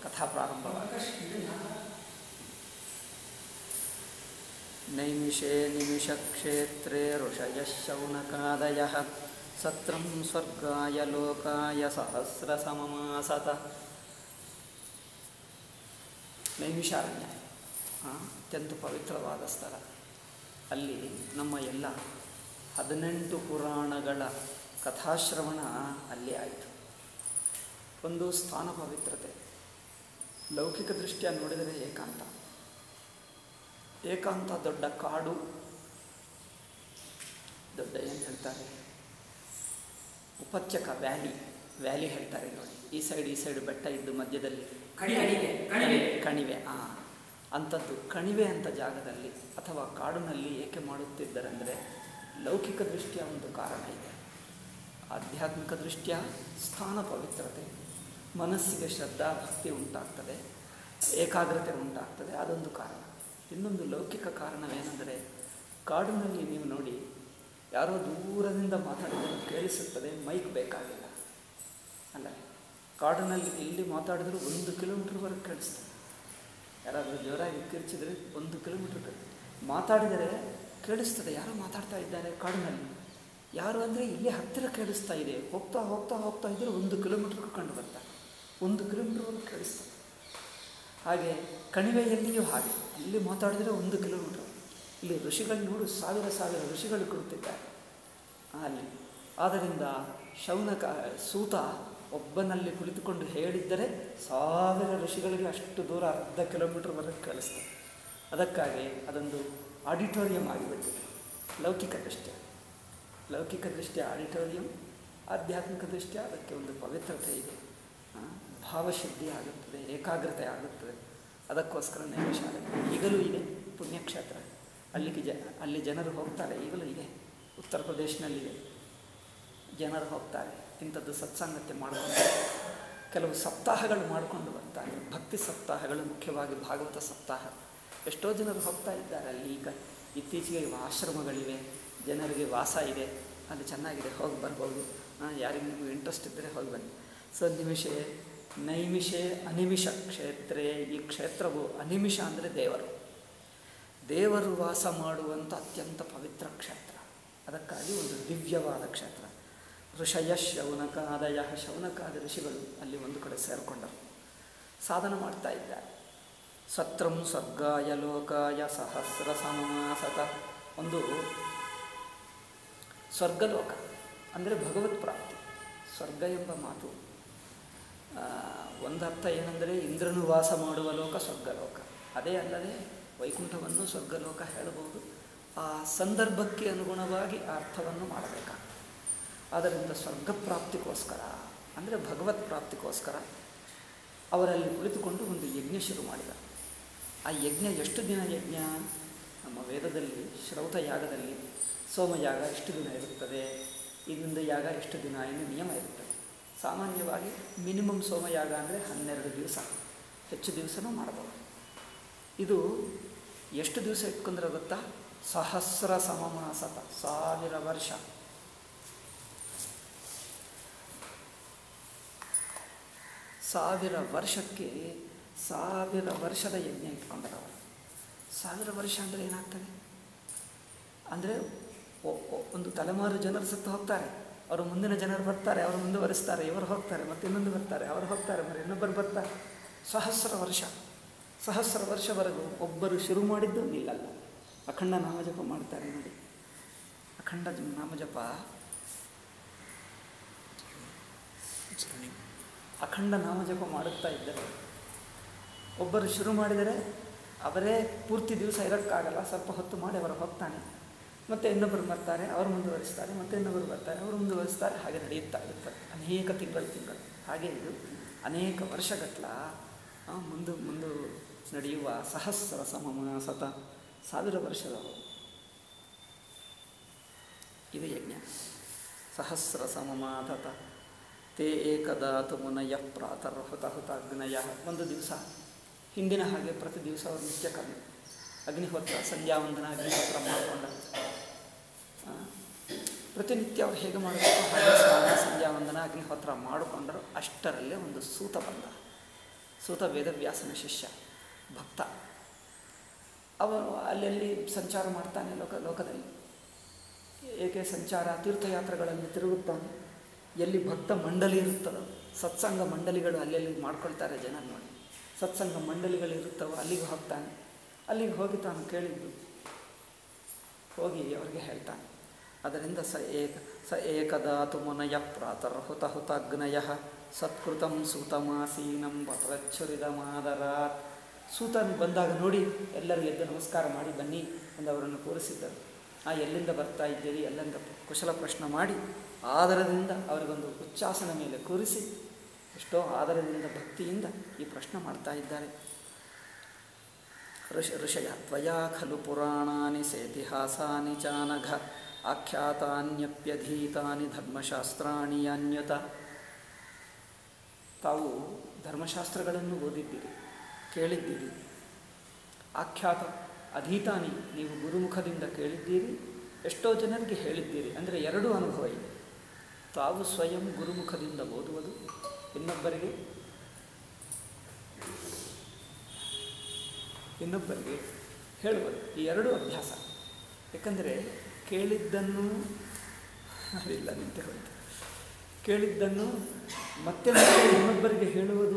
ಕಥಾ ಪ್ರಾರಂಭವಾದ ನೈಮಿಷೇ ನಿಮಿಷಕ್ಷೇತ್ರೇ ಋಷಯಶೌನಕಾದಯ ಸತ್ರಂ ಸ್ವರ್ಗಾಯ ಲೋಕಾಯ ಸಹಸ್ರಸಮಮಾಸತ ನೈಮಿಷಾರಣ್ಯ ಆ, ಅತ್ಯಂತ ಪವಿತ್ರವಾದ ಸ್ಥಳ ಅಲ್ಲಿ ನಮ್ಮ ಎಲ್ಲ ಹದಿನೆಂಟು ಪುರಾಣಗಳ ಕಥಾಶ್ರವಣ ಅಲ್ಲಿ ಆಯಿತು ಒಂದು ಸ್ಥಾನ ಪವಿತ್ರತೆ ಲೌಕಿಕ ದೃಷ್ಟಿಯ ನೋಡಿದರೆ ಏಕಾಂತ ಏಕಾಂತ ದೊಡ್ಡ ಕಾಡು ದೊಡ್ಡ ಏನು ಹೇಳ್ತಾರೆ ಉಪತ್ಯಕ ವ್ಯಾಲಿ ವ್ಯಾಲಿ ಹೇಳ್ತಾರೆ ನೋಡಿ ಈ ಸೈಡ್ ಈ ಸೈಡ್ ಬೆಟ್ಟ ಇದ್ದು ಮಧ್ಯದಲ್ಲಿ ಕಣಿವೆ ಕಣಿವೆ ಕಣಿವೆ ಆ ಅಂಥದ್ದು ಕಣಿವೆ ಅಂತ ಜಾಗದಲ್ಲಿ ಅಥವಾ ಕಾಡಿನಲ್ಲಿ ಏಕೆ ಮಾಡುತ್ತಿದ್ದರೆಂದರೆ ಲೌಕಿಕ ದೃಷ್ಟಿಯ ಒಂದು ಕಾರಣ ಇದೆ ಆಧ್ಯಾತ್ಮಿಕ ದೃಷ್ಟಿಯ ಸ್ಥಾನ ಪವಿತ್ರತೆ ಮನಸ್ಸಿಗೆ ಶ್ರದ್ಧಾ ಭಕ್ತಿ ಉಂಟಾಗ್ತದೆ ಏಕಾಗ್ರತೆ ಉಂಟಾಗ್ತದೆ ಅದೊಂದು ಕಾರಣ ಇನ್ನೊಂದು ಲೌಕಿಕ ಕಾರಣವೇನೆಂದರೆ ಕಾಡಿನಲ್ಲಿ ನೀವು ನೋಡಿ ಯಾರೋ ದೂರದಿಂದ ಮಾತಾಡಿದರೂ ಕೇಳಿಸುತ್ತದೆ ಮೈಕ್ ಬೇಕಾಗಿಲ್ಲ ಅಲ್ಲ ಕಾಡಿನಲ್ಲಿ ಎಲ್ಲಿ ಮಾತಾಡಿದರೂ ಒಂದು ಕಿಲೋಮೀಟ್ರ್ವರೆಗೆ ಕೇಳಿಸ್ತದೆ ಯಾರಾದರೂ ಜೋರಾಗಿ ಕಿರ್ಚಿದ್ರೆ ಒಂದು ಕಿಲೋಮೀಟ್ರ್ ಕೇಳಿ ಮಾತಾಡಿದರೆ ಕೇಳಿಸ್ತದೆ ಯಾರೋ ಮಾತಾಡ್ತಾ ಇದ್ದಾರೆ ಕಾಡಿನಲ್ಲಿ ಯಾರು ಅಂದರೆ ಇಲ್ಲಿ ಹತ್ತಿರ ಕೇಳಿಸ್ತಾ ಇದೆ ಹೋಗ್ತಾ ಹೋಗ್ತಾ ಹೋಗ್ತಾ ಇದ್ದರೆ ಒಂದು ಕಿಲೋಮೀಟ್ರ್ ಕಂಡು ಬರ್ತಾರೆ ಒಂದು ಕಿಲೋಮೀಟ್ರ್ವರೆಗೆ ಕೇಳಿಸ್ತದೆ ಹಾಗೆ ಕಣಿವೆಯಲ್ಲಿಯೂ ಹಾಗೆ ಇಲ್ಲಿ ಮಾತಾಡಿದರೆ ಒಂದು ಕಿಲೋಮೀಟ್ರ್ ಇಲ್ಲಿ ಋಷಿಗಳು ನೋಡು ಸಾವಿರ ಸಾವಿರ ಋಷಿಗಳು ಕುಳಿತಿದ್ದಾರೆ ಅಲ್ಲಿ ಆದ್ದರಿಂದ ಶೌನಕ ಸೂತ ಒಬ್ಬನಲ್ಲಿ ಕುಳಿತುಕೊಂಡು ಹೇಳಿದ್ದರೆ ಸಾವಿರ ಋಷಿಗಳಿಗೆ ಅಷ್ಟು ದೂರ ಅರ್ಧ ಕಿಲೋಮೀಟ್ರ್ವರೆಗೆ ಕೇಳಿಸ್ತದೆ ಅದಕ್ಕಾಗಿ ಅದೊಂದು ಆಡಿಟೋರಿಯಂ ಆಗಿಬಿಟ್ಟಿದೆ ಲೌಕಿಕ ದೃಷ್ಟಿಯ ಲೌಕಿಕ ದೃಷ್ಟಿಯ ಆಡಿಟೋರಿಯಂ ಆಧ್ಯಾತ್ಮಿಕ ದೃಷ್ಟಿಯ ಅದಕ್ಕೆ ಒಂದು ಪವಿತ್ರತೆ ಇದೆ ಆ, ಭಾವಶುದ್ಧಿ ಆಗುತ್ತದೆ ಏಕಾಗ್ರತೆ ಆಗುತ್ತದೆ ಅದಕ್ಕೋಸ್ಕರ ನೈಮಿಷಾಲೆ ಈಗಲೂ ಇದೆ ಪುಣ್ಯಕ್ಷೇತ್ರ ಅಲ್ಲಿಗೆ ಜ ಅಲ್ಲಿ ಜನರು ಹೋಗ್ತಾರೆ ಈಗಲೂ ಇದೆ ಉತ್ತರ ಪ್ರದೇಶನಲ್ಲಿದೆ ಜನರು ಹೋಗ್ತಾರೆ ಇಂಥದ್ದು ಸತ್ಸಂಗತೆ ಮಾಡಿಕೊಂಡು ಕೆಲವು ಸಪ್ತಾಹಗಳು ಮಾಡಿಕೊಂಡು ಬರ್ತಾರೆ ಭಕ್ತಿ ಸಪ್ತಾಹಗಳು ಮುಖ್ಯವಾಗಿ ಭಾಗವತ ಸಪ್ತಾಹ ಎಷ್ಟೋ ಜನರು ಹೋಗ್ತಾ ಇದ್ದಾರೆ ಅಲ್ಲಿ ಈಗ ಇತ್ತೀಚೆಗೆ ಇವು ಆಶ್ರಮಗಳಿವೆ ಜನರಿಗೆ ವಾಸ ಇದೆ ಅಲ್ಲಿ ಚೆನ್ನಾಗಿದೆ ಹೋಗಿ ಬರ್ಬೋದು ಆ, ಯಾರಿಗೆ ನಿಮಗೆ ಇಂಟ್ರೆಸ್ಟ್ ಇದ್ದರೆ ಹೋಗಿ ಬನ್ನಿ ಸೊ ನಿಮಿಷೆ ನೈಮಿಷೆ ಅನಿಮಿಷ ಕ್ಷೇತ್ರೇ ಈ ಕ್ಷೇತ್ರವು ಅನಿಮಿಷ ಅಂದರೆ ದೇವರು ದೇವರು ವಾಸ ಮಾಡುವಂಥ ಅತ್ಯಂತ ಪವಿತ್ರ ಕ್ಷೇತ್ರ ಅದಕ್ಕಾಗಿ ಒಂದು ದಿವ್ಯವಾದ ಕ್ಷೇತ್ರ ಋಷಯ ಶೌನಕಾದಯ ಶೌನಕಾದ ಋಷಿಗಳು ಅಲ್ಲಿ ಒಂದು ಕಡೆ ಸೇರಿಕೊಂಡರು ಸಾಧನ ಮಾಡ್ತಾ ಇದ್ದಾರೆ ಸತ್ರಂ ಸ್ವರ್ಗಾಯ ಲೋಕಾಯ ಸಹಸ್ರ ಸಮಾಸತ ಒಂದು ಸ್ವರ್ಗಲೋಕ ಅಂದರೆ ಭಗವತ್ ಪ್ರಾಪ್ತಿ ಸ್ವರ್ಗ ಎಂಬ ಮಾತು ಆ, ಒಂದರ್ಥ ಏನೆಂದರೆ ಇಂದ್ರನು ವಾಸ ಮಾಡುವ ಲೋಕ ಸ್ವರ್ಗಲೋಕ ಅದೇ ಅಲ್ಲದೆ ವೈಕುಂಠವನ್ನು ಸ್ವರ್ಗಲೋಕ ಹೇಳಬಹುದು ಆ ಸಂದರ್ಭಕ್ಕೆ ಅನುಗುಣವಾಗಿ ಆ ಅರ್ಥವನ್ನು ಮಾಡಬೇಕಾಗ್ತದೆ ಆದ್ದರಿಂದ ಸ್ವರ್ಗ ಪ್ರಾಪ್ತಿಗೋಸ್ಕರ ಅಂದರೆ ಭಗವತ್ ಪ್ರಾಪ್ತಿಗೋಸ್ಕರ ಅವರಲ್ಲಿ ಕುಳಿತುಕೊಂಡು ಒಂದು ಯಜ್ಞ ಶುರು ಮಾಡಿದ ಆ ಯಜ್ಞ ಎಷ್ಟು ದಿನ ಯಜ್ಞ ನಮ್ಮ ವೇದದಲ್ಲಿ ಶ್ರೌತ ಯಾಗದಲ್ಲಿ ಸೋಮಯಾಗ ಎಷ್ಟು ದಿನ ಇರುತ್ತದೆ ಇನ್ನೊಂದು ಯಾಗ ಎಷ್ಟು ದಿನ ಎಂದು ನಿಯಮ ಇರುತ್ತದೆ ಸಾಮಾನ್ಯವಾಗಿ ಮಿನಿಮಮ್ ಸೋಮಯಾಗ ಅಂದರೆ ಹನ್ನೆರಡು ದಿವಸ ಹೆಚ್ಚು ದಿವಸನೂ ಮಾಡಬಹುದು ಇದು ಎಷ್ಟು ದಿವಸ ಇಟ್ಕೊಂಡ್ರೆ ಗೊತ್ತಾ ಸಹಸ್ರ ಸಮಮಾಸತ ಸಾವಿರ ವರ್ಷ ಸಾವಿರ ವರ್ಷಕ್ಕೆ ಸಾವಿರ ವರ್ಷದ ಯಜ್ಞ ಇಟ್ಕೊಂಡರು ಅವರು ಸಾವಿರ ವರ್ಷ ಅಂದರೆ ಏನಾಗ್ತದೆ ಅಂದರೆ ಒಂದು ತಲೆಮಾರು ಜನರು ಸತ್ತು ಹೋಗ್ತಾರೆ ಅವರು ಮುಂದಿನ ಜನರು ಬರ್ತಾರೆ ಅವರು ಮುಂದುವರಿಸ್ತಾರೆ ಇವರು ಹೋಗ್ತಾರೆ ಮತ್ತೆ ಇನ್ನೊಂದು ಬರ್ತಾರೆ ಅವರು ಹೋಗ್ತಾರೆ మరి ಇನ್ನೊಬ್ಬರು ಬರ್ತಾರೆ ಸಹಸ್ರ ವರ್ಷ ಸಹಸ್ರ ವರ್ಷವರೆಗೂ ಒಬ್ಬರು ಶುರು ಮಾಡಿದ್ದು ನಿಲ್ಲಲ್ಲ ಅಖಂಡ ನಾಮಜಪ ಮಾಡ್ತಾರೆ ನೋಡಿ ಅಖಂಡ ಜ- ನಾಮಜಪ ಅಖಂಡ ನಾಮಜಪ ಮಾಡುತ್ತಾ ಇದ್ದರೆ ಒಬ್ಬರು ಶುರು ಮಾಡಿದರೆ ಅವರೇ ಪೂರ್ತಿ ದಿವಸ ಇರೋಕ್ಕಾಗಲ್ಲ ಸ್ವಲ್ಪ ಹೊತ್ತು ಮಾಡಿ ಅವರು ಹೋಗ್ತಾನೆ ಮತ್ತು ಇನ್ನೊಬ್ಬರು ಬರ್ತಾರೆ ಅವರು ಮುಂದುವರಿಸ್ತಾರೆ ಮತ್ತು ಇನ್ನೊಬ್ಬರು ಬರ್ತಾರೆ ಅವರು ಮುಂದುವರಿಸ್ತಾರೆ ಹಾಗೆ ನಡೆಯುತ್ತಾ ಇರುತ್ತದೆ ಅನೇಕ ತಿಂಗಳು ತಿಂಗಳು ಹಾಗೆ ಇದು ಅನೇಕ ವರ್ಷಗಟ್ಟಲ ಆ, ಮುಂದು ಮುಂದು ನಡೆಯುವ ಸಹಸ್ರ ಸಮಮ ಸತ ಸಾವಿರ ವರ್ಷದ ಇದು ಯಜ್ಞ ಸಹಸ್ರ ಸಮಮಾಧತ ತೇ ಏಕದಾತು ಮುನಯ ಪ್ರಾತರ್ ಹುತ ಹುತಾಗ್ನಯ ಒಂದು ದಿವಸ ಹಿಂದಿನ ಹಾಗೆ ಪ್ರತಿ ದಿವಸ ಅವರು ನಿತ್ಯ ಕರ್ಮ ಅಗ್ನಿಹೋತ್ರ ಸಂಧ್ಯಾವಂದನ ಅಗ್ನಿಹೋತ್ರ ಮಾಡಿಕೊಂಡ ಆ, ಪ್ರತಿನಿತ್ಯ ಅವ್ರು ಹೇಗೆ ಮಾಡಬೇಕು ಹಾಗೆ ಸ್ನಾನ ಸಂಧ್ಯಾವಂದನ ಅಗ್ನಿಹೋತ್ರ ಮಾಡಿಕೊಂಡರು ಅಷ್ಟರಲ್ಲೇ ಒಂದು ಸೂತ ಬಂದ ಸೂತ ವೇದವ್ಯಾಸನ ಶಿಷ್ಯ ಭಕ್ತ ಅವನು ಅಲ್ಲಲ್ಲಿ ಸಂಚಾರ ಮಾಡ್ತಾನೆ ಲೋಕ ಲೋಕದಲ್ಲಿ ಏಕೆ ಸಂಚಾರ ತೀರ್ಥಯಾತ್ರೆಗಳಲ್ಲಿ ತಿರುಗುತ್ತಾನೆ ಎಲ್ಲಿ ಭಕ್ತ ಮಂಡಲಿ ಇರುತ್ತದೋ ಸತ್ಸಂಗ ಮಂಡಲಿಗಳು ಅಲ್ಲೆಲ್ಲಿ ಮಾಡ್ಕೊಳ್ತಾರೆ ಜನ ನೋಡಿ ಸತ್ಸಂಗ ಮಂಡಲಿಗಳು ಇರುತ್ತವೋ ಅಲ್ಲಿಗೆ ಹೋಗ್ತಾನೆ ಅಲ್ಲಿಗೆ ಹೋಗಿ ತಾನು ಕೇಳಿದ್ದು ಹೋಗಿ ಅವರಿಗೆ ಹೇಳ್ತಾನೆ ಅದರಿಂದ ಸ ಏಕ ಸ ಏಕದಾತು ಮುನಯ ಪ್ರಾತರ್ ಹುತ ಹುತಗ್ನಯ ಸತ್ಕೃತಂ ಸೂತಮಾಸೀನಂ ಪತ್ರಚ್ಛುರಿದ ಮಾದರಾತ್ ಸೂತನು ಬಂದಾಗ ನೋಡಿ ಎಲ್ಲರೂ ಎದ್ದು ನಮಸ್ಕಾರ ಮಾಡಿ ಬನ್ನಿ ಎಂದು ಅವರನ್ನು ಕೂರಿಸಿದ್ದರು ಆ ಎಲ್ಲಿಂದ ಬರ್ತಾ ಇದ್ದೀರಿ ಎಲ್ಲಿಂದ ಕುಶಲ ಪ್ರಶ್ನೆ ಮಾಡಿ ಆದರದಿಂದ ಅವರಿಗೊಂದು ಉಚ್ಚಾಸನ ಮೇಲೆ ಕೂರಿಸಿ ಎಷ್ಟೋ ಆದರದಿಂದ ಭಕ್ತಿಯಿಂದ ಈ ಪ್ರಶ್ನೆ ಮಾಡ್ತಾ ಇದ್ದಾರೆ ಋಷ ಋಷಯ ತ್ವಯಾ ಖಲು ಪುರಾಣಾನಿ ಸೇತಿಹಾಸಾನಿ ಚಾನಘ ಆಖ್ಯಾತಾನ್ಯಪ್ಯಧೀತಾನಿ ಧರ್ಮಶಾಸ್ತ್ರಾಣಿ ಅನ್ಯತ ತಾವು ಧರ್ಮಶಾಸ್ತ್ರಗಳನ್ನು ಓದಿದ್ದೀರಿ ಕೇಳಿದ್ದೀರಿ ಆಖ್ಯಾತ ಅಧೀತಾನಿ ನೀವು ಗುರುಮುಖದಿಂದ ಕೇಳಿದ್ದೀರಿ ಎಷ್ಟೋ ಜನರಿಗೆ ಹೇಳಿದ್ದೀರಿ ಅಂದರೆ ಎರಡೂ ಅನುಭವ ಇದೆ ತಾವು ಸ್ವಯಂ ಗುರುಮುಖದಿಂದ ಓದುವುದು ಇನ್ನೊಬ್ಬರಿಗೆ ಇನ್ನೊಬ್ಬರಿಗೆ ಹೇಳುವುದು ಈ ಎರಡೂ ಅಭ್ಯಾಸ ಏಕೆಂದರೆ ಕೇಳಿದ್ದನ್ನು ಅದಿಲ್ಲ ನಿಂತೆ ಹೋಯಿತು ಕೇಳಿದ್ದನ್ನು ಮತ್ತೆ ಮತ್ತೆ ಇನ್ನೊಬ್ಬರಿಗೆ ಹೇಳುವುದು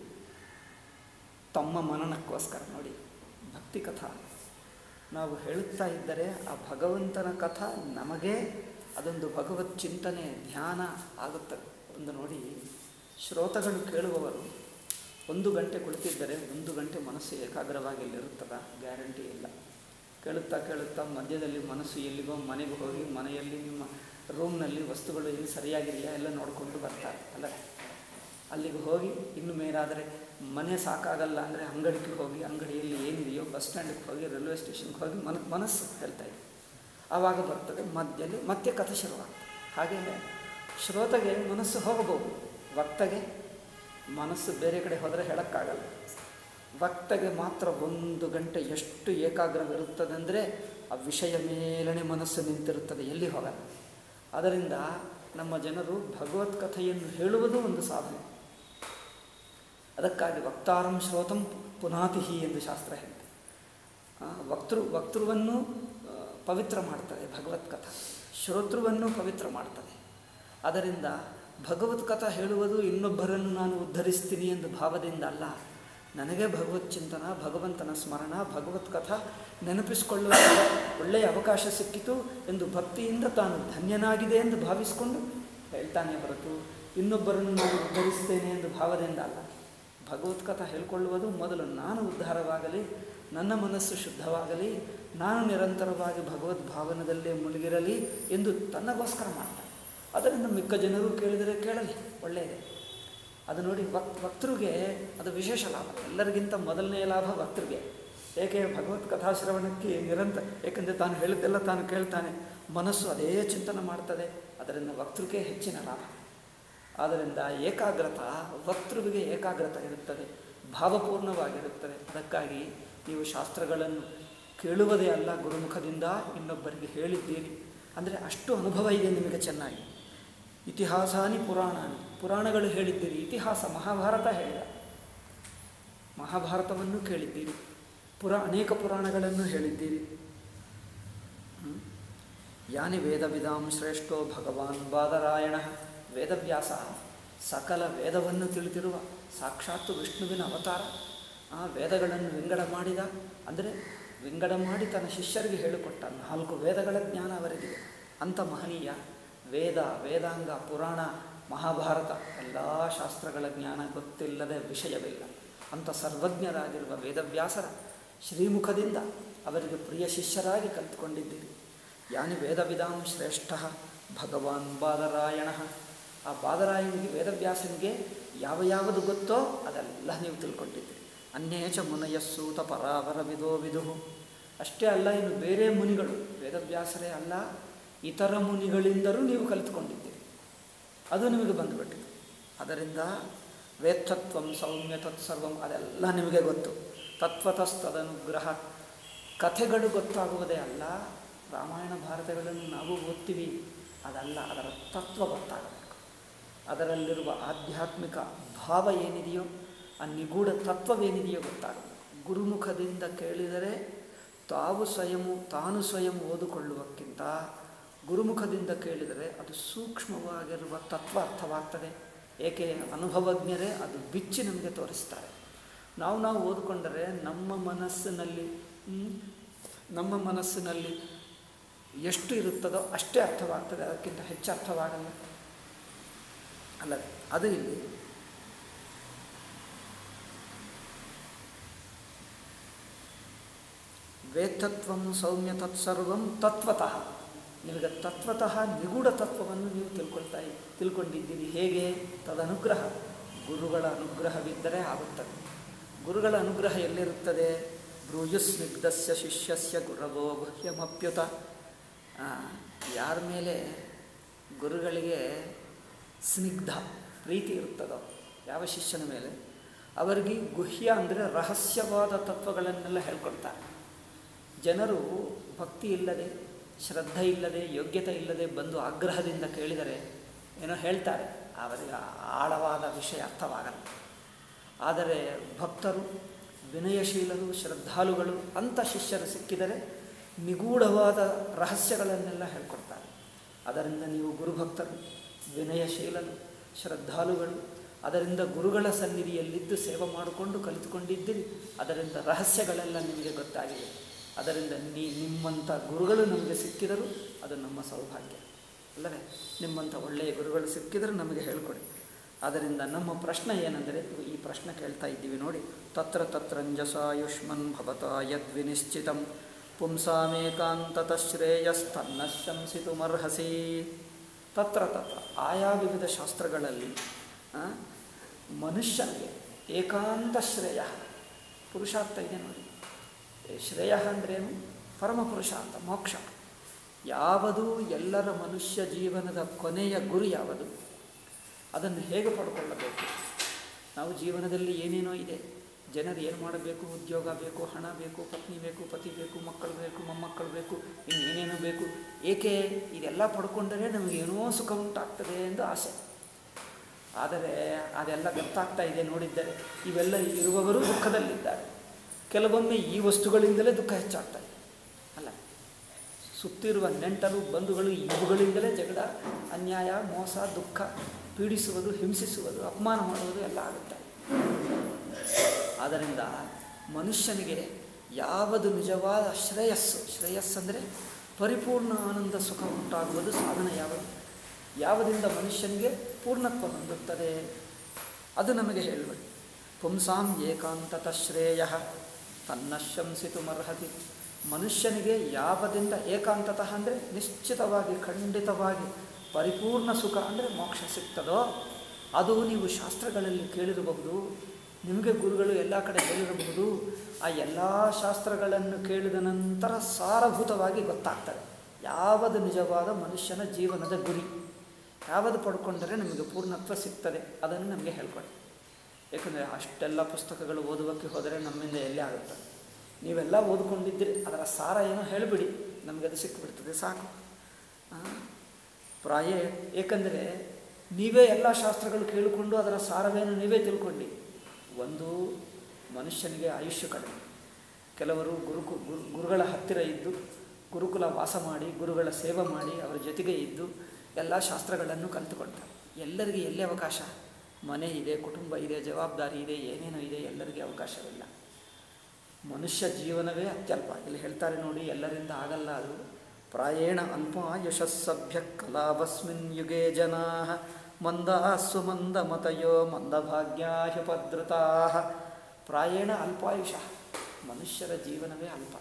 ತಮ್ಮ ಮನನಕ್ಕೋಸ್ಕರ ನೋಡಿ ಭಕ್ತಿ ಕಥಾ ನಾವು ಹೇಳುತ್ತಾ ಇದ್ದರೆ ಆ ಭಗವಂತನ ಕಥಾ ನಮಗೆ ಅದೊಂದು ಭಗವತ್ ಚಿಂತನೆ ಧ್ಯಾನ ಆಗುತ್ತದೆ ಒಂದು ನೋಡಿ ಶ್ರೋತಗಳು ಕೇಳುವವರು ಒಂದು ಗಂಟೆ ಕುಳಿತಿದ್ದರೆ ಒಂದು ಗಂಟೆ ಮನಸ್ಸು ಏಕಾಗ್ರವಾಗಿ ಇಲ್ಲಿರುತ್ತದ ಗ್ಯಾರಂಟಿ ಇಲ್ಲ ಕೇಳುತ್ತಾ ಕೇಳುತ್ತಾ ಮಧ್ಯದಲ್ಲಿ ಮನಸ್ಸು ಎಲ್ಲಿಗೋ ಮನೆಗೆ ಹೋಗಿ ಮನೆಯಲ್ಲಿ ನಿಮ್ಮ ರೂಮ್ನಲ್ಲಿ ವಸ್ತುಗಳು ಎಲ್ಲಿ ಸರಿಯಾಗಿದೆಯಾ ಎಲ್ಲ ನೋಡಿಕೊಂಡು ಬರ್ತಾರೆ ಅಲ್ಲ ಅಲ್ಲಿಗೆ ಹೋಗಿ ಇನ್ನು ಮೇಲಾದರೆ ಮನೆ ಸಾಕಾಗಲ್ಲ ಅಂದರೆ ಅಂಗಡಿಗೆ ಹೋಗಿ ಅಂಗಡಿಯಲ್ಲಿ ಏನಿದೆಯೋ ಬಸ್ ಸ್ಟ್ಯಾಂಡಿಗೆ ಹೋಗಿ ರೈಲ್ವೆ ಸ್ಟೇಷನ್ಗೆ ಹೋಗಿ ಮನ ಮನಸ್ಸು ಹೇಳ್ತಾ ಇದೆ ಆವಾಗ ಬರ್ತದೆ ಮಧ್ಯದಲ್ಲಿ ಮತ್ತೆ ಕಥೆ ಶುರುವಾಗ್ತದೆ ಹಾಗೆ ಶ್ರೋತಗೆ ಮನಸ್ಸು ಹೋಗಬಹುದು ವಕ್ತಗೆ ಮನಸ್ಸು ಬೇರೆ ಕಡೆ ಹೋದರೆ ಹೇಳೋಕ್ಕಾಗಲ್ಲ ವಕ್ತಗೆ ಮಾತ್ರ ಒಂದು ಗಂಟೆ ಎಷ್ಟು ಏಕಾಗ್ರವಿರುತ್ತದೆ ಅಂದರೆ ಆ ವಿಷಯ ಮೇಲನೆ ಮನಸ್ಸು ನಿಂತಿರುತ್ತದೆ ಎಲ್ಲಿ ಹೋಗಲ್ಲ ಅದರಿಂದ ನಮ್ಮ ಜನರು ಭಗವತ್ ಕಥೆಯನ್ನು ಹೇಳುವುದು ಒಂದು ಸಾಧನೆ ಅದಕ್ಕಾಗಿ ವಕ್ತಾರಂ ಶ್ರೋತಂ ಪುನಾತಿಹಿ ಎಂದು ಶಾಸ್ತ್ರ ಹೇಳ್ತಾರೆ ಆ, ವಕ್ತೃ ವಕ್ತೃವನ್ನು ಆ, ಪವಿತ್ರ ಮಾಡ್ತದೆ ಭಗವತ್ ಕಥಾ ಶ್ರೋತೃವನ್ನು ಪವಿತ್ರ ಮಾಡ್ತದೆ ಅದರಿಂದ ಭಗವತ್ ಕಥಾ ಹೇಳುವುದು ಇನ್ನೊಬ್ಬರನ್ನು ನಾನು ಉದ್ಧರಿಸ್ತೀನಿ ಎಂದು ಭಾವದಿಂದ ಅಲ್ಲ ನನಗೆ ಭಗವತ್ ಚಿಂತನ ಭಗವಂತನ ಸ್ಮರಣ ಭಗವತ್ ಕಥಾ ನೆನಪಿಸಿಕೊಳ್ಳುವ ಒಳ್ಳೆಯ ಅವಕಾಶ ಸಿಕ್ಕಿತು ಎಂದು ಭಕ್ತಿಯಿಂದ ತಾನು ಧನ್ಯನಾಗಿದೆ ಎಂದು ಭಾವಿಸಿಕೊಂಡು ಹೇಳ್ತಾನೆ ಹೊರತು ಇನ್ನೊಬ್ಬರನ್ನು ನಾನು ಉದ್ಧರಿಸ್ತೇನೆ ಎಂದು ಭಾವದಿಂದ ಅಲ್ಲ ಭಗವತ್ ಕಥಾ ಹೇಳ್ಕೊಳ್ಳುವುದು ಮೊದಲು ನಾನು ಉದ್ಧಾರವಾಗಲಿ ನನ್ನ ಮನಸ್ಸು ಶುದ್ಧವಾಗಲಿ ನಾನು ನಿರಂತರವಾಗಿ ಭಗವದ್ ಭಾವನದಲ್ಲೇ ಮುಳುಗಿರಲಿ ಎಂದು ತನ್ನಗೋಸ್ಕರ ಮಾಡ್ತಾನೆ ಅದರಿಂದ ಮಿಕ್ಕ ಜನರು ಕೇಳಿದರೆ ಕೇಳಲಿ ಒಳ್ಳೆಯದೇ ಅದು ನೋಡಿ ವಕ್ ವಕ್ತೃಗೆ ಅದು ವಿಶೇಷ ಲಾಭ ಎಲ್ಲರಿಗಿಂತ ಮೊದಲನೇ ಲಾಭ ವಕ್ತೃಗೆ ಏಕೆ ಭಗವತ್ ಕಥಾಶ್ರವಣಕ್ಕೆ ನಿರಂತರ ಏಕೆಂದರೆ ತಾನು ಹೇಳಿದ್ದೆಲ್ಲ ತಾನು ಕೇಳ್ತಾನೆ ಮನಸ್ಸು ಅದೇ ಚಿಂತನೆ ಮಾಡ್ತದೆ ಅದರಿಂದ ವಕ್ತೃಗೆ ಹೆಚ್ಚಿನ ಲಾಭ ಆದ್ದರಿಂದ ಏಕಾಗ್ರತ ವಕ್ತೃವಿಗೆ ಏಕಾಗ್ರತ ಇರುತ್ತದೆ ಭಾವಪೂರ್ಣವಾಗಿರುತ್ತದೆ ಅದಕ್ಕಾಗಿ ನೀವು ಶಾಸ್ತ್ರಗಳನ್ನು ಕೇಳುವುದೇ ಅಲ್ಲ ಗುರುಮುಖದಿಂದ ಇನ್ನೊಬ್ಬರಿಗೆ ಹೇಳಿದ್ದೀರಿ ಅಂದರೆ ಅಷ್ಟು ಅನುಭವ ಇದೆ ನಿಮಗೆ ಚೆನ್ನಾಗಿ ಇತಿಹಾಸಾನಿ ಪುರಾಣಾನಿ ಪುರಾಣಗಳು ಹೇಳಿದ್ದೀರಿ ಇತಿಹಾಸ ಮಹಾಭಾರತ ಹೇಳಿದ ಮಹಾಭಾರತವನ್ನು ಕೇಳಿದ್ದೀರಿ ಪುರ ಅನೇಕ ಪುರಾಣಗಳನ್ನು ಹೇಳಿದ್ದೀರಿ ಹ್ಮ್? ಯಾನಿ ವೇದವಿದಾಂ ಶ್ರೇಷ್ಠೋ ಭಗವಾನ್ ಬಾದರಾಯಣ ವೇದವ್ಯಾಸ ಸಕಲ ವೇದವನ್ನು ತಿಳಿದಿರುವ ಸಾಕ್ಷಾತ್ತು ವಿಷ್ಣುವಿನ ಅವತಾರ ಆ ವೇದಗಳನ್ನು ವಿಂಗಡ ಮಾಡಿದ ಅಂದರೆ ವಿಂಗಡ ಮಾಡಿ ತನ್ನ ಶಿಷ್ಯರಿಗೆ ಹೇಳಿಕೊಟ್ಟ ನಾಲ್ಕು ವೇದಗಳ ಜ್ಞಾನ ಅವರಿಗಿದೆ ಅಂಥ ಮಹನೀಯ ವೇದ ವೇದಾಂಗ ಪುರಾಣ ಮಹಾಭಾರತ ಎಲ್ಲ ಶಾಸ್ತ್ರಗಳ ಜ್ಞಾನ ಗೊತ್ತಿಲ್ಲದೆ ವಿಷಯವಿಲ್ಲ ಅಂಥ ಸರ್ವಜ್ಞರಾಗಿರುವ ವೇದವ್ಯಾಸರ ಶ್ರೀಮುಖದಿಂದ ಅವರಿಗೆ ಪ್ರಿಯ ಶಿಷ್ಯರಾಗಿ ಕಲಿತುಕೊಂಡಿದ್ದೀರಿ ಯಾನಿ ವೇದವಿದಾಂ ಶ್ರೇಷ್ಠ ಭಗವಾನ್ ಬಾದರಾಯಣ ಆ ಬಾದರಾಯನಿಗೆ ವೇದವ್ಯಾಸನಿಗೆ ಯಾವ ಯಾವುದು ಗೊತ್ತೋ ಅದೆಲ್ಲ ನೀವು ತಿಳ್ಕೊಂಡಿದ್ದೀರಿ ಅನ್ಯೇಚ ಮುನಯಸ್ಸೂತ ಪರಾವರ ವಿದೋ ವಿದುಹು ಅಷ್ಟೇ ಅಲ್ಲ ಇನ್ನು ಬೇರೆ ಮುನಿಗಳು ವೇದವ್ಯಾಸರೇ ಅಲ್ಲ ಇತರ ಮುನಿಗಳಿಂದಲೂ ನೀವು ಕಲಿತುಕೊಂಡಿದ್ದೀರಿ ಅದು ನಿಮಗೆ ಬಂದುಬಿಟ್ಟಿದೆ ಅದರಿಂದ ವೇತ್ತತ್ವಂ ಸೌಮ್ಯ ತತ್ಸರ್ವಂ ಅದೆಲ್ಲ ನಿಮಗೆ ಗೊತ್ತು ತತ್ವತಸ್ತದನುಗ್ರಹ ಕಥೆಗಳು ಗೊತ್ತಾಗುವುದೇ ಅಲ್ಲ ರಾಮಾಯಣ ಭಾರತಗಳನ್ನು ನಾವು ಓದ್ತೀವಿ ಅದಲ್ಲ ಅದರ ತತ್ವ ಗೊತ್ತಾಗಬೇಕು ಅದರಲ್ಲಿರುವ ಆಧ್ಯಾತ್ಮಿಕ ಭಾವ ಏನಿದೆಯೋ ಆ ನಿಗೂಢ ತತ್ವವೇನಿದೆಯೋ ಗೊತ್ತಾಗಬೇಕು ಗುರುಮುಖದಿಂದ ಕೇಳಿದರೆ ತಾವು ಸ್ವಯಂ ತಾನು ಸ್ವಯಂ ಓದಿಕೊಳ್ಳುವಕ್ಕಿಂತ ಗುರುಮುಖದಿಂದ ಕೇಳಿದರೆ ಅದು ಸೂಕ್ಷ್ಮವಾಗಿರುವ ತತ್ವ ಅರ್ಥವಾಗ್ತದೆ ಏಕೆ ಅನುಭವಜ್ಞರೇ ಅದು ಬಿಚ್ಚಿ ನಮಗೆ ತೋರಿಸ್ತಾರೆ ನಾವು ನಾವು ಓದಿಕೊಂಡರೆ ನಮ್ಮ ಮನಸ್ಸಿನಲ್ಲಿ ಹ್ಮ್, ನಮ್ಮ ಮನಸ್ಸಿನಲ್ಲಿ ಎಷ್ಟು ಇರುತ್ತದೋ ಅಷ್ಟೇ ಅರ್ಥವಾಗ್ತದೆ ಅದಕ್ಕಿಂತ ಹೆಚ್ಚು ಅರ್ಥವಾಗಲ್ಲ ಅಲ್ಲ ಅದು ಇಲ್ಲಿ ವೇತ್ತತ್ವಂ ಸೌಮ್ಯ ತತ್ಸರ್ವಂ ತತ್ವತಃ ನಿಮಗೆ ತತ್ವತಃ ನಿಗೂಢ ತತ್ವವನ್ನು ನೀವು ತಿಳ್ಕೊಳ್ತಾ ಇ- ತಿಳ್ಕೊಂಡಿದ್ದೀರಿ ಹೇಗೆ ತದನುಗ್ರಹ ಗುರುಗಳ ಅನುಗ್ರಹವಿದ್ದರೆ ಆಗುತ್ತದೆ ಗುರುಗಳ ಅನುಗ್ರಹ ಎಲ್ಲಿರುತ್ತದೆ ಭ್ರೂಯುಸ್ನಿಗ್ಧಸ್ಯ ಶಿಷ್ಯಸ್ಯ ಗುರವೋ ಗುಹ್ಯಮಪ್ಯುತ ಆ, ಯಾರ ಮೇಲೆ ಗುರುಗಳಿಗೆ ಸ್ನಿಗ್ಧ ಪ್ರೀತಿ ಇರುತ್ತದೋ ಯಾವ ಶಿಷ್ಯನ ಮೇಲೆ ಅವರಿಗೆ ಗುಹ್ಯ ಅಂದರೆ ರಹಸ್ಯವಾದ ತತ್ವಗಳನ್ನೆಲ್ಲ ಹೇಳ್ಕೊಡ್ತಾರೆ ಜನರು ಭಕ್ತಿ ಇಲ್ಲದೆ ಶ್ರದ್ಧೆ ಇಲ್ಲದೆ ಯೋಗ್ಯತೆ ಇಲ್ಲದೆ ಬಂದು ಆಗ್ರಹದಿಂದ ಕೇಳಿದರೆ ಏನೋ ಹೇಳ್ತಾರೆ ಅವರಿಗೆ ಆಳವಾದ ವಿಷಯ ಅರ್ಥವಾಗಲ್ಲ ಆದರೆ ಭಕ್ತರು ವಿನಯಶೀಲರು ಶ್ರದ್ಧಾಳುಗಳು ಅಂಥ ಶಿಷ್ಯರು ಸಿಕ್ಕಿದರೆ ನಿಗೂಢವಾದ ರಹಸ್ಯಗಳನ್ನೆಲ್ಲ ಹೇಳ್ಕೊಡ್ತಾರೆ ಅದರಿಂದ ನೀವು ಗುರುಭಕ್ತರು ವಿನಯಶೀಲರು ಶ್ರದ್ಧಾಳುಗಳು ಅದರಿಂದ ಗುರುಗಳ ಸನ್ನಿಧಿಯಲ್ಲಿದ್ದು ಸೇವೆ ಮಾಡಿಕೊಂಡು ಕಲಿತುಕೊಂಡಿದ್ದೀರಿ ಅದರಿಂದ ರಹಸ್ಯಗಳೆಲ್ಲ ನಿಮಗೆ ಗೊತ್ತಾಗಿದೆ ಅದರಿಂದ ನೀ ನಿಮ್ಮಂಥ ಗುರುಗಳು ನಮಗೆ ಸಿಕ್ಕಿದರೂ ಅದು ನಮ್ಮ ಸೌಭಾಗ್ಯ ಅಲ್ಲವೇ ನಿಮ್ಮಂಥ ಒಳ್ಳೆಯ ಗುರುಗಳು ಸಿಕ್ಕಿದರೆ ನಮಗೆ ಹೇಳಿಕೊಡಿ ಆದ್ದರಿಂದ ನಮ್ಮ ಪ್ರಶ್ನೆ ಏನೆಂದರೆ ಈ ಪ್ರಶ್ನೆ ಕೇಳ್ತಾ ಇದ್ದೀವಿ ನೋಡಿ ತತ್ರ ತತ್ರಂಜಸಾಯುಷ್ಮನ್ ಭವತ ಯದ್ವಿನಿಶ್ಚಿತಂ ಪುಂಸಾಮೇಕಾಂತತ ಶ್ರೇಯಸ್ತನ್ನ ಶಂಸಿತುಮರ್ಹಸಿ ತತ್ರ ತತ್ರ ಆಯಾ ವಿವಿಧ ಶಾಸ್ತ್ರಗಳಲ್ಲಿ ಆ, ಮನುಷ್ಯನಿಗೆ ಏಕಾಂತ ಶ್ರೇಯ ಪುರುಷಾರ್ಥ ಇದೆ ನೋಡಿ ಏ ಶ್ರೇಯ ಅಂದ್ರೇನು ಪರಮ ಪುರುಷಾರ್ಥ ಮೋಕ್ಷ ಯಾವುದು ಎಲ್ಲರ ಮನುಷ್ಯ ಜೀವನದ ಕೊನೆಯ ಗುರಿ ಯಾವುದು ಅದನ್ನು ಹೇಗೆ ಪಡ್ಕೊಳ್ಳಬೇಕು ನಾವು ಜೀವನದಲ್ಲಿ ಏನೇನೋ ಇದೆ ಜನರು ಏನು ಮಾಡಬೇಕು ಉದ್ಯೋಗ ಬೇಕು ಹಣ ಬೇಕು ಪತ್ನಿ ಬೇಕು ಪತಿ ಬೇಕು ಮಕ್ಕಳು ಬೇಕು ಮೊಮ್ಮಕ್ಕಳು ಬೇಕು ಇನ್ನೇನೇನೋ ಬೇಕು ಏಕೆ ಇದೆಲ್ಲ ಪಡ್ಕೊಂಡರೆ ನಮಗೇನೋ ಸುಖ ಉಂಟಾಗ್ತದೆ ಎಂದು ಆಸೆ ಆದರೆ ಅದೆಲ್ಲ ಗೊತ್ತಾಗ್ತಾ ಇದೆ ನೋಡಿದ್ದರೆ ಇವೆಲ್ಲ ಇರುವವರು ದುಃಖದಲ್ಲಿದ್ದಾರೆ ಕೆಲವೊಮ್ಮೆ ಈ ವಸ್ತುಗಳಿಂದಲೇ ದುಃಖ ಹೆಚ್ಚಾಗ್ತಾ ಇದೆ ಅಲ್ಲ ಸುತ್ತಿರುವ ನೆಂಟರು ಬಂಧುಗಳು ಇವುಗಳಿಂದಲೇ ಜಗಳ ಅನ್ಯಾಯ ಮೋಸ ದುಃಖ ಪೀಡಿಸುವುದು ಹಿಂಸಿಸುವುದು ಅಪಮಾನ ಮಾಡುವುದು ಎಲ್ಲ ಆಗುತ್ತೆ ಆದ್ದರಿಂದ ಮನುಷ್ಯನಿಗೆ ಯಾವುದು ನಿಜವಾದ ಶ್ರೇಯಸ್ಸು ಶ್ರೇಯಸ್ಸಂದರೆ ಪರಿಪೂರ್ಣ ಆನಂದ ಸುಖ ಉಂಟಾಗುವುದು ಸಾಧನ ಯಾವುದು ಯಾವುದರಿಂದ ಮನುಷ್ಯನಿಗೆ ಪೂರ್ಣತ್ವ ಹೊಂದುತ್ತದೆ ಅದು ನಮಗೆ ಹೇಳಬೇಡಿ ಪುಂಸಾಂ ಏಕಾಂತತ ಶ್ರೇಯ ತನ್ನ ಶಂಸಿತುಮರ್ಹತಿ ಮನುಷ್ಯನಿಗೆ ಯಾವದಿಂದ ಏಕಾಂತತಃ ಅಂದರೆ ನಿಶ್ಚಿತವಾಗಿ ಖಂಡಿತವಾಗಿ ಪರಿಪೂರ್ಣ ಸುಖ ಅಂದರೆ ಮೋಕ್ಷ ಸಿಗ್ತದೋ ಅದು ನೀವು ಶಾಸ್ತ್ರಗಳಲ್ಲಿ ಕೇಳಿರಬಹುದು ನಿಮಗೆ ಗುರುಗಳು ಎಲ್ಲ ಕಡೆ ಹೇಳಿರಬಹುದು ಆ ಎಲ್ಲ ಶಾಸ್ತ್ರಗಳನ್ನು ಕೇಳಿದ ನಂತರ ಸಾರಭೂತವಾಗಿ ಗೊತ್ತಾಗ್ತದೆ ಯಾವುದು ನಿಜವಾದ ಮನುಷ್ಯನ ಜೀವನದ ಗುರಿ ಯಾವುದು ಪಡ್ಕೊಂಡರೆ ನಮಗೆ ಪೂರ್ಣತ್ವ ಸಿಗ್ತದೆ ಅದನ್ನು ನಮಗೆ ಹೇಳ್ಕೊಡಿ ಏಕೆಂದರೆ ಅಷ್ಟೆಲ್ಲ ಪುಸ್ತಕಗಳು ಓದುವಕ್ಕೆ ಹೋದರೆ ನಮ್ಮಿಂದ ಎಲ್ಲೇ ಆಗುತ್ತೆ ನೀವೆಲ್ಲ ಓದ್ಕೊಂಡಿದ್ದೀರಿ ಅದರ ಸಾರ ಏನೋ ಹೇಳಿಬಿಡಿ ನಮಗೆ ಅದು ಸಿಕ್ಕಿಬಿಡ್ತದೆ ಸಾಕು ಆ, ಪ್ರಾಯ ಏಕೆಂದರೆ ನೀವೇ ಎಲ್ಲ ಶಾಸ್ತ್ರಗಳು ಕೇಳಿಕೊಂಡು ಅದರ ಸಾರವೇನು ನೀವೇ ತಿಳ್ಕೊಂಡು ಒಂದು ಮನುಷ್ಯನಿಗೆ ಆಯುಷ್ಯ ಕಡಿಮೆ ಕೆಲವರು ಗುರುಕು ಗುರು ಗುರುಗಳ ಹತ್ತಿರ ಇದ್ದು ಗುರುಕುಲ ವಾಸ ಮಾಡಿ ಗುರುಗಳ ಸೇವೆ ಮಾಡಿ ಅವರ ಜೊತೆಗೆ ಇದ್ದು ಎಲ್ಲ ಶಾಸ್ತ್ರಗಳನ್ನು ಕಲಿತುಕೊಳ್ತಾರೆ ಎಲ್ಲರಿಗೆ ಎಲ್ಲಿ ಅವಕಾಶ ಮನೆ ಇದೆ ಕುಟುಂಬ ಇದೆ ಜವಾಬ್ದಾರಿ ಇದೆ ಏನೇನೋ ಇದೆ ಎಲ್ಲರಿಗೆ ಅವಕಾಶವಿಲ್ಲ ಮನುಷ್ಯ ಜೀವನವೇ ಅತ್ಯಲ್ಪ ಇಲ್ಲಿ ಹೇಳ್ತಾರೆ ನೋಡಿ ಎಲ್ಲರಿಂದ ಆಗಲ್ಲ ಅದು ಪ್ರಾಯೇಣ ಅಲ್ಪ ಯಶಸ್ಸಭ್ಯ ಕಲಾವಸ್ಮಿನ್ ಯುಗೆ ಜನಾ ಮಂದಾಸ್ಸು ಮಂದ ಮತಯೋ ಮಂದಭಾಗ್ಯಾ ಹ್ಯುಪದ್ರತಾ ಪ್ರಾಯೇಣ ಅಲ್ಪಾಯುಷ ಮನುಷ್ಯರ ಜೀವನವೇ ಅಲ್ಪ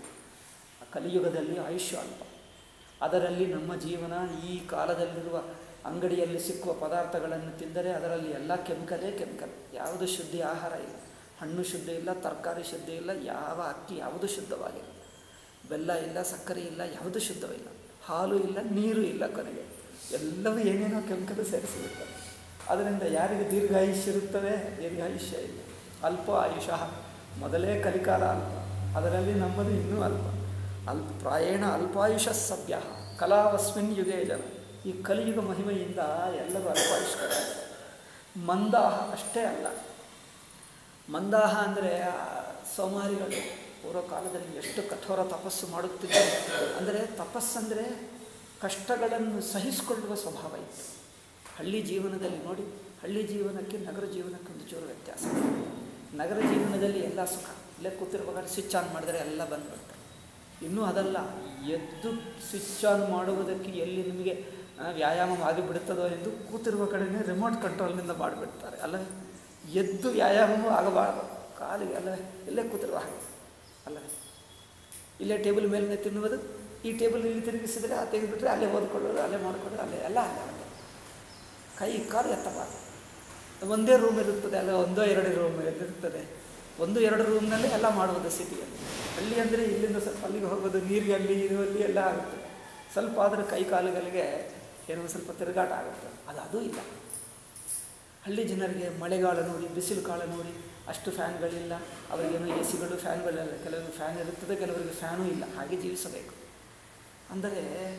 ಆ ಕಲಿಯುಗದಲ್ಲಿ ಆಯುಷ್ಯ ಅಲ್ಪ ಅದರಲ್ಲಿ ನಮ್ಮ ಜೀವನ ಈ ಕಾಲದಲ್ಲಿರುವ ಅಂಗಡಿಯಲ್ಲಿ ಸಿಕ್ಕುವ ಪದಾರ್ಥಗಳನ್ನು ತಿಂದರೆ ಅದರಲ್ಲಿ ಎಲ್ಲ ಕೆಮಿಕಲೇ ಕೆಮಿಕಲ್ ಯಾವುದು ಶುದ್ಧಿ ಆಹಾರ ಇಲ್ಲ ಹಣ್ಣು ಶುದ್ಧ ಇಲ್ಲ ತರಕಾರಿ ಶುದ್ಧ ಇಲ್ಲ ಯಾವ ಅಕ್ಕಿ ಯಾವುದು ಶುದ್ಧವಾಗಿಲ್ಲ ಬೆಲ್ಲ ಇಲ್ಲ ಸಕ್ಕರೆ ಇಲ್ಲ ಯಾವುದು ಶುದ್ಧವಿಲ್ಲ ಹಾಲು ಇಲ್ಲ ನೀರು ಇಲ್ಲ ಕೊನೆಗೆ ಎಲ್ಲವೂ ಏನೇನೋ ಕೆಮಿಕಲ್ ಸೇರಿಸಿರುತ್ತದೆ ಅದರಿಂದ ಯಾರಿಗೆ ದೀರ್ಘಾಯುಷ್ಯ ಇರುತ್ತದೆ ದೀರ್ಘಾಯುಷ್ಯ ಇಲ್ಲ ಅಲ್ಪ ಆಯುಷ ಮೊದಲೇ ಕಲಿಕಾಲ ಅಲ್ಪ ಅದರಲ್ಲಿ ನಮ್ಮದು ಇನ್ನೂ ಅಲ್ಪ ಅಲ್ಪ ಪ್ರಾಯೇಣ ಅಲ್ಪಾಯುಷ ಸಭ್ಯ ಕಲಾವಸ್ಮಿನ್ ಯುಗೇ ಜನ ಈ ಕಲಿಯುಗ ಮಹಿಮೆಯಿಂದ ಎಲ್ಲರೂ ಅಲ್ಪಾಯುಷ್ಕರಾಗಿದ್ದಾರೆ ಮಂದಾಹ ಅಷ್ಟೇ ಅಲ್ಲ ಮಂದಾಹ ಅಂದರೆ ಸೋಮಾರಿಗಳು ಪೂರ್ವ ಕಾಲದಲ್ಲಿ ಎಷ್ಟು ಕಠೋರ ತಪಸ್ಸು ಮಾಡುತ್ತಿದ್ದರು ಅಂದರೆ ತಪಸ್ಸಂದರೆ ಕಷ್ಟಗಳನ್ನು ಸಹಿಸಿಕೊಳ್ಳುವ ಸ್ವಭಾವ ಇತ್ತು ಹಳ್ಳಿ ಜೀವನದಲ್ಲಿ ನೋಡಿ ಹಳ್ಳಿ ಜೀವನಕ್ಕೆ ನಗರ ಜೀವನಕ್ಕೆ ಒಂದು ಚೂರು ವ್ಯತ್ಯಾಸ ನಗರ ಜೀವನದಲ್ಲಿ ಎಲ್ಲ ಸುಖ ಇಲ್ಲೇ ಕೂತಿರುವಾಗ ಸ್ವಿಚ್ ಆನ್ ಮಾಡಿದರೆ ಎಲ್ಲ ಬಂದ್ಬಿಡ್ತಾರೆ ಇನ್ನೂ ಅದಲ್ಲ ಎದ್ದು ಸ್ವಿಚ್ ಆನ್ ಮಾಡುವುದಕ್ಕೆ ಎಲ್ಲಿ ನಿಮಗೆ ಆ, ವ್ಯಾಯಾಮ ಆಗಿಬಿಡುತ್ತದೋ ಎಂದು ಕೂತಿರುವ ಕಡೆನೇ ರಿಮೋಟ್ ಕಂಟ್ರೋಲ್ನಿಂದ ಮಾಡಿಬಿಡ್ತಾರೆ ಅಲ್ಲವೇ ಎದ್ದು ವ್ಯಾಯಾಮವೂ ಆಗಬಾರದು ಕಾಲಿಗೆ ಅಲ್ಲವೇ ಇಲ್ಲೇ ಕೂತಿರುವ ಹಾಗೆ ಅಲ್ಲವೇ ಇಲ್ಲೇ ಟೇಬಲ್ ಮೇಲೇ ತಿನ್ನುವುದು ಈ ಟೇಬಲ್ ಇಲ್ಲಿ ತಿರುಗಿಸಿದರೆ ಆ ತೆಗೆದುಬಿಟ್ರೆ ಅಲ್ಲೇ ಓದ್ಕೊಳ್ಳೋದು ಅಲ್ಲೇ ಮಾಡ್ಕೊಳ್ಳೋದು ಅಲ್ಲೇ ಎಲ್ಲ ಅಲ್ಲೇ ಅಲ್ಲೇ ಕೈ ಕಾಲು ಎತ್ತಬಾರದು ಒಂದೇ ರೂಮ್ ಇರುತ್ತದೆ ಅಲ್ಲ ಒಂದೋ ಎರಡು ರೂಮ್ ಇರುತ್ತದೆ ಒಂದು ಎರಡು ರೂಮ್ನಲ್ಲಿ ಎಲ್ಲ ಮಾಡುವುದು ಸಿಟಿಯಲ್ಲಿ ಹಳ್ಳಿ ಅಂದರೆ ಇಲ್ಲಿಂದ ಸ್ವಲ್ಪ ಅಲ್ಲಿಗೆ ಹೋಗೋದು ನೀರಿಗೆ ಅಲ್ಲಿ ಇದು ಅಲ್ಲಿ ಎಲ್ಲ ಆಗುತ್ತೆ ಸ್ವಲ್ಪ ಆದರೆ ಕೈ ಕಾಲುಗಳಿಗೆ ಏನೋ ಸ್ವಲ್ಪ ತಿರುಗಾಟ ಆಗುತ್ತೆ ಅದು ಅದೂ ಇಲ್ಲ ಹಳ್ಳಿ ಜನರಿಗೆ ಮಳೆಗಾಲ ನೋಡಿ ಬಿಸಿಲು ಕಾಲ ನೋಡಿ ಅಷ್ಟು ಫ್ಯಾನ್ಗಳಿಲ್ಲ ಅವರಿಗೇನು ಎ ಸಿಗಳು ಫ್ಯಾನ್ಗಳಿಲ್ಲ ಕೆಲವರಿಗೆ ಫ್ಯಾನ್ ಇರುತ್ತದೆ ಕೆಲವರಿಗೆ ಫ್ಯಾನೂ ಇಲ್ಲ ಹಾಗೆ ಜೀವಿಸಬೇಕು ಅಂದರೆ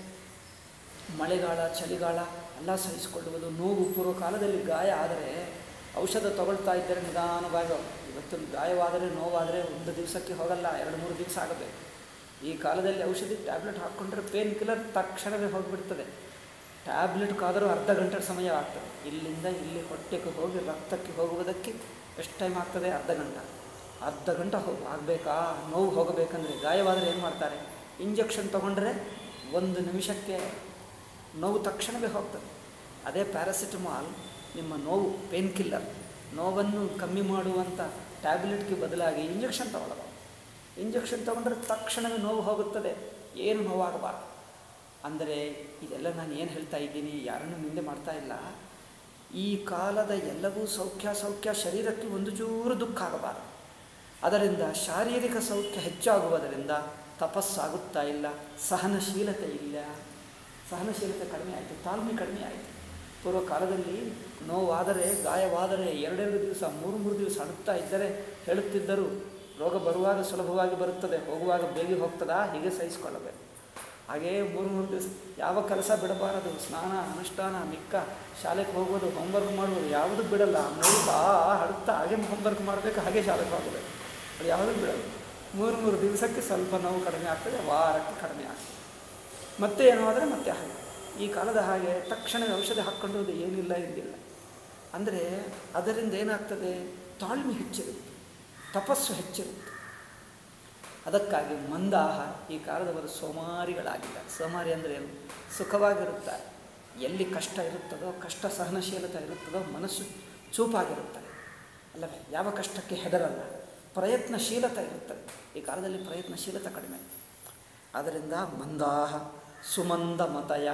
ಮಳೆಗಾಲ ಚಳಿಗಾಲ ಎಲ್ಲ ಸಹಿಸಿಕೊಳ್ಳುವುದು ನೋವು ಪೂರ್ವ ಕಾಲದಲ್ಲಿ ಗಾಯ ಆದರೆ ಔಷಧ ತಗೊಳ್ತಾ ಇದ್ದರೆ ನಿಧಾನವಾಗಿ ಇವತ್ತು ಗಾಯವಾದರೆ ನೋವಾದರೆ ಒಂದು ದಿವಸಕ್ಕೆ ಹೋಗಲ್ಲ ಎರಡು ಮೂರು ದಿವಸ ಆಗಬೇಕು ಈ ಕಾಲದಲ್ಲಿ ಔಷಧಿ ಟ್ಯಾಬ್ಲೆಟ್ ಹಾಕ್ಕೊಂಡ್ರೆ ಪೇನ್ ಕಿಲ್ಲರ್ ತಕ್ಷಣವೇ ಹೋಗಿಬಿಡ್ತದೆ ಟ್ಯಾಬ್ಲೆಟ್ಗಾದರೂ ಅರ್ಧ ಗಂಟೆ ಸಮಯ ಆಗ್ತದೆ ಇಲ್ಲಿಂದ ಇಲ್ಲಿ ಹೊಟ್ಟೆಗೆ ಹೋಗಿ ರಕ್ತಕ್ಕೆ ಹೋಗುವುದಕ್ಕೆ ಎಷ್ಟು ಟೈಮ್ ಆಗ್ತದೆ ಅರ್ಧ ಗಂಟೆ ಅರ್ಧ ಗಂಟೆ ಹೋಗಿ ಆಗಬೇಕಾ ನೋವು ಹೋಗಬೇಕಂದ್ರೆ ಗಾಯವಾದರೆ ಏನು ಮಾಡ್ತಾರೆ ಇಂಜೆಕ್ಷನ್ ತೊಗೊಂಡ್ರೆ ಒಂದು ನಿಮಿಷಕ್ಕೆ ನೋವು ತಕ್ಷಣವೇ ಹೋಗ್ತದೆ ಅದೇ ಪ್ಯಾರಾಸಿಟಮಾಲ್ ನಿಮ್ಮ ನೋವು ಪೇನ್ ಕಿಲ್ಲರ್ ನೋವನ್ನು ಕಮ್ಮಿ ಮಾಡುವಂಥ ಟ್ಯಾಬ್ಲೆಟ್ಗೆ ಬದಲಾಗಿ ಇಂಜೆಕ್ಷನ್ ತಗೊಳ್ಳೋದು ಇಂಜೆಕ್ಷನ್ ತಗೊಂಡ್ರೆ ತಕ್ಷಣವೇ ನೋವು ಹೋಗುತ್ತದೆ ಏನು ನೋವಾಗಬಾರ್ದು ಅಂದರೆ ಇದೆಲ್ಲ ನಾನು ಏನು ಹೇಳ್ತಾ ಇದ್ದೀನಿ ಯಾರನ್ನೂ ನಿಂದೆ ಮಾಡ್ತಾ ಇಲ್ಲ ಈ ಕಾಲದ ಎಲ್ಲವೂ ಸೌಖ್ಯ ಸೌಖ್ಯ ಶರೀರಕ್ಕೆ ಒಂದು ಚೂರು ದುಃಖ ಆಗಬಾರದು ಅದರಿಂದ ಶಾರೀರಿಕ ಸೌಖ್ಯ ಹೆಚ್ಚಾಗುವುದರಿಂದ ತಪಸ್ಸಾಗುತ್ತಾ ಇಲ್ಲ ಸಹನಶೀಲತೆ ಇಲ್ಲ ಸಹನಶೀಲತೆ ಕಡಿಮೆ ಆಯಿತು ತಾಳ್ಮೆ ಕಡಿಮೆ ಆಯಿತು ಪೂರ್ವ ಕಾಲದಲ್ಲಿ ನೋವಾದರೆ ಗಾಯವಾದರೆ ಎರಡೆರಡು ದಿವಸ ಮೂರು ಮೂರು ದಿವಸ ಅಡುತ್ತಾ ಇದ್ದರೆ ಹೇಳುತ್ತಿದ್ದರು ರೋಗ ಬರುವಾಗ ಸುಲಭವಾಗಿ ಬರುತ್ತದೆ ಹೋಗುವಾಗ ಬೇಗ ಹೋಗ್ತದಾ ಹೀಗೆ ಸಹಿಸಿಕೊಳ್ಳಬೇಕು ಹಾಗೇ ಮೂರು ಮೂರು ದಿವಸ ಯಾವ ಕೆಲಸ ಬಿಡಬಾರದು ಸ್ನಾನ ಅನುಷ್ಠಾನ ಮಿಕ್ಕ ಶಾಲೆಗೆ ಹೋಗೋದು ಹೋಮ್ವರ್ಕ್ ಮಾಡುವುದು ಯಾವುದೂ ಬಿಡಲ್ಲ ನೋಡ್ತಾ ಹಡುತ್ತಾ ಹಾಗೆ ಹೋಮ್ವರ್ಕ್ ಮಾಡಬೇಕು ಹಾಗೆ ಶಾಲೆಗೆ ಹೋಗಬೇಕು ಅದು ಯಾವುದೂ ಬಿಡಲ್ಲ ಮೂರು ಮೂರು ದಿವಸಕ್ಕೆ ಸ್ವಲ್ಪ ನೋವು ಕಡಿಮೆ ಆಗ್ತದೆ ವಾರಕ್ಕೆ ಕಡಿಮೆ ಆಗ್ತದೆ ಮತ್ತೆ ಏನೋ ಆದರೆ ಮತ್ತೆ ಹಾಗೆ ಈ ಕಾಲದ ಹಾಗೆ ತಕ್ಷಣ ಔಷಧಿ ಹಾಕ್ಕೊಳ್ಳೋದು ಏನಿಲ್ಲ ಎಂದಿಲ್ಲ ಅಂದರೆ ಅದರಿಂದ ಏನಾಗ್ತದೆ ತಾಳ್ಮೆ ಹೆಚ್ಚಿರುತ್ತೆ ತಪಸ್ಸು ಹೆಚ್ಚಿರುತ್ತೆ ಅದಕ್ಕಾಗಿ ಮಂದಾಹ ಈ ಕಾಲದವರು ಸೋಮಾರಿಗಳಾಗಿಲ್ಲ ಸೋಮಾರಿ ಅಂದರೆ ಏನು ಸುಖವಾಗಿರುತ್ತಾರೆ ಎಲ್ಲಿ ಕಷ್ಟ ಇರುತ್ತದೋ ಕಷ್ಟ ಸಹನಶೀಲತೆ ಇರುತ್ತದೋ ಮನಸ್ಸು ಚೂಪಾಗಿರುತ್ತದೆ ಅಲ್ಲವೇ ಯಾವ ಕಷ್ಟಕ್ಕೆ ಹೆದರಲ್ಲ ಪ್ರಯತ್ನಶೀಲತೆ ಇರುತ್ತದೆ ಈ ಕಾಲದಲ್ಲಿ ಪ್ರಯತ್ನಶೀಲತೆ ಕಡಿಮೆ ಆದ್ದರಿಂದ ಮಂದಾಹ ಸುಮಂದ ಮತಯ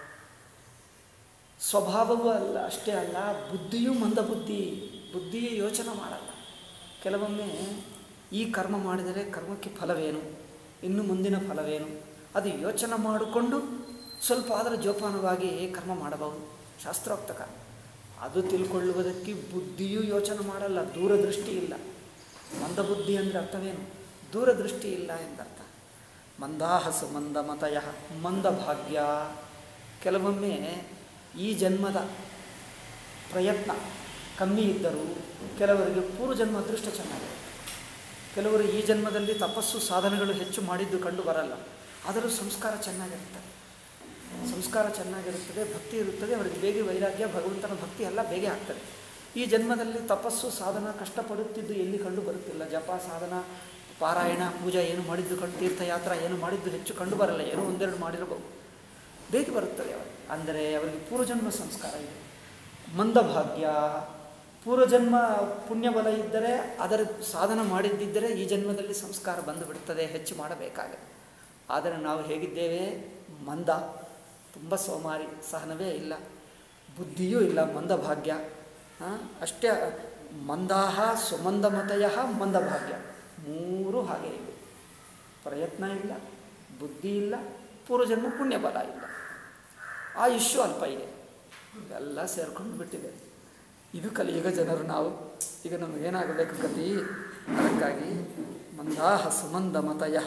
ಸ್ವಭಾವವೂ ಅಲ್ಲ ಅಷ್ಟೇ ಅಲ್ಲ ಬುದ್ಧಿಯೂ ಮಂದ ಬುದ್ಧಿ ಬುದ್ಧಿಯೇ ಯೋಚನೆ ಮಾಡಲ್ಲ ಕೆಲವೊಮ್ಮೆ ಈ ಕರ್ಮ ಮಾಡಿದರೆ ಕರ್ಮಕ್ಕೆ ಫಲವೇನು ಇನ್ನು ಮುಂದಿನ ಫಲವೇನು ಅದು ಯೋಚನೆ ಮಾಡಿಕೊಂಡು ಸ್ವಲ್ಪ ಅದರ ಜೋಪಾನವಾಗಿ ಕರ್ಮ ಮಾಡಬಹುದು ಶಾಸ್ತ್ರೋಕ್ತ ಕರ್ಮ ಅದು ತಿಳ್ಕೊಳ್ಳುವುದಕ್ಕೆ ಬುದ್ಧಿಯೂ ಯೋಚನೆ ಮಾಡಲ್ಲ ದೂರದೃಷ್ಟಿ ಇಲ್ಲ ಮಂದಬುದ್ಧಿ ಅಂದರೆ ಅರ್ಥವೇನು ದೂರದೃಷ್ಟಿ ಇಲ್ಲ ಎಂದರ್ಥ ಮಂದಾಹಸು ಮಂದ ಮತಯ ಮಂದ ಭಾಗ್ಯ ಕೆಲವೊಮ್ಮೆ ಈ ಜನ್ಮದ ಪ್ರಯತ್ನ ಕಮ್ಮಿ ಇದ್ದರೂ ಕೆಲವರಿಗೆ ಪೂರ್ವಜನ್ಮ ಅದೃಷ್ಟ ಚೆನ್ನಾಗಿದೆ ಕೆಲವರು ಈ ಜನ್ಮದಲ್ಲಿ ತಪಸ್ಸು ಸಾಧನೆಗಳು ಹೆಚ್ಚು ಮಾಡಿದ್ದು ಕಂಡು ಬರಲ್ಲ ಆದರೂ ಸಂಸ್ಕಾರ ಚೆನ್ನಾಗಿರುತ್ತದೆ ಸಂಸ್ಕಾರ ಚೆನ್ನಾಗಿರುತ್ತದೆ ಭಕ್ತಿ ಇರುತ್ತದೆ ಅವರಿಗೆ ಬೇಗ ವೈರಾಗ್ಯ ಭಗವಂತನ ಭಕ್ತಿ ಎಲ್ಲ ಬೇಗ ಆಗ್ತದೆ ಈ ಜನ್ಮದಲ್ಲಿ ತಪಸ್ಸು ಸಾಧನ ಕಷ್ಟಪಡುತ್ತಿದ್ದು ಎಲ್ಲಿ ಕಂಡು ಬರುತ್ತಿಲ್ಲ ಜಪ ಸಾಧನ ಪಾರಾಯಣ ಪೂಜಾ ಏನು ಮಾಡಿದ್ದು ಕಂಡು ತೀರ್ಥಯಾತ್ರ ಏನು ಮಾಡಿದ್ದು ಹೆಚ್ಚು ಕಂಡು ಬರಲ್ಲ ಏನೋ ಒಂದೆರಡು ಮಾಡಿರಬಹುದು ಬೇಗ ಬರುತ್ತದೆ ಅವರು ಅಂದರೆ ಅವರಿಗೆ ಪೂರ್ವಜನ್ಮ ಸಂಸ್ಕಾರ ಇದೆ ಮಂದಭಾಗ್ಯ ಪೂರ್ವಜನ್ಮ ಪುಣ್ಯಬಲ ಇದ್ದರೆ ಅದರ ಸಾಧನ ಮಾಡಿದ್ದಿದ್ದರೆ ಈ ಜನ್ಮದಲ್ಲಿ ಸಂಸ್ಕಾರ ಬಂದು ಬಿಡುತ್ತದೆ ಹೆಚ್ಚು ಮಾಡಬೇಕಾಗಿದೆ ಆದರೆ ನಾವು ಹೇಗಿದ್ದೇವೆ ಮಂದ ತುಂಬ ಸೋಮಾರಿ ಸಹನವೇ ಇಲ್ಲ ಬುದ್ಧಿಯೂ ಇಲ್ಲ ಮಂದಭಾಗ್ಯ ಹಾಂ ಅಷ್ಟೇ ಮಂದಾಹ ಸುಮಂದಮತಯ ಮಂದಭಾಗ್ಯ ಮೂರೂ ಹಾಗೆ ಇವೆ ಪ್ರಯತ್ನ ಇಲ್ಲ ಬುದ್ಧಿ ಇಲ್ಲ ಪೂರ್ವಜನ್ಮ ಪುಣ್ಯಬಲ ಇಲ್ಲ ಆಯುಷ್ಯು ಅಲ್ಪ ಇದೆ ಎಲ್ಲ ಸೇರ್ಕೊಂಡು ಬಿಟ್ಟಿದೆ ಇದು ಕಲಿಯುಗ ಜನರು ನಾವು ಈಗ ನಮಗೇನಾಗಬೇಕು ಗತಿ ಅದಕ್ಕಾಗಿ ಮಂದಾಹ ಸುಮಂದ ಮತಯ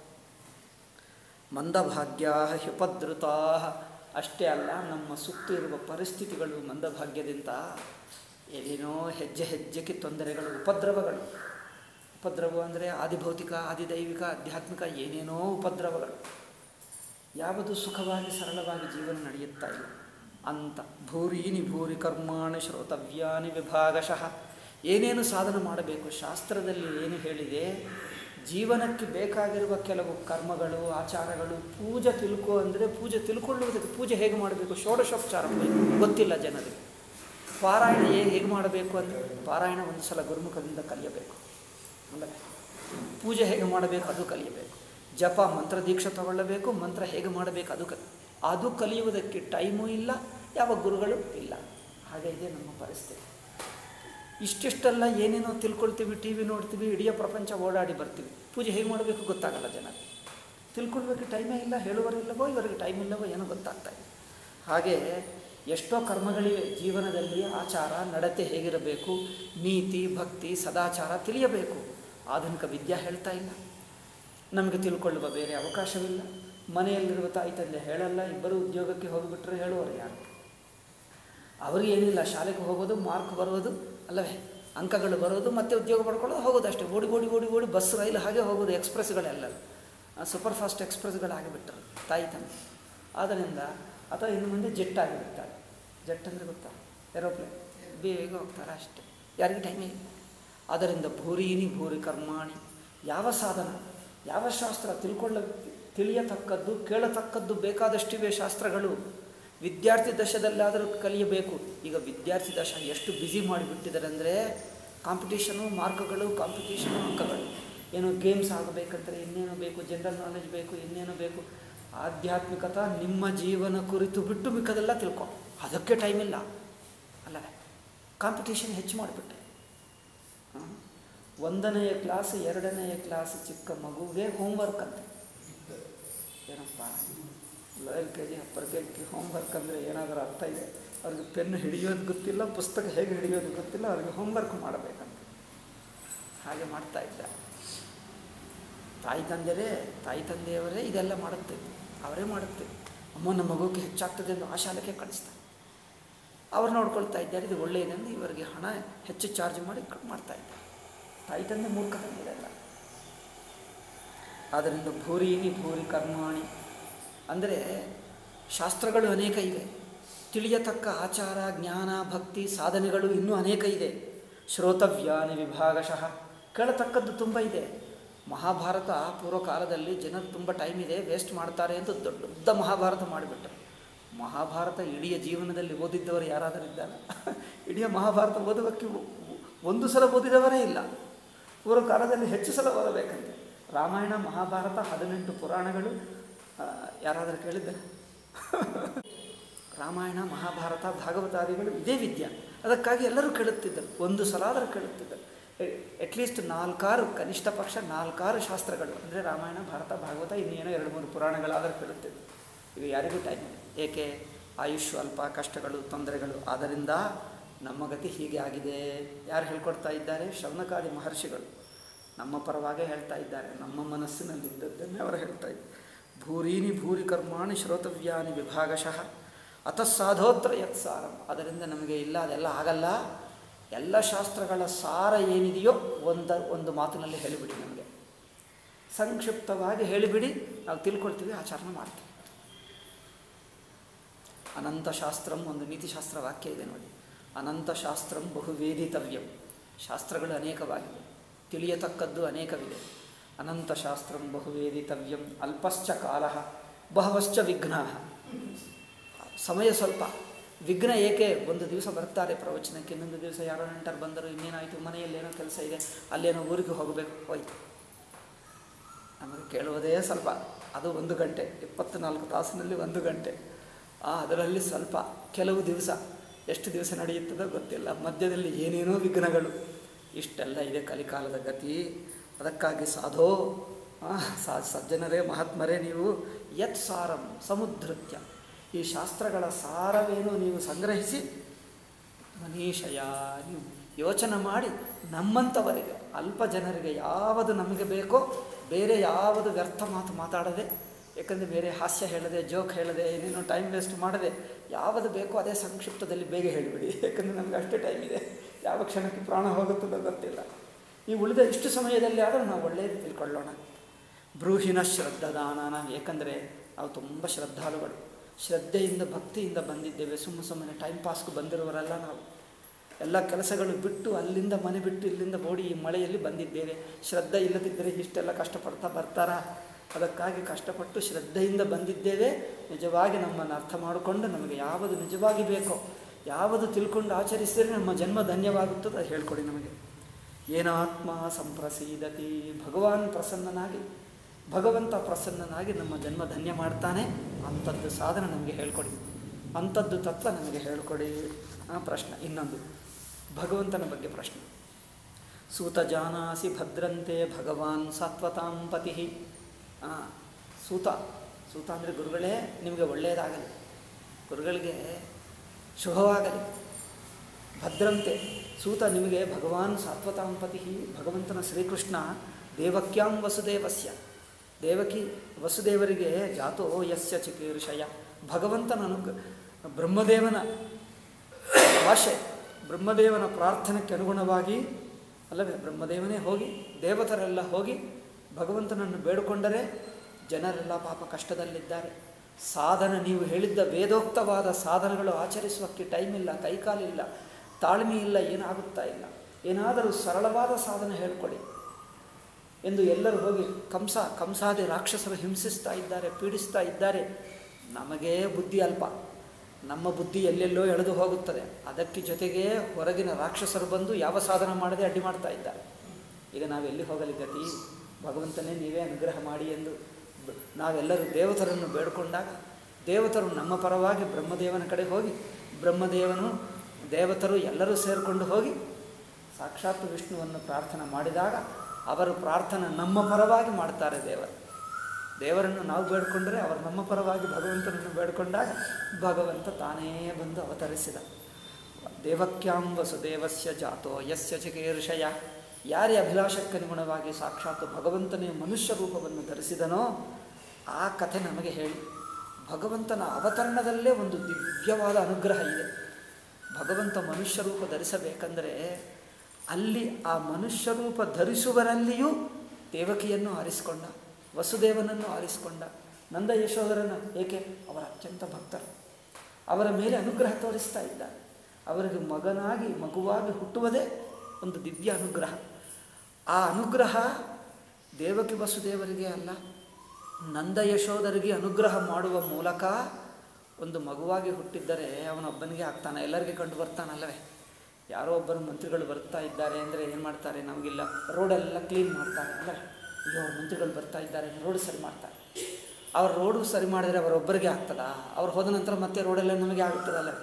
ಮಂದಭಾಗ್ಯ ಹ್ಯುಪದ್ರುತಾ ಅಷ್ಟೇ ಅಲ್ಲ ನಮ್ಮ ಸುತ್ತ ಇರುವ ಪರಿಸ್ಥಿತಿಗಳು ಮಂದಭಾಗ್ಯದಿಂದ ಏನೇನೋ ಹೆಜ್ಜೆ ಹೆಜ್ಜೆಗೆ ತೊಂದರೆಗಳು ಉಪದ್ರವಗಳು ಉಪದ್ರವ ಅಂದರೆ ಆದಿಭೌತಿಕ ಆದಿದೈವಿಕ ಆಧ್ಯಾತ್ಮಿಕ ಏನೇನೋ ಉಪದ್ರವಗಳು ಯಾವುದು ಸುಖವಾಗಿ ಸರಳವಾಗಿ ಜೀವನ ನಡೆಯುತ್ತಾ ಇಲ್ಲ ಅಂತ ಭೂರೀನಿ ಭೂರಿ ಕರ್ಮಾಣಿ ಶ್ರೋತವ್ಯಾನಿ ವಿಭಾಗಶಃ ಏನೇನು ಸಾಧನ ಮಾಡಬೇಕು ಶಾಸ್ತ್ರದಲ್ಲಿ ಏನು ಹೇಳಿದೆ ಜೀವನಕ್ಕೆ ಬೇಕಾಗಿರುವ ಕೆಲವು ಕರ್ಮಗಳು ಆಚಾರಗಳು ಪೂಜೆ ತಿಳ್ಕೊ ಅಂದರೆ ಪೂಜೆ ತಿಳ್ಕೊಳ್ಳುವುದಕ್ಕೆ ಪೂಜೆ ಹೇಗೆ ಮಾಡಬೇಕು ಷೋಡಶೋಪಚಾರ ಬೇಕು ಗೊತ್ತಿಲ್ಲ ಜನರಿಗೆ ಪಾರಾಯಣ ಹೇಗೆ ಹೇಗೆ ಮಾಡಬೇಕು ಅಂದರೆ ಪಾರಾಯಣ ಒಂದು ಸಲ ಗುರುಮುಖದಿಂದ ಕಲಿಯಬೇಕು ಅಲ್ಲವೇ ಪೂಜೆ ಹೇಗೆ ಮಾಡಬೇಕು ಅದು ಕಲಿಯಬೇಕು ಜಪ ಮಂತ್ರ ದೀಕ್ಷೆ ತಗೊಳ್ಳಬೇಕು ಮಂತ್ರ ಹೇಗೆ ಮಾಡಬೇಕು ಅದು ಕಲಿ ಅದು ಕಲಿಯುವುದಕ್ಕೆ ಟೈಮೂ ಇಲ್ಲ ಯಾವ ಗುರುಗಳು ಇಲ್ಲ ಹಾಗೆ ಇದೆ ನಮ್ಮ ಪರಿಸ್ಥಿತಿ ಇಷ್ಟಿಷ್ಟೆಲ್ಲ ಏನೇನೋ ತಿಳ್ಕೊಳ್ತೀವಿ ಟಿ ವಿ ನೋಡ್ತೀವಿ ಇಡೀ ಪ್ರಪಂಚ ಓಡಾಡಿ ಬರ್ತೀವಿ ಪೂಜೆ ಹೇಗೆ ಮಾಡಬೇಕು ಗೊತ್ತಾಗಲ್ಲ ಜನಕ್ಕೆ ತಿಳ್ಕೊಳ್ಬೇಕು ಟೈಮೇ ಇಲ್ಲ ಹೇಳುವರಿಲ್ಲವೋ ಇವರಿಗೆ ಟೈಮ್ ಇಲ್ಲವೋ ಏನೋ ಗೊತ್ತಾಗ್ತಾ ಇದೆ ಹಾಗೆ ಎಷ್ಟೋ ಕರ್ಮಗಳಿವೆ ಜೀವನದಲ್ಲಿ ಆಚಾರ ನಡತೆ ಹೇಗಿರಬೇಕು ನೀತಿ ಭಕ್ತಿ ಸದಾಚಾರ ತಿಳಿಯಬೇಕು ಆಧುನಿಕ ವಿದ್ಯಾ ಹೇಳ್ತಾ ಇಲ್ಲ ನಮಗೆ ತಿಳ್ಕೊಳ್ಳುವ ಬೇರೆ ಅವಕಾಶವಿಲ್ಲ ಮನೆಯಲ್ಲಿರುವ ತಾಯಿ ತಂದೆ ಹೇಳಲ್ಲ ಇಬ್ಬರು ಉದ್ಯೋಗಕ್ಕೆ ಹೋಗಿಬಿಟ್ರೆ ಹೇಳುವರು ಯಾರು ಅವರಿಗೆ ಏನಿಲ್ಲ ಶಾಲೆಗೆ ಹೋಗೋದು ಮಾರ್ಕ್ ಬರೋದು ಅಲ್ಲವೇ ಅಂಕಗಳು ಬರೋದು ಮತ್ತೆ ಉದ್ಯೋಗ ಪಡ್ಕೊಳ್ಳೋದು ಹೋಗೋದು ಅಷ್ಟೇ ಓಡಿ ಓಡಿ ಓಡಿ ಓಡಿ ಬಸ್ ರೈಲು ಹಾಗೆ ಹೋಗೋದು ಎಕ್ಸ್ಪ್ರೆಸ್ಗಳೆಲ್ಲ ಸೂಪರ್ ಫಾಸ್ಟ್ ಎಕ್ಸ್ಪ್ರೆಸ್ಗಳಾಗಿಬಿಟ್ಟರು ತಾಯಿ ತಂದೆ ಆದ್ದರಿಂದ ಅಥವಾ ಇನ್ನು ಮುಂದೆ ಜೆಟ್ ಆಗಿಬಿಡ್ತಾರೆ ಜೆಟ್ ಅಂದರೆ ಗೊತ್ತಾ ಏರೋಪ್ಲೇನ್ ಬೇಗ ಹೋಗ್ತಾರೆ ಅಷ್ಟೇ ಯಾರಿಗೂ ಟೈಮೇ ಇಲ್ಲ ಆದ್ದರಿಂದ ಭೂರೀನಿ ಭೂರಿ ಕರ್ಮಾಣಿ ಯಾವ ಸಾಧನ ಯಾವ ಶಾಸ್ತ್ರ ತಿಳ್ಕೊಳ್ಳ ತಿಳಿಯತಕ್ಕದ್ದು ಕೇಳತಕ್ಕದ್ದು ಬೇಕಾದಷ್ಟಿವೆ ಶಾಸ್ತ್ರಗಳು ವಿದ್ಯಾರ್ಥಿ ದಶದಲ್ಲಾದರೂ ಕಲಿಯಬೇಕು ಈಗ ವಿದ್ಯಾರ್ಥಿ ದಶ ಎಷ್ಟು ಬ್ಯುಸಿ ಮಾಡಿಬಿಟ್ಟಿದ್ದಾರೆ ಅಂದರೆ ಕಾಂಪಿಟೇಷನು ಮಾರ್ಕ್ಗಳು ಕಾಂಪಿಟೇಷನು ಅಂಕಗಳು ಏನೋ ಗೇಮ್ಸ್ ಆಗಬೇಕಂದ್ರೆ ಇನ್ನೇನೋ ಬೇಕು ಜನರಲ್ ನಾಲೆಜ್ ಬೇಕು ಇನ್ನೇನೋ ಬೇಕು ಆಧ್ಯಾತ್ಮಿಕತ ನಿಮ್ಮ ಜೀವನ ಕುರಿತು ಬಿಟ್ಟು ಮಿಕ್ಕದೆಲ್ಲ ತಿಳ್ಕೊ ಅದಕ್ಕೆ ಟೈಮ್ ಇಲ್ಲ ಅಲ್ಲವೇ ಕಾಂಪಿಟೇಷನ್ ಹೆಚ್ಚು ಮಾಡಿಬಿಟ್ಟೆ ಹಾಂ ಒಂದನೆಯ ಕ್ಲಾಸ್ ಎರಡನೆಯ ಕ್ಲಾಸ್ ಚಿಕ್ಕ ಮಗುಗೆ ಹೋಮ್ವರ್ಕ್ ಅಂತ ಏನಪ್ಪ lower K G upper K G homework ಅಂದರೆ ಏನಾದರೂ ಅರ್ಥ ಇದೆ ಅವ್ರಿಗೆ ಪೆನ್ ಹಿಡಿಯೋದು ಗೊತ್ತಿಲ್ಲ ಪುಸ್ತಕ ಹೇಗೆ ಹಿಡಿಯೋದು ಗೊತ್ತಿಲ್ಲ ಅವ್ರಿಗೆ ಹೋಮ್ವರ್ಕ್ ಮಾಡಬೇಕಂತ ಹಾಗೆ ಮಾಡ್ತಾ ಇದ್ದ ತಾಯಿ ತಂದೆರೇ ತಾಯಿ ತಂದೆಯವರೇ ಇದೆಲ್ಲ ಮಾಡುತ್ತೇವೆ ಅವರೇ ಮಾಡುತ್ತೇವೆ ಅಮ್ಮ ನಮ್ಮ ಮಗುಗೆ ಹೆಚ್ಚಾಗ್ತದೆ ಎಂದು ಆ ಶಾಲೆಗೆ ಕಳಿಸ್ತಾರೆ ಅವ್ರು ನೋಡ್ಕೊಳ್ತಾ ಇದ್ದಾರೆ ಇದು ಒಳ್ಳೆಯದೆಂದು ಇವರಿಗೆ ಹಣ ಹೆಚ್ಚು ಚಾರ್ಜ್ ಮಾಡಿ ಕ- ಮಾಡ್ತಾ ಇದ್ದಾರೆ ತಾಯಿ ತಂದೆ ಮೂರ್ಖತನ ಇದೆಲ್ಲ ಆದ್ದರಿಂದ ಭೂರೀನಿ ಭೂರಿ ಕರ್ಮಾಣಿ ಅಂದರೆ ಶಾಸ್ತ್ರಗಳು ಅನೇಕ ಇವೆ ತಿಳಿಯತಕ್ಕ ಆಚಾರ ಜ್ಞಾನ ಭಕ್ತಿ ಸಾಧನೆಗಳು ಇನ್ನೂ ಅನೇಕ ಇದೆ ಶ್ರೋತವ್ಯಾನಿ ವಿಭಾಗಶಃ ಕೇಳತಕ್ಕದ್ದು ತುಂಬ ಇದೆ ಮಹಾಭಾರತ ಪೂರ್ವ ಕಾಲದಲ್ಲಿ ಜನರು ತುಂಬ ಟೈಮ್ ಇದೆ ವೇಸ್ಟ್ ಮಾಡ್ತಾರೆ ಅಂತ ದೊಡ್ಡ ದೊಡ್ಡ ಮಹಾಭಾರತ ಮಾಡಿಬಿಟ್ರು ಮಹಾಭಾರತ ಇಡೀ ಜೀವನದಲ್ಲಿ ಓದಿದ್ದವರು ಯಾರಾದರೂ ಇದ್ದಾರೆ ಇಡೀ ಮಹಾಭಾರತ ಓದುವಕ್ಕೆ ಒಂದು ಸಲ ಓದಿದವರೇ ಇಲ್ಲ ಪೂರ್ವ ಕಾಲದಲ್ಲಿ ಹೆಚ್ಚು ಸಲ ಓದಬೇಕಂತೆ ರಾಮಾಯಣ ಮಹಾಭಾರತ ಹದಿನೆಂಟು ಪುರಾಣಗಳು ಆ, ಯಾರಾದರೂ ಕೇಳಿದ್ದೆ ರಾಮಾಯಣ ಮಹಾಭಾರತ ಭಾಗವತಾದಿಗಳು ಇದೇ ವಿದ್ಯೆ ಅದಕ್ಕಾಗಿ ಎಲ್ಲರೂ ಕೇಳುತ್ತಿದ್ದರು ಒಂದು ಸಲ ಆದರೂ ಕೇಳುತ್ತಿದ್ದರು ಅಟ್ಲೀಸ್ಟ್ ನಾಲ್ಕಾರು ಕನಿಷ್ಠ ಪಕ್ಷ ನಾಲ್ಕಾರು ಶಾಸ್ತ್ರಗಳು ಅಂದರೆ ರಾಮಾಯಣ ಭಾರತ ಭಾಗವತ ಇನ್ನೇನೋ ಎರಡು ಮೂರು ಪುರಾಣಗಳಾದರೂ ಕೇಳುತ್ತಿದ್ದರು ಈಗ ಯಾರಿಗೂ ಟೈಮ್ ಇಲ್ಲ ಏಕೆ ಆಯುಷ್ ಅಲ್ಪ ಕಷ್ಟಗಳು ತೊಂದರೆಗಳು ಆದ್ದರಿಂದ ನಮ್ಮ ಗತಿ ಹೀಗೆ ಆಗಿದೆ ಯಾರು ಹೇಳ್ಕೊಡ್ತಾ ಇದ್ದಾರೆ ಶೌನಕಾದಿ ಮಹರ್ಷಿಗಳು ನಮ್ಮ ಪರವಾಗೇ ಹೇಳ್ತಾ ಇದ್ದಾರೆ ನಮ್ಮ ಮನಸ್ಸಿನಲ್ಲಿದ್ದದ್ದನ್ನೇ ಅವರು ಹೇಳ್ತಾ ಇದ್ದಾರೆ ಭೂರೀನಿ ಭೂರಿ ಕರ್ಮಾಣಿ ಶ್ರೋತವ್ಯಾನಿ ವಿಭಾಗಶಃ ಅತಃಸಾಧೋತ್ರ ಯತ್ ಸಾರಂ ಅದರಿಂದ ನಮಗೆ ಇಲ್ಲ ಅದೆಲ್ಲ ಆಗಲ್ಲ ಎಲ್ಲ ಶಾಸ್ತ್ರಗಳ ಸಾರ ಏನಿದೆಯೋ ಒಂದ ಒಂದು ಮಾತಿನಲ್ಲಿ ಹೇಳಿಬಿಡಿ ನಮಗೆ ಸಂಕ್ಷಿಪ್ತವಾಗಿ ಹೇಳಿಬಿಡಿ ನಾವು ತಿಳ್ಕೊಳ್ತೀವಿ ಆಚರಣೆ ಮಾಡ್ತೀವಿ ಅನಂತ ಶಾಸ್ತ್ರಂ ಒಂದು ನೀತಿಶಾಸ್ತ್ರ ವಾಕ್ಯ ಇದೆ ನೋಡಿ ಅನಂತ ಶಾಸ್ತ್ರಂ ಬಹುವೇದಿತವ್ಯಂ ಶಾಸ್ತ್ರಗಳು ಅನೇಕವಾಗಿವೆ ತಿಳಿಯತಕ್ಕದ್ದು ಅನೇಕವಿದೆ ಅನಂತ ಶಾಸ್ತ್ರಂ ಬಹುವೇದಿತವ್ಯಂ ಅಲ್ಪಶ್ಚ ಕಾಲ ಬಹವಶ್ಚ ವಿಘ್ನ ಸಮಯ ಸ್ವಲ್ಪ ವಿಘ್ನ ಏಕೆ ಒಂದು ದಿವಸ ಬರ್ತಾರೆ ಪ್ರವಚನಕ್ಕೆ ಇನ್ನೊಂದು ದಿವಸ ಯಾರೋ ನೆಂಟರು ಬಂದರು ಇನ್ನೇನಾಯಿತು ಮನೆಯಲ್ಲಿ ಏನೋ ಕೆಲಸ ಇದೆ ಅಲ್ಲೇನೋ ಊರಿಗೆ ಹೋಗಬೇಕು ಹೋಯ್ತು ನಮಗೆ ಕೇಳುವುದೇ ಸ್ವಲ್ಪ ಅದು ಒಂದು ಗಂಟೆ ಇಪ್ಪತ್ತ್ನಾಲ್ಕು ತಾಸಿನಲ್ಲಿ ಒಂದು ಗಂಟೆ ಆ ಅದರಲ್ಲಿ ಸ್ವಲ್ಪ ಕೆಲವು ದಿವಸ ಎಷ್ಟು ದಿವಸ ನಡೆಯುತ್ತದೋ ಗೊತ್ತಿಲ್ಲ ಮಧ್ಯದಲ್ಲಿ ಏನೇನೋ ವಿಘ್ನಗಳು ಇಷ್ಟೆಲ್ಲ ಇದೆ ಕಲಿಕಾಲದ ಗತಿ ಅದಕ್ಕಾಗಿ ಸಾಧೋ ಆ, ಸಾ ಸಜ್ಜನರೇ ಮಹಾತ್ಮರೇ ನೀವು ಯತ್ ಸಾರಂ ಸಮುದ್ರತ್ಯ ಈ ಶಾಸ್ತ್ರಗಳ ಸಾರವೇನು ನೀವು ಸಂಗ್ರಹಿಸಿ ಮನೀಷಯ ನೀವು ಯೋಚನೆ ಮಾಡಿ ನಮ್ಮಂಥವರಿಗೆ ಅಲ್ಪ ಜನರಿಗೆ ಯಾವುದು ನಮಗೆ ಬೇಕೋ ಬೇರೆ ಯಾವುದು ವ್ಯರ್ಥ ಮಾತು ಮಾತಾಡದೆ ಯಾಕಂದರೆ ಬೇರೆ ಹಾಸ್ಯ ಹೇಳದೆ ಜೋಕ್ ಹೇಳದೆ ಏನೇನೋ ಟೈಮ್ ವೇಸ್ಟ್ ಮಾಡದೆ ಯಾವುದು ಬೇಕೋ ಅದೇ ಸಂಕ್ಷಿಪ್ತದಲ್ಲಿ ಬೇಗ ಹೇಳಿಬಿಡಿ ಯಾಕಂದರೆ ನಮಗೆ ಅಷ್ಟೇ ಟೈಮ್ ಇದೆ ಯಾವ ಕ್ಷಣಕ್ಕೆ ಪ್ರಾಣ ಹೋಗುತ್ತದೋ ಗೊತ್ತಿಲ್ಲ ಈ ಉಳಿದ ಇಷ್ಟು ಸಮಯದಲ್ಲಿ ಆದರೂ ನಾವು ಒಳ್ಳೆಯದು ತಿಳ್ಕೊಳ್ಳೋಣ ಬ್ರೂಹಿನ ಶ್ರದ್ಧಾದಾನ ಏಕೆಂದರೆ ನಾವು ತುಂಬ ಶ್ರದ್ಧಾಳುಗಳು ಶ್ರದ್ಧೆಯಿಂದ ಭಕ್ತಿಯಿಂದ ಬಂದಿದ್ದೇವೆ ಸುಮ್ಮ ಸುಮ್ಮನೆ ಟೈಮ್ ಪಾಸ್ಗೂ ಬಂದಿರುವವರಲ್ಲ ನಾವು ಎಲ್ಲ ಕೆಲಸಗಳು ಬಿಟ್ಟು ಅಲ್ಲಿಂದ ಮನೆ ಬಿಟ್ಟು ಇಲ್ಲಿಂದ ಓಡಿ ಈ ಮಳೆಯಲ್ಲಿ ಬಂದಿದ್ದೇವೆ ಶ್ರದ್ಧೆ ಇಲ್ಲದಿದ್ದರೆ ಇಷ್ಟೆಲ್ಲ ಕಷ್ಟಪಡ್ತಾ ಬರ್ತಾರಾ ಅದಕ್ಕಾಗಿ ಕಷ್ಟಪಟ್ಟು ಶ್ರದ್ಧೆಯಿಂದ ಬಂದಿದ್ದೇವೆ ನಿಜವಾಗಿ ನಮ್ಮನ್ನು ಅರ್ಥ ಮಾಡಿಕೊಂಡು ನಮಗೆ ಯಾವುದು ನಿಜವಾಗಿ ಬೇಕೋ ಯಾವುದು ತಿಳ್ಕೊಂಡು ಆಚರಿಸಿದರೆ ನಮ್ಮ ಜನ್ಮ ಧನ್ಯವಾಗುತ್ತದೆ ಅದು ಹೇಳ್ಕೊಡಿ ನಮಗೆ ಏನಾತ್ಮ ಸಂಪ್ರಸೀದತಿ ಭಗವಾನ್ ಪ್ರಸನ್ನನಾಗಿ ಭಗವಂತ ಪ್ರಸನ್ನನಾಗಿ ನಮ್ಮ ಜನ್ಮ ಧನ್ಯ ಮಾಡ್ತಾನೆ ಅಂಥದ್ದು ಸಾಧನ ನಮಗೆ ಹೇಳ್ಕೊಡಿ ಅಂಥದ್ದು ತತ್ವ ನಮಗೆ ಹೇಳ್ಕೊಡಿ ಆ ಪ್ರಶ್ನೆ ಇನ್ನೊಂದು ಭಗವಂತನ ಬಗ್ಗೆ ಪ್ರಶ್ನೆ ಸೂತ ಜಾನಾಸಿ ಭದ್ರಂತೆ ಭಗವಾನ್ ಸಾತ್ವತಾಂ ಪತಿ ಸೂತ ಸೂತ ಅಂದರೆ ಗುರುಗಳೇ ನಿಮಗೆ ಒಳ್ಳೆಯದಾಗಲಿ ಗುರುಗಳಿಗೆ ಶುಭವಾಗಲಿ ಭದ್ರಂತೆ ಸೂತ ನಿಮಗೆ ಭಗವಾನ್ ಸಾತ್ವತಾಂ ಪತಿ ಭಗವಂತನ ಶ್ರೀಕೃಷ್ಣ ದೇವಕ್ಯಾಂ ವಸುದೇವಸ್ಯ ದೇವಕಿ ವಸುದೇವರಿಗೆ ಜಾತೋ ಯಸ್ಯ ಚಿಕೀರ್ಷಯ ಭಗವಂತನ ಅನುಗ್ರ ಬ್ರಹ್ಮದೇವನ ಭಾಷೆ ಬ್ರಹ್ಮದೇವನ ಪ್ರಾರ್ಥನೆಗೆ ಅನುಗುಣವಾಗಿ ಅಲ್ಲವೇ ಬ್ರಹ್ಮದೇವನೇ ಹೋಗಿ ದೇವತರೆಲ್ಲ ಹೋಗಿ ಭಗವಂತನನ್ನು ಬೇಡಿಕೊಂಡರೆ ಜನರೆಲ್ಲ ಪಾಪ ಕಷ್ಟದಲ್ಲಿದ್ದಾರೆ ಸಾಧನ ನೀವು ಹೇಳಿದ್ದ ವೇದೋಕ್ತವಾದ ಸಾಧನಗಳು ಆಚರಿಸುವಕ್ಕೆ ಟೈಮ್ ಇಲ್ಲ ಕೈಕಾಲಿಲ್ಲ ತಾಳ್ಮೆ ಇಲ್ಲ ಏನಾಗುತ್ತಾ ಇಲ್ಲ ಏನಾದರೂ ಸರಳವಾದ ಸಾಧನ ಹೇಳ್ಕೊಡಿ ಎಂದು ಎಲ್ಲರೂ ಹೋಗಿ ಕಂಸ ಕಂಸಾದಿ ರಾಕ್ಷಸರು ಹಿಂಸಿಸ್ತಾ ಇದ್ದಾರೆ ಪೀಡಿಸ್ತಾ ಇದ್ದಾರೆ ನಮಗೇ ಬುದ್ಧಿ ಅಲ್ಪ ನಮ್ಮ ಬುದ್ಧಿ ಎಲ್ಲೆಲ್ಲೋ ಎಳೆದು ಹೋಗುತ್ತದೆ ಅದಕ್ಕೆ ಜೊತೆಗೆ ಹೊರಗಿನ ರಾಕ್ಷಸರು ಬಂದು ಯಾವ ಸಾಧನ ಮಾಡದೆ ಅಡ್ಡಿ ಮಾಡ್ತಾ ಇದ್ದಾರೆ ಈಗ ನಾವೆಲ್ಲಿ ಹೋಗಲಿ ಗತಿ ಭಗವಂತನೇ ನೀವೇ ಅನುಗ್ರಹ ಮಾಡಿ ಎಂದು ಬ- ನಾವೆಲ್ಲರೂ ದೇವತರನ್ನು ಬೇಡಿಕೊಂಡಾಗ ದೇವತರು ನಮ್ಮ ಪರವಾಗಿ ಬ್ರಹ್ಮದೇವನ ಕಡೆ ಹೋಗಿ ಬ್ರಹ್ಮದೇವನು ದೇವತರು ಎಲ್ಲರೂ ಸೇರಿಕೊಂಡು ಹೋಗಿ ಸಾಕ್ಷಾತ್ ವಿಷ್ಣುವನ್ನು ಪ್ರಾರ್ಥನೆ ಮಾಡಿದಾಗ ಅವರು ಪ್ರಾರ್ಥನೆ ನಮ್ಮ ಪರವಾಗಿ ಮಾಡ್ತಾರೆ ದೇವರು ದೇವರನ್ನು ನಾವು ಬೇಡಿಕೊಂಡರೆ ಅವರು ನಮ್ಮ ಪರವಾಗಿ ಭಗವಂತನನ್ನು ಬೇಡಿಕೊಂಡಾಗ ಭಗವಂತ ತಾನೇ ಬಂದು ಅವತರಿಸಿದ ದೇವಕ್ಯಾಂ ವಸುದೇವಸ್ಯ ಜಾತೋ ಯಸ್ಯ ಚಿಕೀರ್ಷಯ ಯಾರೇ ಅಭಿಲಾಷಕ್ಕನುಗುಣವಾಗಿ ಸಾಕ್ಷಾತ್ ಭಗವಂತನೇ ಮನುಷ್ಯ ರೂಪವನ್ನು ಧರಿಸಿದನೋ ಆ ಕಥೆ ನಮಗೆ ಹೇಳಿ ಭಗವಂತನ ಅವತರಣದಲ್ಲೇ ಒಂದು ದಿವ್ಯವಾದ ಅನುಗ್ರಹ ಇದೆ ಭಗವಂತ ಮನುಷ್ಯ ರೂಪ ಧರಿಸಬೇಕೆಂದರೆ ಅಲ್ಲಿ ಆ ಮನುಷ್ಯ ರೂಪ ಧರಿಸುವರಲ್ಲಿಯೂ ದೇವಕಿಯನ್ನು ಆರಿಸಿಕೊಂಡ ವಸುದೇವನನ್ನು ಆರಿಸಿಕೊಂಡ ನಂದ ಯಶೋಧರನ ಏಕೆ ಅವರ ಅತ್ಯಂತ ಭಕ್ತರು ಅವರ ಮೇಲೆ ಅನುಗ್ರಹ ತೋರಿಸ್ತಾ ಇದ್ದಾರೆ ಅವರಿಗೆ ಮಗನಾಗಿ ಮಗುವಾಗಿ ಹುಟ್ಟುವುದೇ ಒಂದು ದಿವ್ಯ ಅನುಗ್ರಹ ಆ ಅನುಗ್ರಹ ದೇವಕಿ ವಸುದೇವರಿಗೆ ಅಲ್ಲ ನಂದ ಯಶೋಧರಿಗೆ ಅನುಗ್ರಹ ಮಾಡುವ ಮೂಲಕ ಒಂದು ಮಗುವಾಗಿ ಹುಟ್ಟಿದ್ದರೆ ಅವನೊಬ್ಬನಿಗೆ ಆಗ್ತಾನೆ ಎಲ್ಲರಿಗೆ ಕಂಡು ಬರ್ತಾನಲ್ಲವೇ ಯಾರೋ ಒಬ್ಬರು ಮಂತ್ರಿಗಳು ಬರ್ತಾ ಇದ್ದಾರೆ ಅಂದರೆ ಏನು ಮಾಡ್ತಾರೆ ನಮಗಿಲ್ಲ ರೋಡೆಲ್ಲ ಕ್ಲೀನ್ ಮಾಡ್ತಾರೆ ಅಂದರೆ ಈಗ ಅವ್ರ ಮಂತ್ರಿಗಳು ಬರ್ತಾ ಇದ್ದಾರೆ ರೋಡ್ ಸರಿ ಮಾಡ್ತಾರೆ ಅವ್ರ ರೋಡು ಸರಿ ಮಾಡಿದ್ರೆ ಅವರೊಬ್ಬರಿಗೆ ಆಗ್ತದಾ ಅವ್ರು ಹೋದ ನಂತರ ಮತ್ತೆ ರೋಡೆಲ್ಲ ನಮಗೆ ಆಗ್ತದಲ್ಲವೇ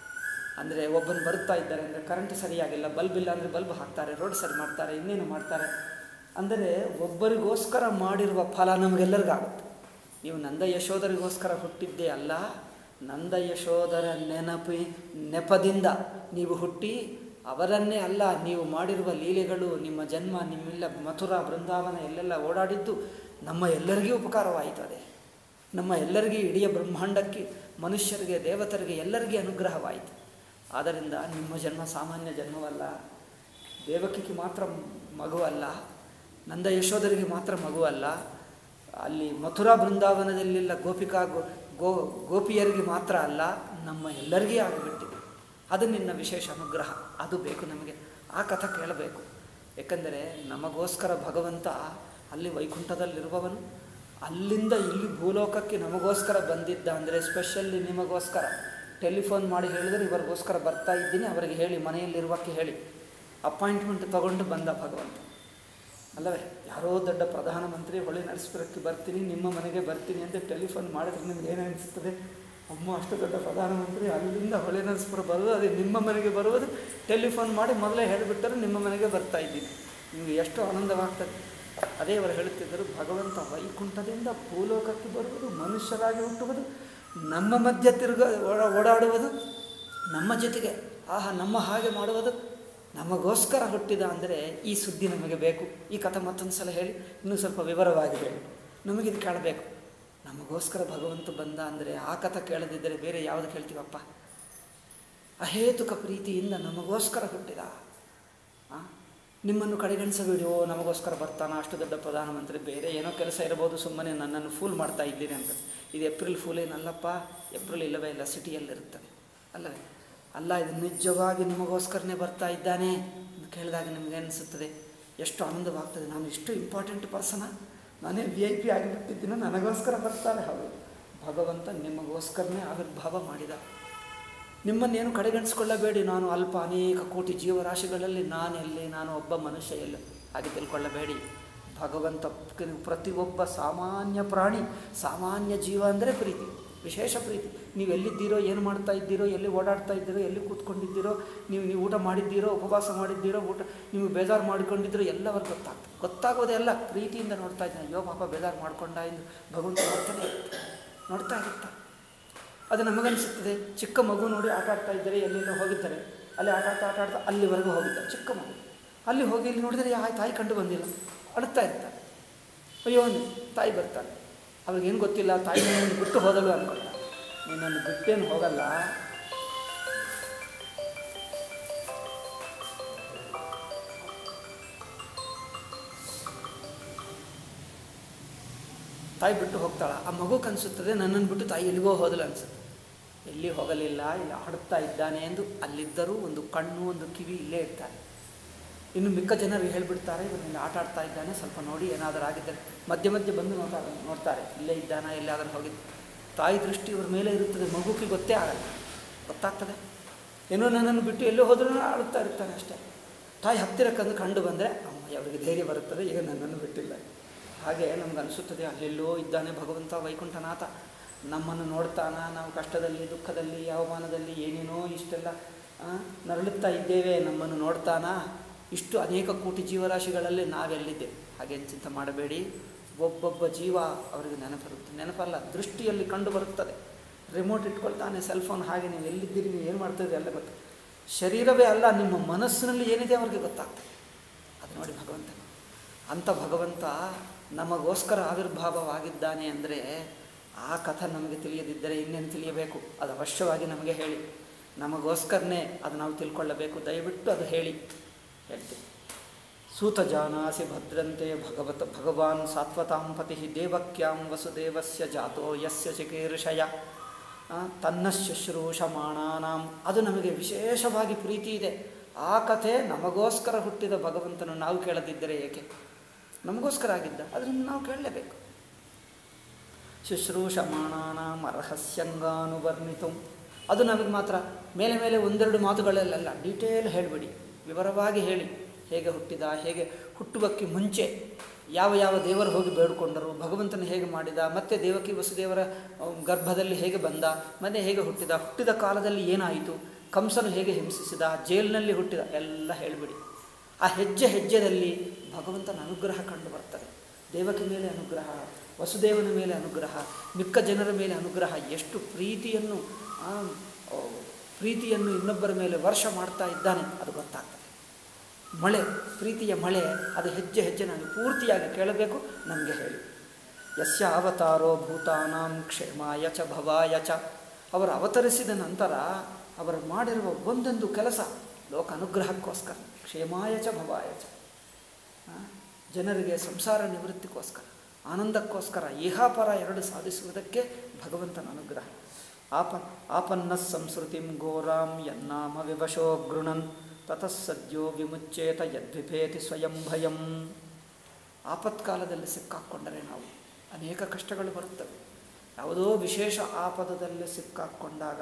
ಅಂದರೆ ಒಬ್ಬನು ಬರುತ್ತಾ ಇದ್ದಾರೆ ಅಂದರೆ ಕರೆಂಟ್ ಸರಿಯಾಗಿಲ್ಲ ಬಲ್ಬ್ ಇಲ್ಲ ಅಂದರೆ ಬಲ್ಬ್ ಹಾಕ್ತಾರೆ ರೋಡ್ ಸರಿ ಮಾಡ್ತಾರೆ ಇನ್ನೇನು ಮಾಡ್ತಾರೆ ಅಂದರೆ ಒಬ್ಬರಿಗೋಸ್ಕರ ಮಾಡಿರುವ ಫಲ ನಮಗೆಲ್ಲರಿಗಾಗುತ್ತೆ ನೀವು ನಂದ ಯಶೋಧರಿಗೋಸ್ಕರ ಹುಟ್ಟಿದ್ದೇ ಅಲ್ಲ ನಂದ ಯಶೋಧರ ನೆನಪಿ ನೆಪದಿಂದ ನೀವು ಹುಟ್ಟಿ ಅವರನ್ನೇ ಅಲ್ಲ ನೀವು ಮಾಡಿರುವ ಲೀಲೆಗಳು ನಿಮ್ಮ ಜನ್ಮ ನಿಮ್ಮೆಲ್ಲ ಮಥುರಾ ಬೃಂದಾವನ ಎಲ್ಲೆಲ್ಲ ಓಡಾಡಿದ್ದು ನಮ್ಮ ಎಲ್ಲರಿಗೂ ಉಪಕಾರವಾಯಿತು ಅದೇ ನಮ್ಮ ಎಲ್ಲರಿಗೂ ಇಡೀ ಬ್ರಹ್ಮಾಂಡಕ್ಕೆ ಮನುಷ್ಯರಿಗೆ ದೇವತರಿಗೆ ಎಲ್ಲರಿಗೂ ಅನುಗ್ರಹವಾಯಿತು ಆದ್ದರಿಂದ ನಿಮ್ಮ ಜನ್ಮ ಸಾಮಾನ್ಯ ಜನ್ಮವಲ್ಲ ದೇವಕಿಗೆ ಮಾತ್ರ ಮಗುವಲ್ಲ ನಂದ ಯಶೋಧರಿಗೆ ಮಾತ್ರ ಮಗುವಲ್ಲ ಅಲ್ಲಿ ಮಥುರಾ ಬೃಂದಾವನದಲ್ಲೆಲ್ಲ ಗೋಪಿಕಾ ಗೋ ಗೋ ಗೋಪಿಯರಿಗೆ ಮಾತ್ರ ಅಲ್ಲ ನಮ್ಮ ಎಲ್ಲರಿಗೂ ಆಗಿಬಿಟ್ಟಿದೆ ಅದು ನಿನ್ನ ವಿಶೇಷ ಅನುಗ್ರಹ ಅದು ಬೇಕು ನಮಗೆ ಆ ಕಥೆ ಕೇಳಬೇಕು ಏಕೆಂದರೆ ನಮಗೋಸ್ಕರ ಭಗವಂತ ಅಲ್ಲಿ ವೈಕುಂಠದಲ್ಲಿರುವವನು ಅಲ್ಲಿಂದ ಇಲ್ಲಿ ಭೂಲೋಕಕ್ಕೆ ನಮಗೋಸ್ಕರ ಬಂದಿದ್ದ ಅಂದರೆ ಸ್ಪೆಷಲ್ಲಿ ನಿಮಗೋಸ್ಕರ ಟೆಲಿಫೋನ್ ಮಾಡಿ ಹೇಳಿದರೆ ಇವರಿಗೋಸ್ಕರ ಬರ್ತಾ ಇದ್ದೀನಿ ಅವರಿಗೆ ಹೇಳಿ ಮನೆಯಲ್ಲಿರುವಕ್ಕೆ ಹೇಳಿ ಅಪಾಯಿಂಟ್ಮೆಂಟ್ ತಗೊಂಡು ಬಂದ ಭಗವಂತ ಅಲ್ಲವೇ ಯಾರೋ ದೊಡ್ಡ ಪ್ರಧಾನಮಂತ್ರಿ ಹೊಳೆ ನಡೆಸ್ಬಿಡಕ್ಕೆ ಬರ್ತೀನಿ ನಿಮ್ಮ ಮನೆಗೆ ಬರ್ತೀನಿ ಅಂತ ಟೆಲಿಫೋನ್ ಮಾಡಿದ್ರೆ ನಿಮ್ಗೆ ಏನು ಅನಿಸ್ತದೆ ಅಮ್ಮ ಅಷ್ಟು ದೊಡ್ಡ ಪ್ರಧಾನಮಂತ್ರಿ ಅಲ್ಲಿಂದ ಹೊಳೆ ನರಸೀಪುರ ಬರೋದು ಅದೇ ನಿಮ್ಮ ಮನೆಗೆ ಬರುವುದು ಟೆಲಿಫೋನ್ ಮಾಡಿ ಮೊದಲೇ ಹೇಳಿಬಿಟ್ಟರೆ ನಿಮ್ಮ ಮನೆಗೆ ಬರ್ತಾ ಇದ್ದೀನಿ ನಿಮಗೆ ಎಷ್ಟು ಆನಂದವಾಗ್ತದೆ ಅದೇ ಅವರು ಹೇಳುತ್ತಿದ್ದರು ಭಗವಂತ ವೈಕುಂಠದಿಂದ ಭೂಲೋಕಕ್ಕೆ ಬರುವುದು ಮನುಷ್ಯರಾಗಿ ಹುಟ್ಟುವುದು ನಮ್ಮ ಮಧ್ಯ ತಿರುಗ ಓಡಾ ಓಡಾಡುವುದು ನಮ್ಮ ಜೊತೆಗೆ ಆಹಾ ನಮ್ಮ ಹಾಗೆ ಮಾಡುವುದು ನಮಗೋಸ್ಕರ ಹುಟ್ಟಿದ ಅಂದರೆ ಈ ಸುದ್ದಿ ನಮಗೆ ಬೇಕು ಈ ಕಥೆ ಮತ್ತೊಂದು ಸಲ ಹೇಳಿ ಇನ್ನೂ ಸ್ವಲ್ಪ ವಿವರವಾಗಿ ಹೇಳಿ ನಮಗಿದು ಕೇಳಬೇಕು ನಮಗೋಸ್ಕರ ಭಗವಂತ ಬಂದ ಅಂದರೆ ಆ ಕಥೆ ಕೇಳದಿದ್ದರೆ ಬೇರೆ ಯಾವುದು ಕೇಳ್ತೀವಪ್ಪ ಅಹೇತುಕ ಪ್ರೀತಿಯಿಂದ ನಮಗೋಸ್ಕರ ಹುಟ್ಟಿದ ಆ? ನಿಮ್ಮನ್ನು ಕಡೆಗಣಿಸಬೇಡಿ ಓ ನಮಗೋಸ್ಕರ ಬರ್ತಾನ ಅಷ್ಟು ದೊಡ್ಡ ಪ್ರಧಾನಮಂತ್ರಿ ಬೇರೆ ಏನೋ ಕೆಲಸ ಇರಬಹುದು ಸುಮ್ಮನೆ ನನ್ನನ್ನು ಫೂಲ್ ಮಾಡ್ತಾ ಇದ್ದೀರಿ ಅಂತ ಇದು ಏಪ್ರಿಲ್ ಫೂಲ್ ಏನಲ್ಲಪ್ಪ ಏಪ್ರಿಲ್ ಇಲ್ಲವೇ ಇಲ್ಲ ಸಿಟಿಯಲ್ಲಿರುತ್ತದೆ ಅಲ್ಲವೇ ಅಲ್ಲ ಇದು ನಿಜವಾಗಿ ನಿಮಗೋಸ್ಕರನೇ ಬರ್ತಾ ಇದ್ದಾನೆ ಅಂತ ಕೇಳಿದಾಗ ನಿಮಗೆ ಅನಿಸುತ್ತದೆ ಎಷ್ಟು ಆನಂದವಾಗ್ತದೆ ನಾನು ಇಷ್ಟು ಇಂಪಾರ್ಟೆಂಟ್ ಪರ್ಸನ ನಾನೇ ವಿ ಐ ಪಿ ಆಗಿಬಿಟ್ಟಿದ್ದೀನೋ ನನಗೋಸ್ಕರ ಬರ್ತಾರೆ ಹೌದು ಭಗವಂತ ನಿಮಗೋಸ್ಕರನೇ ಆವಿರ್ಭಾವ ಮಾಡಿದ ನಿಮ್ಮನ್ನೇನು ಕಡೆಗಣಿಸ್ಕೊಳ್ಳಬೇಡಿ ನಾನು ಅಲ್ಪ ಅನೇಕ ಕೋಟಿ ಜೀವರಾಶಿಗಳಲ್ಲಿ ನಾನೆಲ್ಲಿ ನಾನು ಒಬ್ಬ ಮನುಷ್ಯ ಎಲ್ಲ ಹಾಗೆ ತಿಳ್ಕೊಳ್ಳಬೇಡಿ ಭಗವಂತ ಪ್ರತಿಯೊಬ್ಬ ಸಾಮಾನ್ಯ ಪ್ರಾಣಿ ಸಾಮಾನ್ಯ ಜೀವ ಅಂದರೆ ಪ್ರೀತಿ ವಿಶೇಷ ಪ್ರೀತಿ ನೀವು ಎಲ್ಲಿದ್ದೀರೋ ಏನು ಮಾಡ್ತಾ ಇದ್ದೀರೋ ಎಲ್ಲಿ ಓಡಾಡ್ತಾ ಇದ್ದೀರೋ ಎಲ್ಲಿ ಕೂತ್ಕೊಂಡಿದ್ದೀರೋ ನೀವು ನೀವು ಊಟ ಮಾಡಿದ್ದೀರೋ ಉಪವಾಸ ಮಾಡಿದ್ದೀರೋ ಊಟ ನೀವು ಬೇಜಾರು ಮಾಡಿಕೊಂಡಿದ್ದೀರೋ ಎಲ್ಲವರೂ ಗೊತ್ತಾಗ್ತದೆ ಗೊತ್ತಾಗೋದೇ ಎಲ್ಲ ಪ್ರೀತಿಯಿಂದ ನೋಡ್ತಾ ಇದ್ದಾನೆ ಅಯ್ಯೋ ಪಾಪ ಬೇಜಾರು ಮಾಡ್ಕೊಂಡ ಎಂದು ಭಗವಂತ ನೋಡ್ತಾನೆ ಇರ್ತಾನೆ. ನೋಡ್ತಾ ಇರ್ತಾನೆ ಅದು ನಮಗನಿಸುತ್ತದೆ ಚಿಕ್ಕ ಮಗು ನೋಡಿ ಆಟ ಆಡ್ತಾ ಇದ್ದರೆ ಎಲ್ಲೆಲ್ಲೋ ಹೋಗಿದ್ದಾರೆ ಅಲ್ಲಿ ಆಟ ಆಡ್ತಾ ಆಟ ಆಡ್ತಾ ಅಲ್ಲಿವರೆಗೂ ಹೋಗಿದ್ದಾರೆ ಚಿಕ್ಕ ಮಗು ಅಲ್ಲಿ ಹೋಗಿ ಇಲ್ಲಿ ನೋಡಿದರೆ ಯಾ ತಾಯಿ ಕಂಡು ಬಂದಿಲ್ಲ ಅಳುತ್ತಾ ಇರ್ತಾರೆ ಅಯ್ಯೋ ಅಂದು ತಾಯಿ ಬರ್ತಾನೆ ಅವ್ರಿಗೇನು ಗೊತ್ತಿಲ್ಲ ತಾಯಿ ನನ್ನನ್ನು ಬಿಟ್ಟು ಹೋದಳು ಅಂದ್ಕೊಳ್ತಾನೆ ನಿನ್ನನ್ನು ಬಿಟ್ಟೇನು ಹೋಗಲ್ಲ ತಾಯಿ ಬಿಟ್ಟು ಹೋಗ್ತಾಳ ಆ ಮಗು ಕನಿಸುತ್ತದೆ ನನ್ನನ್ನು ಬಿಟ್ಟು ತಾಯಿ ಎಲ್ಲಿಗೋ ಹೋದಳು ಅನಿಸುತ್ತೆ ಎಲ್ಲಿ ಹೋಗಲಿಲ್ಲ ಇಲ್ಲಿ ಆಡುತ್ತಾ ಇದ್ದಾನೆ ಎಂದು ಅಲ್ಲಿದ್ದರೂ ಒಂದು ಕಣ್ಣು ಒಂದು ಕಿವಿ ಇಲ್ಲೇ ಇರ್ತಾರೆ ಇನ್ನು ಮಿಕ್ಕ ಜನರು ಹೇಳಿಬಿಡ್ತಾರೆ ಇವನಲ್ಲಿ ಆಟ ಆಡ್ತಾ ಇದ್ದಾನೆ ಸ್ವಲ್ಪ ನೋಡಿ ಏನಾದರೂ ಆಗಿದ್ದರೆ ಮಧ್ಯೆ ಮಧ್ಯೆ ಬಂದು ನೋಡ್ತಾರೆ ನೋಡ್ತಾರೆ ಇಲ್ಲೇ ಇದ್ದಾನ ಎಲ್ಲಾದರೂ ಹೋಗಿದ್ದು ತಾಯಿ ದೃಷ್ಟಿ ಇವ್ರ ಮೇಲೆ ಇರುತ್ತದೆ ಮಗುಕ್ಕೆ ಗೊತ್ತೇ ಆಗಲ್ಲ ಗೊತ್ತಾಗ್ತದೆ ಏನೋ ನನ್ನನ್ನು ಬಿಟ್ಟು ಎಲ್ಲೋ ಹೋದ್ರೂ ಆಡುತ್ತಾ ಇರ್ತಾನೆ ಅಷ್ಟೇ ತಾಯಿ ಹತ್ತಿರಕ್ಕಂದು ಕಂಡು ಬಂದರೆ ಅಮ್ಮ ಅವರಿಗೆ ಧೈರ್ಯ ಬರುತ್ತದೆ ಈಗ ನನ್ನನ್ನು ಬಿಟ್ಟಿಲ್ಲ ಹಾಗೆ ನಮ್ಗೆ ಅನಿಸುತ್ತದೆ ಅಲ್ಲೆಲ್ಲೋ ಇದ್ದಾನೆ ಭಗವಂತ ವೈಕುಂಠನಾಥ ನಮ್ಮನ್ನು ನೋಡ್ತಾನ ನಾವು ಕಷ್ಟದಲ್ಲಿ ದುಃಖದಲ್ಲಿ ಅವಮಾನದಲ್ಲಿ ಏನೇನೋ ಇಷ್ಟೆಲ್ಲ ಆ, ನರಳುತ್ತಾ ಇದ್ದೇವೆ ನಮ್ಮನ್ನು ನೋಡ್ತಾನ ಇಷ್ಟು ಅನೇಕ ಕೋಟಿ ಜೀವರಾಶಿಗಳಲ್ಲಿ ನಾವೆಲ್ಲಿದ್ದೇವೆ ಹಾಗೇನು ಚಿಂತೆ ಮಾಡಬೇಡಿ ಒಬ್ಬೊಬ್ಬ ಜೀವ ಅವರಿಗೆ ನೆನಪಿರುತ್ತೆ ನೆನಪಲ್ಲ ದೃಷ್ಟಿಯಲ್ಲಿ ಕಂಡು ಬರುತ್ತದೆ ರಿಮೋಟ್ ಇಟ್ಕೊಳ್ತಾನೆ ಸೆಲ್ ಫೋನ್ ಹಾಗೆ ನೀವು ಎಲ್ಲಿದ್ದೀರಿ ನೀವು ಏನು ಮಾಡ್ತಿದ್ದೀರಿ ಎಲ್ಲ ಗೊತ್ತು ಶರೀರವೇ ಅಲ್ಲ ನಿಮ್ಮ ಮನಸ್ಸಿನಲ್ಲಿ ಏನಿದೆ ಅವ್ರಿಗೆ ಗೊತ್ತಾಗ್ತದೆ ಅದು ನೋಡಿ ಭಗವಂತ ಅಂಥ ಭಗವಂತ ನಮಗೋಸ್ಕರ ಆವಿರ್ಭಾವವಾಗಿದ್ದಾನೆ ಅಂದರೆ ಆ ಕಥೆ ನಮಗೆ ತಿಳಿಯದಿದ್ದರೆ ಇನ್ನೇನು ತಿಳಿಯಬೇಕು ಅದು ಅವಶ್ಯವಾಗಿ ನಮಗೆ ಹೇಳಿ ನಮಗೋಸ್ಕರನೇ ಅದು ನಾವು ತಿಳ್ಕೊಳ್ಳಬೇಕು ದಯವಿಟ್ಟು ಅದು ಹೇಳಿ ಹೇಳ್ತೀವಿ ಸೂತ ಜಾನಾಸಿ ಭದ್ರಂತೆ ಭಗವತ ಭಗವಾನ್ ಸಾತ್ವತಾಂ ಪತಿ ದೇವಕ್ಯಾಂ ವಸುದೇವಸ್ಯ ಜಾತೋ ಯಸ್ಯ ಚಿಕೀರ್ಷಯ ಆ, ತನ್ನ ಶುಶ್ರೂಷಮಾಣಾನಾಂ ಅದು ನಮಗೆ ವಿಶೇಷವಾಗಿ ಪ್ರೀತಿ ಇದೆ ಆ ಕಥೆ ನಮಗೋಸ್ಕರ ಹುಟ್ಟಿದ ಭಗವಂತನು ನಾವು ಕೇಳದಿದ್ದರೆ ಏಕೆ ನಮಗೋಸ್ಕರ ಆಗಿದ್ದ ಅದನ್ನು ನಾವು ಕೇಳಲೇಬೇಕು ಶುಶ್ರೂಷಮಾಣಾನಾಂ ಅರ್ಹಸ್ಯಂಗಾನುವರ್ಣಿತು ಅದು ನಮಗೆ ಮಾತ್ರ ಮೇಲೆ ಮೇಲೆ ಒಂದೆರಡು ಮಾತುಗಳಲ್ಲೆಲ್ಲ ಡೀಟೇಲ್ ಹೇಳಿಬಿಡಿ ವಿವರವಾಗಿ ಹೇಳಿ ಹೇಗೆ ಹುಟ್ಟಿದ ಹೇಗೆ ಹುಟ್ಟುವಕ್ಕೆ ಮುಂಚೆ ಯಾವ ಯಾವ ದೇವರು ಹೋಗಿ ಬೇಡಿಕೊಂಡರು ಭಗವಂತನ ಹೇಗೆ ಮಾಡಿದ ಮತ್ತೆ ದೇವಕಿ ವಸುದೇವರ ಆ, ಗರ್ಭದಲ್ಲಿ ಹೇಗೆ ಬಂದ ಮತ್ತೆ ಹೇಗೆ ಹುಟ್ಟಿದ ಹುಟ್ಟಿದ ಕಾಲದಲ್ಲಿ ಏನಾಯಿತು ಕಂಸನು ಹೇಗೆ ಹಿಂಸಿಸಿದ ಜೈಲಿನಲ್ಲಿ ಹುಟ್ಟಿದ ಎಲ್ಲ ಹೇಳಿಬಿಡಿ ಆ ಹೆಜ್ಜೆ ಹೆಜ್ಜೆದಲ್ಲಿ ಭಗವಂತನ ಅನುಗ್ರಹ ಕಂಡು ಬರ್ತದೆ ದೇವಕಿ ಮೇಲೆ ಅನುಗ್ರಹ ವಸುದೇವನ ಮೇಲೆ ಅನುಗ್ರಹ ಮಿಕ್ಕ ಜನರ ಮೇಲೆ ಅನುಗ್ರಹ ಎಷ್ಟು ಪ್ರೀತಿಯನ್ನು ಆ, ಓ, ಪ್ರೀತಿಯನ್ನು ಇನ್ನೊಬ್ಬರ ಮೇಲೆ ವರ್ಷ ಮಾಡ್ತಾ ಇದ್ದಾನೆ ಅದು ಗೊತ್ತಾಗ್ತದೆ ಮಳೆ ಪ್ರೀತಿಯ ಮಳೆ ಅದು ಹೆಜ್ಜೆ ಹೆಜ್ಜೆ ನಾನು ಪೂರ್ತಿಯಾಗಿ ಕೇಳಬೇಕು ನಮಗೆ ಹೇಳಿ ಯಸ್ಯ ಅವತಾರೋ ಭೂತಾನಾಂ ಕ್ಷೇಮಾಯ ಚ ಭವಾಯ ಚ ಅವರು ಅವತರಿಸಿದ ನಂತರ ಅವರು ಮಾಡಿರುವ ಒಂದೊಂದು ಕೆಲಸ ಲೋಕ ಅನುಗ್ರಹಕ್ಕೋಸ್ಕರ ಕ್ಷೇಮಾಯ ಚ ಭವಾಯ ಚ ಆ, ಜನರಿಗೆ ಸಂಸಾರ ನಿವೃತ್ತಿಗೋಸ್ಕರ ಆನಂದಕ್ಕೋಸ್ಕರ ಇಹಾಪರ ಎರಡು ಸಾಧಿಸುವುದಕ್ಕೆ ಭಗವಂತನ ಅನುಗ್ರಹ ಆಪ ಆಪನ್ನ ಸಂಸ್ಕೃತಿಂ ಘೋರಾಂ ಯನ್ನಾಮ ವಿವಶೋ ಗೃಣನ್ ತತಃ ಸದ್ಯೋ ವಿಮುಚ್ಚೇತ ಯದ್ವಿಭೇತಿ ಸ್ವಯಂ ಭಯಂ ಆಪತ್ಕಾಲದಲ್ಲಿ ಸಿಕ್ಕಾಕ್ಕೊಂಡರೆ ನಾವು ಅನೇಕ ಕಷ್ಟಗಳು ಬರುತ್ತವೆ ಯಾವುದೋ ವಿಶೇಷ ಆಪದದಲ್ಲಿ ಸಿಕ್ಕಾಕ್ಕೊಂಡಾಗ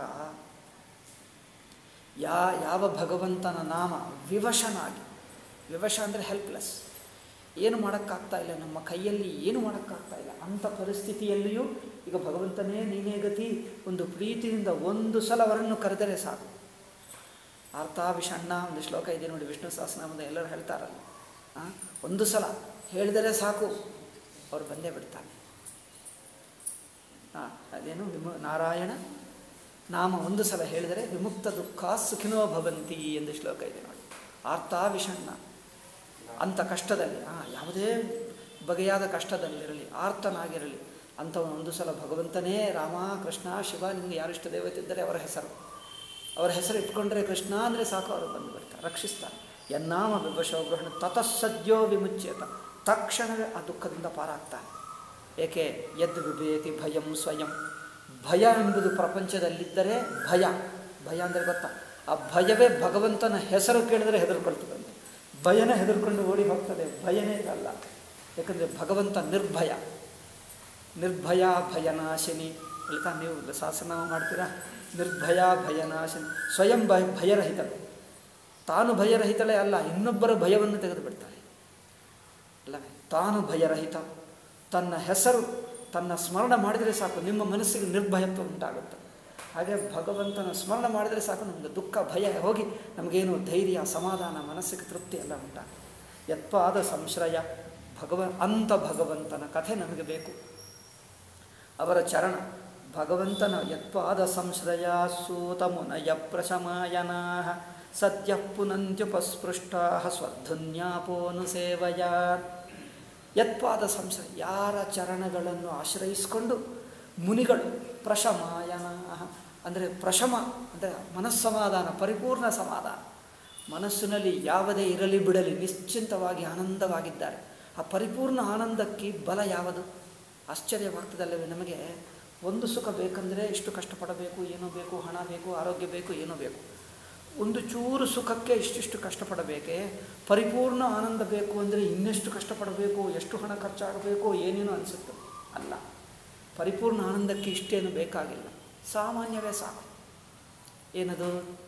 ಯಾ ಯಾವ ಭಗವಂತನ ನಾಮ ವಿವಶನಾಗಿ ವಿವಶ ಅಂದರೆ ಹೆಲ್ಪ್ಲೆಸ್ ಏನು ಮಾಡೋಕ್ಕಾಗ್ತಾ ಇಲ್ಲ ನಮ್ಮ ಕೈಯಲ್ಲಿ ಏನು ಮಾಡೋಕ್ಕಾಗ್ತಾ ಇಲ್ಲ ಅಂಥ ಪರಿಸ್ಥಿತಿಯಲ್ಲಿಯೂ ಈಗ ಭಗವಂತನೇ ನೀನೇ ಗತಿ ಒಂದು ಪ್ರೀತಿಯಿಂದ ಒಂದು ಸಲ ಅವರನ್ನು ಕರೆದರೆ ಸಾಕು ಅರ್ಥ ವಿಷಣ್ಣ ಒಂದು ಶ್ಲೋಕ ಇದೆ ನೋಡಿ ವಿಷ್ಣು ಸಹಸ್ರನಾಮದ ಎಲ್ಲರೂ ಹೇಳ್ತಾರಲ್ಲ ಆ, ಒಂದು ಸಲ ಹೇಳಿದರೆ ಸಾಕು ಅವ್ರು ಬಂದೇ ಬಿಡ್ತಾನೆ ಹಾಂ ಅದೇನು ವಿಮು ನಾರಾಯಣ ನಾಮ ಒಂದು ಸಲ ಹೇಳಿದರೆ ವಿಮುಕ್ತ ದುಃಖ ಸುಖಿನೋ ಭವಂತಿ ಎಂದು ಶ್ಲೋಕ ಇದೆ ನೋಡಿ ಆರ್ತ ವಿಷಣ್ಣ ಅಂಥ ಕಷ್ಟದಲ್ಲಿ ಆ, ಯಾವುದೇ ಬಗೆಯಾದ ಕಷ್ಟದಲ್ಲಿರಲಿ ಆರ್ತನಾಗಿರಲಿ ಅಂಥವನು ಒಂದು ಸಲ ಭಗವಂತನೇ ರಾಮ ಕೃಷ್ಣ ಶಿವ ನಿಮಗೆ ಯಾರಿಷ್ಟ ದೇವತೆ ಇದ್ದರೆ ಅವರ ಹೆಸರು ಅವರ ಹೆಸರು ಇಟ್ಕೊಂಡ್ರೆ ಕೃಷ್ಣ ಅಂದರೆ ಸಾಕು ಅವರು ಬಂದು ಬರ್ತಾರೆ ರಕ್ಷಿಸ್ತಾರೆ ಯನ್ನಾಮ ವಿಭಶೋ ಗೃಹಣ ತತಸ್ಸದ್ಯೋ ವಿಮುಚ್ಯತ ತಕ್ಷಣವೇ ಆ ದುಃಖದಿಂದ ಪಾರಾಗ್ತಾನೆ ಏಕೆ ಯದ್ ವಿಭೇತಿ ಭಯಂ ಸ್ವಯಂ ಭಯ ಎಂಬುದು ಪ್ರಪಂಚದಲ್ಲಿದ್ದರೆ ಭಯ ಭಯ ಅಂದರೆ ಗೊತ್ತಾ ಆ ಭಯವೇ ಭಗವಂತನ ಹೆಸರು ಕೇಳಿದರೆ ಹೆದರ್ಕೊಳ್ತದಂತೆ ಭಯನೇ ಹೆದರ್ಕೊಂಡು ಓಡಿ ಹೋಗ್ತದೆ ಭಯನೇ ಇದಲ್ಲ ಯಾಕಂದರೆ ಭಗವಂತ ನಿರ್ಭಯ ನಿರ್ಭಯ ಭಯನಾಶಿನಿ ಹೇಳ್ತಾ ನೀವು ಸಹಸ್ರನಾಮ ಮಾಡ್ತೀರಾ ನಿರ್ಭಯ ಭಯನಾಶಿನಿ ಸ್ವಯಂ ಭಯ ಭಯರಹಿತಳು ತಾನು ಭಯರಹಿತಳೇ ಅಲ್ಲ ಇನ್ನೊಬ್ಬರ ಭಯವನ್ನು ತೆಗೆದು ಬಿಡ್ತಾಳೆ ಅಲ್ಲವೇ ತಾನು ಭಯರಹಿತ ತನ್ನ ಹೆಸರು ತನ್ನ ಸ್ಮರಣ ಮಾಡಿದರೆ ಸಾಕು ನಿಮ್ಮ ಮನಸ್ಸಿಗೆ ನಿರ್ಭಯತ್ವ ಉಂಟಾಗುತ್ತೆ ಹಾಗೆ ಭಗವಂತನ ಸ್ಮರಣ ಮಾಡಿದರೆ ಸಾಕು ನಮಗೆ ದುಃಖ ಭಯ ಹೋಗಿ ನಮಗೇನು ಧೈರ್ಯ ಸಮಾಧಾನ ಮನಸ್ಸಿಗೆ ತೃಪ್ತಿ ಎಲ್ಲ ಉಂಟಾಗುತ್ತೆ ಯತ್ವಾದ ಸಂಶ್ರಯ ಭಗವ ಅಂತ ಭಗವಂತನ ಕಥೆ ನಮಗೆ ಬೇಕು ಅವರ ಚರಣ ಭಗವಂತನ ಯತ್ವಾದ ಸಂಶ್ರಯ ಸೂತ ಮುನಯ ಪ್ರಶಮಾಯನಾ ಸದ್ಯ ಪುನಂತ್ಯುಪಸ್ಪೃಷ್ಟಾ ಸ್ವರ್ಧುನ್ಯಾಪೋನು ಸೇವಯ ಯತ್ವಾದ ಸಂಶಯ ಯಾರ ಚರಣಗಳನ್ನು ಆಶ್ರಯಿಸಿಕೊಂಡು ಮುನಿಗಳು ಪ್ರಶಮಾಯನ ಅಂದರೆ ಪ್ರಶಮ ಅಂದರೆ ಮನಸ್ಸಮಾಧಾನ ಪರಿಪೂರ್ಣ ಸಮಾಧಾನ ಮನಸ್ಸಿನಲ್ಲಿ ಯಾವುದೇ ಇರಲಿ ಬಿಡಲಿ ನಿಶ್ಚಿಂತವಾಗಿ ಆನಂದವಾಗಿದ್ದಾರೆ ಆ ಪರಿಪೂರ್ಣ ಆನಂದಕ್ಕೆ ಬಲ ಯಾವುದು ಆಶ್ಚರ್ಯವಾಗ್ತದಲ್ಲವೇ ನಮಗೆ ಒಂದು ಸುಖ ಬೇಕಂದರೆ ಇಷ್ಟು ಕಷ್ಟಪಡಬೇಕು ಏನೋ ಬೇಕು ಹಣ ಬೇಕು ಆರೋಗ್ಯ ಬೇಕು ಏನೋ ಬೇಕು ಒಂದು ಚೂರು ಸುಖಕ್ಕೆ ಇಷ್ಟಿಷ್ಟು ಕಷ್ಟಪಡಬೇಕೆ ಪರಿಪೂರ್ಣ ಆನಂದ ಬೇಕು ಅಂದರೆ ಇನ್ನೆಷ್ಟು ಕಷ್ಟಪಡಬೇಕು ಎಷ್ಟು ಹಣ ಖರ್ಚಾಗಬೇಕು ಏನೇನೋ ಅನಿಸುತ್ತೆ ಅಲ್ಲ ಪರಿಪೂರ್ಣ ಆನಂದಕ್ಕೆ ಇಷ್ಟೇನು ಬೇಕಾಗಿಲ್ಲ ಸಾಮಾನ್ಯವೇ ಸಾಕು ಏನದು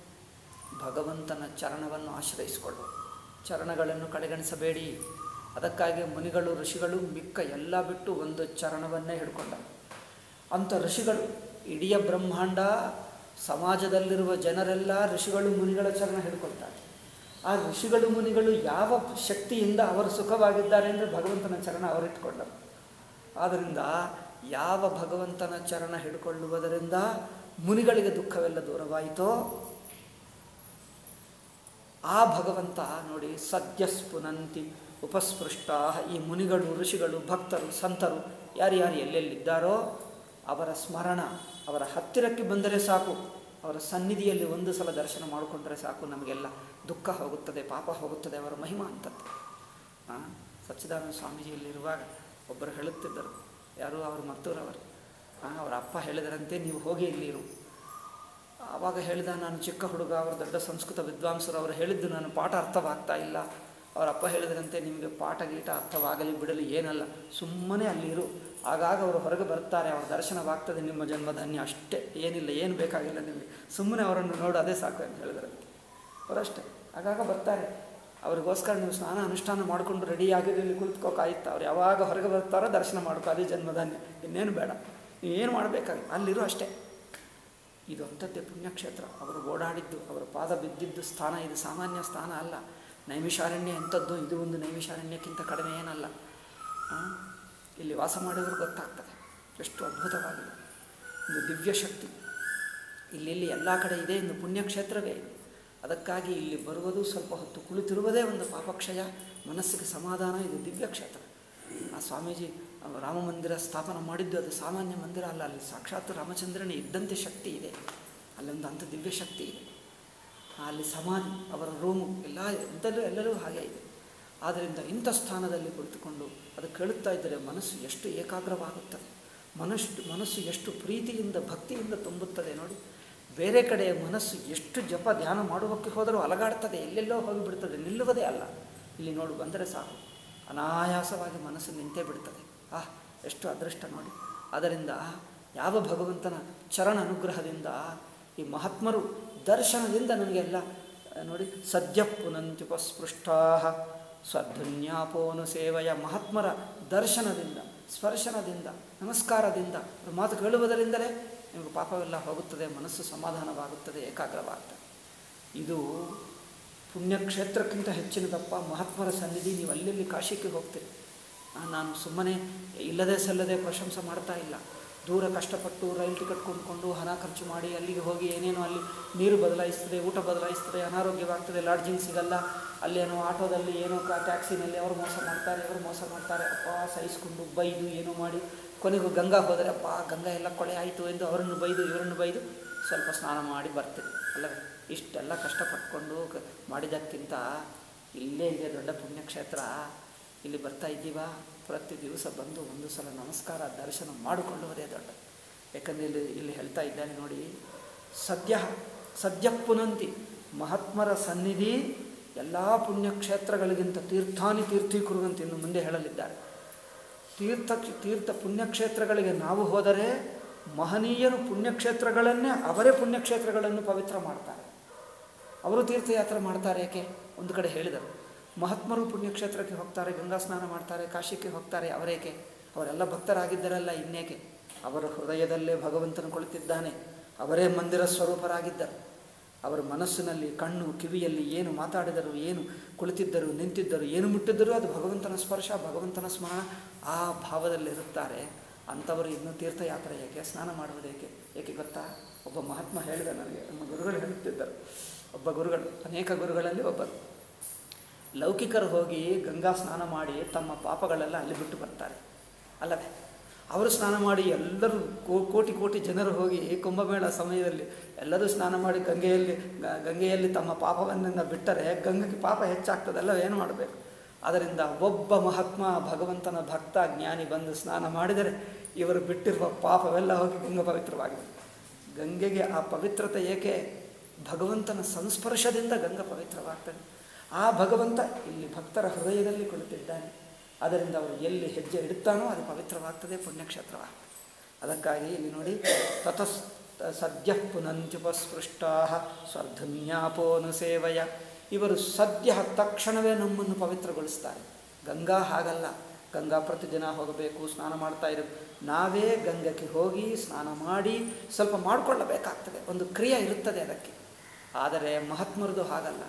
ಭಗವಂತನ ಚರಣವನ್ನು ಆಶ್ರಯಿಸಿಕೊಳ್ಳು ಚರಣಗಳನ್ನು ಕಡೆಗಣಿಸಬೇಡಿ ಅದಕ್ಕಾಗಿ ಮುನಿಗಳು ಋಷಿಗಳು ಮಿಕ್ಕ ಎಲ್ಲ ಬಿಟ್ಟು ಒಂದು ಚರಣವನ್ನೇ ಹಿಡ್ಕೊಂಡ ಅಂಥ ಋಷಿಗಳು ಇಡೀ ಬ್ರಹ್ಮಾಂಡ ಸಮಾಜದಲ್ಲಿರುವ ಜನರೆಲ್ಲ ಋಷಿಗಳು ಮುನಿಗಳ ಚರಣ ಹಿಡ್ಕೊಳ್ತಾರೆ ಆ ಋಷಿಗಳು ಮುನಿಗಳು ಯಾವ ಶಕ್ತಿಯಿಂದ ಅವರು ಸುಖವಾಗಿದ್ದಾರೆ ಅಂದರೆ ಭಗವಂತನ ಚರಣ ಅವರಿಟ್ಕೊಂಡರು ಆದ್ದರಿಂದ ಯಾವ ಭಗವಂತನ ಚರಣ ಹಿಡ್ಕೊಳ್ಳುವುದರಿಂದ ಮುನಿಗಳಿಗೆ ದುಃಖವೆಲ್ಲ ದೂರವಾಯಿತೋ ಆ ಭಗವಂತ ನೋಡಿ ಸದ್ಯಸ್ಪುನಂತಿ ಉಪಸ್ಪೃಷ್ಟ ಈ ಮುನಿಗಳು ಋಷಿಗಳು ಭಕ್ತರು ಸಂತರು ಯಾರ್ಯಾರು ಎಲ್ಲೆಲ್ಲಿದ್ದಾರೋ ಅವರ ಸ್ಮರಣ ಅವರ ಹತ್ತಿರಕ್ಕೆ ಬಂದರೆ ಸಾಕು ಅವರ ಸನ್ನಿಧಿಯಲ್ಲಿ ಒಂದು ಸಲ ದರ್ಶನ ಮಾಡಿಕೊಂಡ್ರೆ ಸಾಕು ನಮಗೆಲ್ಲ ದುಃಖ ಹೋಗುತ್ತದೆ ಪಾಪ ಹೋಗುತ್ತದೆ ಅವರ ಮಹಿಮಾ ಅಂತದ್ದು ಸಚ್ಚಿದಾನಂದ ಸ್ವಾಮೀಜಿಯಲ್ಲಿರುವಾಗ ಒಬ್ಬರು ಹೇಳುತ್ತಿದ್ದರು ಯಾರು ಅವರು ಮತ್ತೂರವರು ಅವರ ಅಪ್ಪ ಹೇಳಿದರಂತೆ ನೀವು ಹೋಗಿ ಇಲ್ಲಿರು ಆವಾಗ ಹೇಳಿದ ನಾನು ಚಿಕ್ಕ ಹುಡುಗ ಅವರು ದೊಡ್ಡ ಸಂಸ್ಕೃತ ವಿದ್ವಾಂಸರು ಅವರು ಹೇಳಿದ್ದು ನಾನು ಪಾಠ ಅರ್ಥವಾಗ್ತಾ ಇಲ್ಲ ಅವರ ಅಪ್ಪ ಹೇಳಿದರಂತೆ ನಿಮಗೆ ಪಾಠ ಗೀಟ ಅರ್ಥವಾಗಲಿ ಬಿಡಲಿ ಏನಲ್ಲ ಸುಮ್ಮನೆ ಅಲ್ಲಿರು ಆಗಾಗ ಅವರು ಹೊರಗೆ ಬರ್ತಾರೆ ಅವರ ದರ್ಶನವಾಗ್ತದೆ ನಿಮ್ಮ ಜನ್ಮ ಧನ್ಯ ಅಷ್ಟೇ ಏನಿಲ್ಲ ಏನು ಬೇಕಾಗಿಲ್ಲ ನಿಮಗೆ ಸುಮ್ಮನೆ ಅವರನ್ನು ನೋಡು ಅದೇ ಸಾಕು ಅಂತ ಹೇಳಿದರಂತೆ ಅವರಷ್ಟೇ ಆಗಾಗ ಬರ್ತಾರೆ ಅವ್ರಿಗೋಸ್ಕರ ನೀವು ಸ್ನಾನ ಅನುಷ್ಠಾನ ಮಾಡಿಕೊಂಡು ರೆಡಿಯಾಗಿ ಇಲ್ಲಿ ಕುಳಿತುಕೋಕಾಯ್ತು ಅವ್ರು ಯಾವಾಗ ಹೊರಗೆ ಬರ್ತಾರೋ ದರ್ಶನ ಮಾಡ್ಕೋ ಅದೇ ಜನ್ಮಧಾನ್ಯ ಇನ್ನೇನು ಬೇಡ ಏನು ಮಾಡಬೇಕಾಗಿ ಅಲ್ಲಿರೋ ಅಷ್ಟೇ ಇದು ಅಂಥದ್ದೇ ಪುಣ್ಯಕ್ಷೇತ್ರ ಅವರು ಓಡಾಡಿದ್ದು ಅವರ ಪಾದ ಬಿದ್ದಿದ್ದು ಸ್ಥಾನ ಇದು ಸಾಮಾನ್ಯ ಸ್ಥಾನ ಅಲ್ಲ ನೈಮಿಷಾರಣ್ಯ ಎಂಥದ್ದು ಇದು ಒಂದು ನೈಮಿಷಾರಣ್ಯಕ್ಕಿಂತ ಕಡಿಮೆ ಏನಲ್ಲ ಇಲ್ಲಿ ವಾಸ ಮಾಡಿದ್ರು ಗೊತ್ತಾಗ್ತದೆ ಎಷ್ಟು ಅದ್ಭುತವಾಗಿದೆ ಒಂದು ದಿವ್ಯ ಶಕ್ತಿ ಇಲ್ಲಿ ಎಲ್ಲ ಕಡೆ ಇದೆ ಒಂದು ಪುಣ್ಯಕ್ಷೇತ್ರವೇ ಇದೆ ಅದಕ್ಕಾಗಿ ಇಲ್ಲಿ ಬರುವುದು ಸ್ವಲ್ಪ ಹೊತ್ತು ಕುಳಿತಿರುವುದೇ ಒಂದು ಪಾಪಕ್ಷಯ ಮನಸ್ಸಿಗೆ ಸಮಾಧಾನ ಇದು ದಿವ್ಯ ಕ್ಷೇತ್ರ ಆ ಸ್ವಾಮೀಜಿ ರಾಮ ಮಂದಿರ ಸ್ಥಾಪನ ಮಾಡಿದ್ದು ಅದು ಸಾಮಾನ್ಯ ಮಂದಿರ ಅಲ್ಲ ಅಲ್ಲಿ ಸಾಕ್ಷಾತ್ ರಾಮಚಂದ್ರನೇ ಇದ್ದಂತೆ ಶಕ್ತಿ ಇದೆ ಅಲ್ಲೊಂದು ಅಂಥ ದಿವ್ಯ ಶಕ್ತಿ ಇದೆ ಅಲ್ಲಿ ಸಮಾಧಿ ಅವರ ರೂಮು ಎಲ್ಲ ಎಂಥಲ್ಲೂ ಎಲ್ಲರೂ ಹಾಗೆ ಇದೆ ಆದ್ದರಿಂದ ಇಂಥ ಸ್ಥಾನದಲ್ಲಿ ಕುಳಿತುಕೊಂಡು ಅದು ಕೇಳುತ್ತಾ ಇದ್ದರೆ ಮನಸ್ಸು ಎಷ್ಟು ಏಕಾಗ್ರವಾಗುತ್ತದೆ ಮನಸ್ಸು ಮನಸ್ಸು ಎಷ್ಟು ಪ್ರೀತಿಯಿಂದ ಭಕ್ತಿಯಿಂದ ತುಂಬುತ್ತದೆ ನೋಡಿ ಬೇರೆ ಕಡೆ ಮನಸ್ಸು ಎಷ್ಟು ಜಪ ಧ್ಯಾನ ಮಾಡುವಕ್ಕೆ ಹೋದರೂ ಅಲಗಾಡ್ತದೆ ಎಲ್ಲೆಲ್ಲೋ ಹೋಗಿಬಿಡ್ತದೆ ನಿಲ್ಲುವುದೇ ಅಲ್ಲ ಇಲ್ಲಿ ನೋಡು ಬಂದರೆ ಸಾಕು ಅನಾಯಾಸವಾಗಿ ಮನಸ್ಸು ನಿಂತೇ ಬಿಡ್ತದೆ ಆಹ್ ಎಷ್ಟು ಅದೃಷ್ಟ ನೋಡಿ ಅದರಿಂದ ಯಾವ ಭಗವಂತನ ಚರಣ ಅನುಗ್ರಹದಿಂದ ಈ ಮಹಾತ್ಮರು ದರ್ಶನದಿಂದ ನನಗೆಲ್ಲ ನೋಡಿ ಸದ್ಯ ಪುನಂತ್ಯುಪಸ್ಪೃಷ್ಟಾ ಸ್ವಧ್ವನ್ಯಾಪೋನು ಸೇವೆಯ ಮಹಾತ್ಮರ ದರ್ಶನದಿಂದ ಸ್ಪರ್ಶನದಿಂದ ನಮಸ್ಕಾರದಿಂದ ಅವ್ರ ಮಾತು ಕೇಳುವುದರಿಂದಲೇ ನಿಮಗೆ ಪಾಪವೆಲ್ಲ ಹೋಗುತ್ತದೆ ಮನಸ್ಸು ಸಮಾಧಾನವಾಗುತ್ತದೆ ಏಕಾಗ್ರವಾಗ್ತದೆ ಇದು ಪುಣ್ಯಕ್ಷೇತ್ರಕ್ಕಿಂತ ಹೆಚ್ಚಿನದಪ್ಪ ಮಹಾತ್ಮರ ಸನ್ನಿಧಿ ನೀವು ಅಲ್ಲೆಲ್ಲಿ ಕಾಶಿಗೆ ಹೋಗ್ತೀರಿ ನಾನು ಸುಮ್ಮನೆ ಇಲ್ಲದೆ ಸಲ್ಲದೆ ಪ್ರಶಂಸೆ ಮಾಡ್ತಾ ಇಲ್ಲ ದೂರ ಕಷ್ಟಪಟ್ಟು ರೈಲ್ ಟಿಕೆಟ್ ಕೊಂಡ್ಕೊಂಡು ಹಣ ಖರ್ಚು ಮಾಡಿ ಅಲ್ಲಿಗೆ ಹೋಗಿ ಏನೇನೋ ಅಲ್ಲಿ ನೀರು ಬದಲಾಯಿಸ್ತದೆ ಊಟ ಬದಲಾಯಿಸ್ತದೆ ಅನಾರೋಗ್ಯವಾಗ್ತದೆ ಲಾಡ್ಜಿಂಗ್ ಸಿಗಲ್ಲ ಅಲ್ಲೇನೋ ಆಟೋದಲ್ಲಿ ಏನೋ ಕಾ ಟ್ಯಾಕ್ಸಿನಲ್ಲಿ ಅವರು ಮೋಸ ಮಾಡ್ತಾರೆ ಅವರು ಮೋಸ ಮಾಡ್ತಾರೆ ಅಪ್ಪ ಸಹಿಸ್ಕೊಂಡು ಬೈದು ಏನೋ ಮಾಡಿ ಕೊನೆಗೂ ಗಂಗಾ ಹೋದರೆ ಅಪ್ಪ ಗಂಗಾ ಎಲ್ಲ ಕೊಳೆ ಆಯಿತು ಎಂದು ಅವರನ್ನು ಬೈದು ಇವರನ್ನು ಬೈದು ಸ್ವಲ್ಪ ಸ್ನಾನ ಮಾಡಿ ಬರ್ತೀವಿ ಅಲ್ಲವೇ ಇಷ್ಟೆಲ್ಲ ಕಷ್ಟಪಟ್ಕೊಂಡು ಕ ಮಾಡಿದ್ದಕ್ಕಿಂತ ಇಲ್ಲೇ ಇದೆ ದೊಡ್ಡ ಪುಣ್ಯಕ್ಷೇತ್ರ ಇಲ್ಲಿ ಬರ್ತಾ ಇದ್ದೀವಾ ಪ್ರತಿ ದಿವಸ ಬಂದು ಒಂದು ಸಲ ನಮಸ್ಕಾರ ದರ್ಶನ ಮಾಡಿಕೊಳ್ಳುವುದೇ ದೊಡ್ಡ ಯಾಕಂದರೆ ಇಲ್ಲಿ ಇಲ್ಲಿ ಹೇಳ್ತಾ ಇದ್ದಾನೆ ನೋಡಿ ಸದ್ಯ ಸದ್ಯ ಪುನಂತಿ ಮಹಾತ್ಮರ ಸನ್ನಿಧಿ ಎಲ್ಲ ಪುಣ್ಯಕ್ಷೇತ್ರಗಳಿಗಿಂತ ತೀರ್ಥಾನಿ ತೀರ್ಥೀಕರುವಂತೆ ಇನ್ನು ಮುಂದೆ ಹೇಳಲಿದ್ದಾರೆ ತೀರ್ಥ ತೀರ್ಥ ಪುಣ್ಯಕ್ಷೇತ್ರಗಳಿಗೆ ನಾವು ಹೋದರೆ ಮಹನೀಯರು ಪುಣ್ಯಕ್ಷೇತ್ರಗಳನ್ನೇ ಅವರೇ ಪುಣ್ಯಕ್ಷೇತ್ರಗಳನ್ನು ಪವಿತ್ರ ಮಾಡ್ತಾರೆ ಅವರು ತೀರ್ಥಯಾತ್ರೆ ಮಾಡ್ತಾರೆ ಏಕೆ ಒಂದು ಕಡೆ ಹೇಳಿದರು ಮಹಾತ್ಮರು ಪುಣ್ಯಕ್ಷೇತ್ರಕ್ಕೆ ಹೋಗ್ತಾರೆ ಗಂಗಾ ಸ್ನಾನ ಮಾಡ್ತಾರೆ ಕಾಶಿಗೆ ಹೋಗ್ತಾರೆ ಅವರೇಕೆ ಅವರೆಲ್ಲ ಭಕ್ತರಾಗಿದ್ದರಲ್ಲ ಇನ್ನೇಕೆ ಅವರ ಹೃದಯದಲ್ಲೇ ಭಗವಂತನು ಕುಳಿತಿದ್ದಾನೆ ಅವರೇ ಮಂದಿರ ಸ್ವರೂಪರಾಗಿದ್ದರು ಅವರ ಮನಸ್ಸಿನಲ್ಲಿ ಕಣ್ಣು ಕಿವಿಯಲ್ಲಿ ಏನು ಮಾತಾಡಿದರು ಏನು ಕುಳಿತಿದ್ದರು ನಿಂತಿದ್ದರು ಏನು ಮುಟ್ಟಿದ್ದರೂ ಅದು ಭಗವಂತನ ಸ್ಪರ್ಶ ಭಗವಂತನ ಸ್ಮರಣ ಆ ಭಾವದಲ್ಲಿರುತ್ತಾರೆ ಅಂಥವರು ಇನ್ನೂ ತೀರ್ಥಯಾತ್ರೆ ಏಕೆ ಸ್ನಾನ ಮಾಡುವುದೇಕೆ ಏಕೆ ಗೊತ್ತಾ ಒಬ್ಬ ಮಹಾತ್ಮ ಹೇಳಿದ ನನಗೆ ನಮ್ಮ ಗುರುಗಳು ಹೇಳುತ್ತಿದ್ದರು ಒಬ್ಬ ಗುರುಗಳು ಅನೇಕ ಗುರುಗಳಲ್ಲಿ ಒಬ್ಬರು ಲೌಕಿಕರು ಹೋಗಿ ಗಂಗಾ ಸ್ನಾನ ಮಾಡಿ ತಮ್ಮ ಪಾಪಗಳೆಲ್ಲ ಅಲ್ಲಿ ಬಿಟ್ಟು ಬರ್ತಾರೆ ಅಲ್ಲವೇ ಅವರು ಸ್ನಾನ ಮಾಡಿ ಎಲ್ಲರೂ ಕೋ- ಕೋಟಿ ಕೋಟಿ ಜನರು ಹೋಗಿ ಕುಂಭಮೇಳ ಸಮಯದಲ್ಲಿ ಎಲ್ಲರೂ ಸ್ನಾನ ಮಾಡಿ ಗಂಗೆಯಲ್ಲಿ ಗ- ಗಂಗೆಯಲ್ಲಿ ತಮ್ಮ ಪಾಪವನ್ನು ಬಿಟ್ಟರೆ ಗಂಗೆಗೆ ಪಾಪ ಹೆಚ್ಚಾಗ್ತದಲ್ಲ ಏನು ಮಾಡಬೇಕು ಅದರಿಂದ ಒಬ್ಬ ಮಹಾತ್ಮ ಭಗವಂತನ ಭಕ್ತ ಜ್ಞಾನಿ ಬಂದು ಸ್ನಾನ ಮಾಡಿದರೆ ಇವರು ಬಿಟ್ಟಿರುವ ಪಾಪವೆಲ್ಲ ಹೋಗಿ ಗಂಗಾ ಪವಿತ್ರವಾಗಿದೆ ಗಂಗೆಗೆ ಆ ಪವಿತ್ರತೆ ಏಕೆ ಭಗವಂತನ ಸಂಸ್ಪರ್ಶದಿಂದ ಗಂಗಾ ಪವಿತ್ರವಾಗ್ತದೆ ಆ ಭಗವಂತ ಇಲ್ಲಿ ಭಕ್ತರ ಹೃದಯದಲ್ಲಿ ಕುಳಿತಿದ್ದಾನೆ ಅದರಿಂದ ಅವರು ಎಲ್ಲಿ ಹೆಜ್ಜೆ ಇಡುತ್ತಾನೋ ಅದು ಪವಿತ್ರವಾಗ್ತದೆ ಪುಣ್ಯಕ್ಷೇತ್ರವಾಗ್ತದೆ ಅದಕ್ಕಾಗಿ ಇಲ್ಲಿ ನೋಡಿ ತತಸ್ ಸದ್ಯ ಪುನಂತ್ಯುಪಸ್ಪೃಷ್ಟಾ ಸ್ವರ್ಧನ್ಯಾಪೋನು ಸೇವಯ ಇವರು ಸದ್ಯ ತಕ್ಷಣವೇ ನಮ್ಮನ್ನು ಪವಿತ್ರಗೊಳಿಸ್ತಾರೆ ಗಂಗಾ ಹಾಗಲ್ಲ ಗಂಗಾ ಪ್ರತಿದಿನ ಹೋಗಬೇಕು ಸ್ನಾನ ಮಾಡ್ತಾ ಇರಬೇಕು ನಾವೇ ಗಂಗಕ್ಕೆ ಹೋಗಿ ಸ್ನಾನ ಮಾಡಿ ಸ್ವಲ್ಪ ಮಾಡಿಕೊಳ್ಳಬೇಕಾಗ್ತದೆ ಒಂದು ಕ್ರಿಯೆ ಇರುತ್ತದೆ ಅದಕ್ಕೆ ಆದರೆ ಮಹಾತ್ಮರದು ಹಾಗಲ್ಲ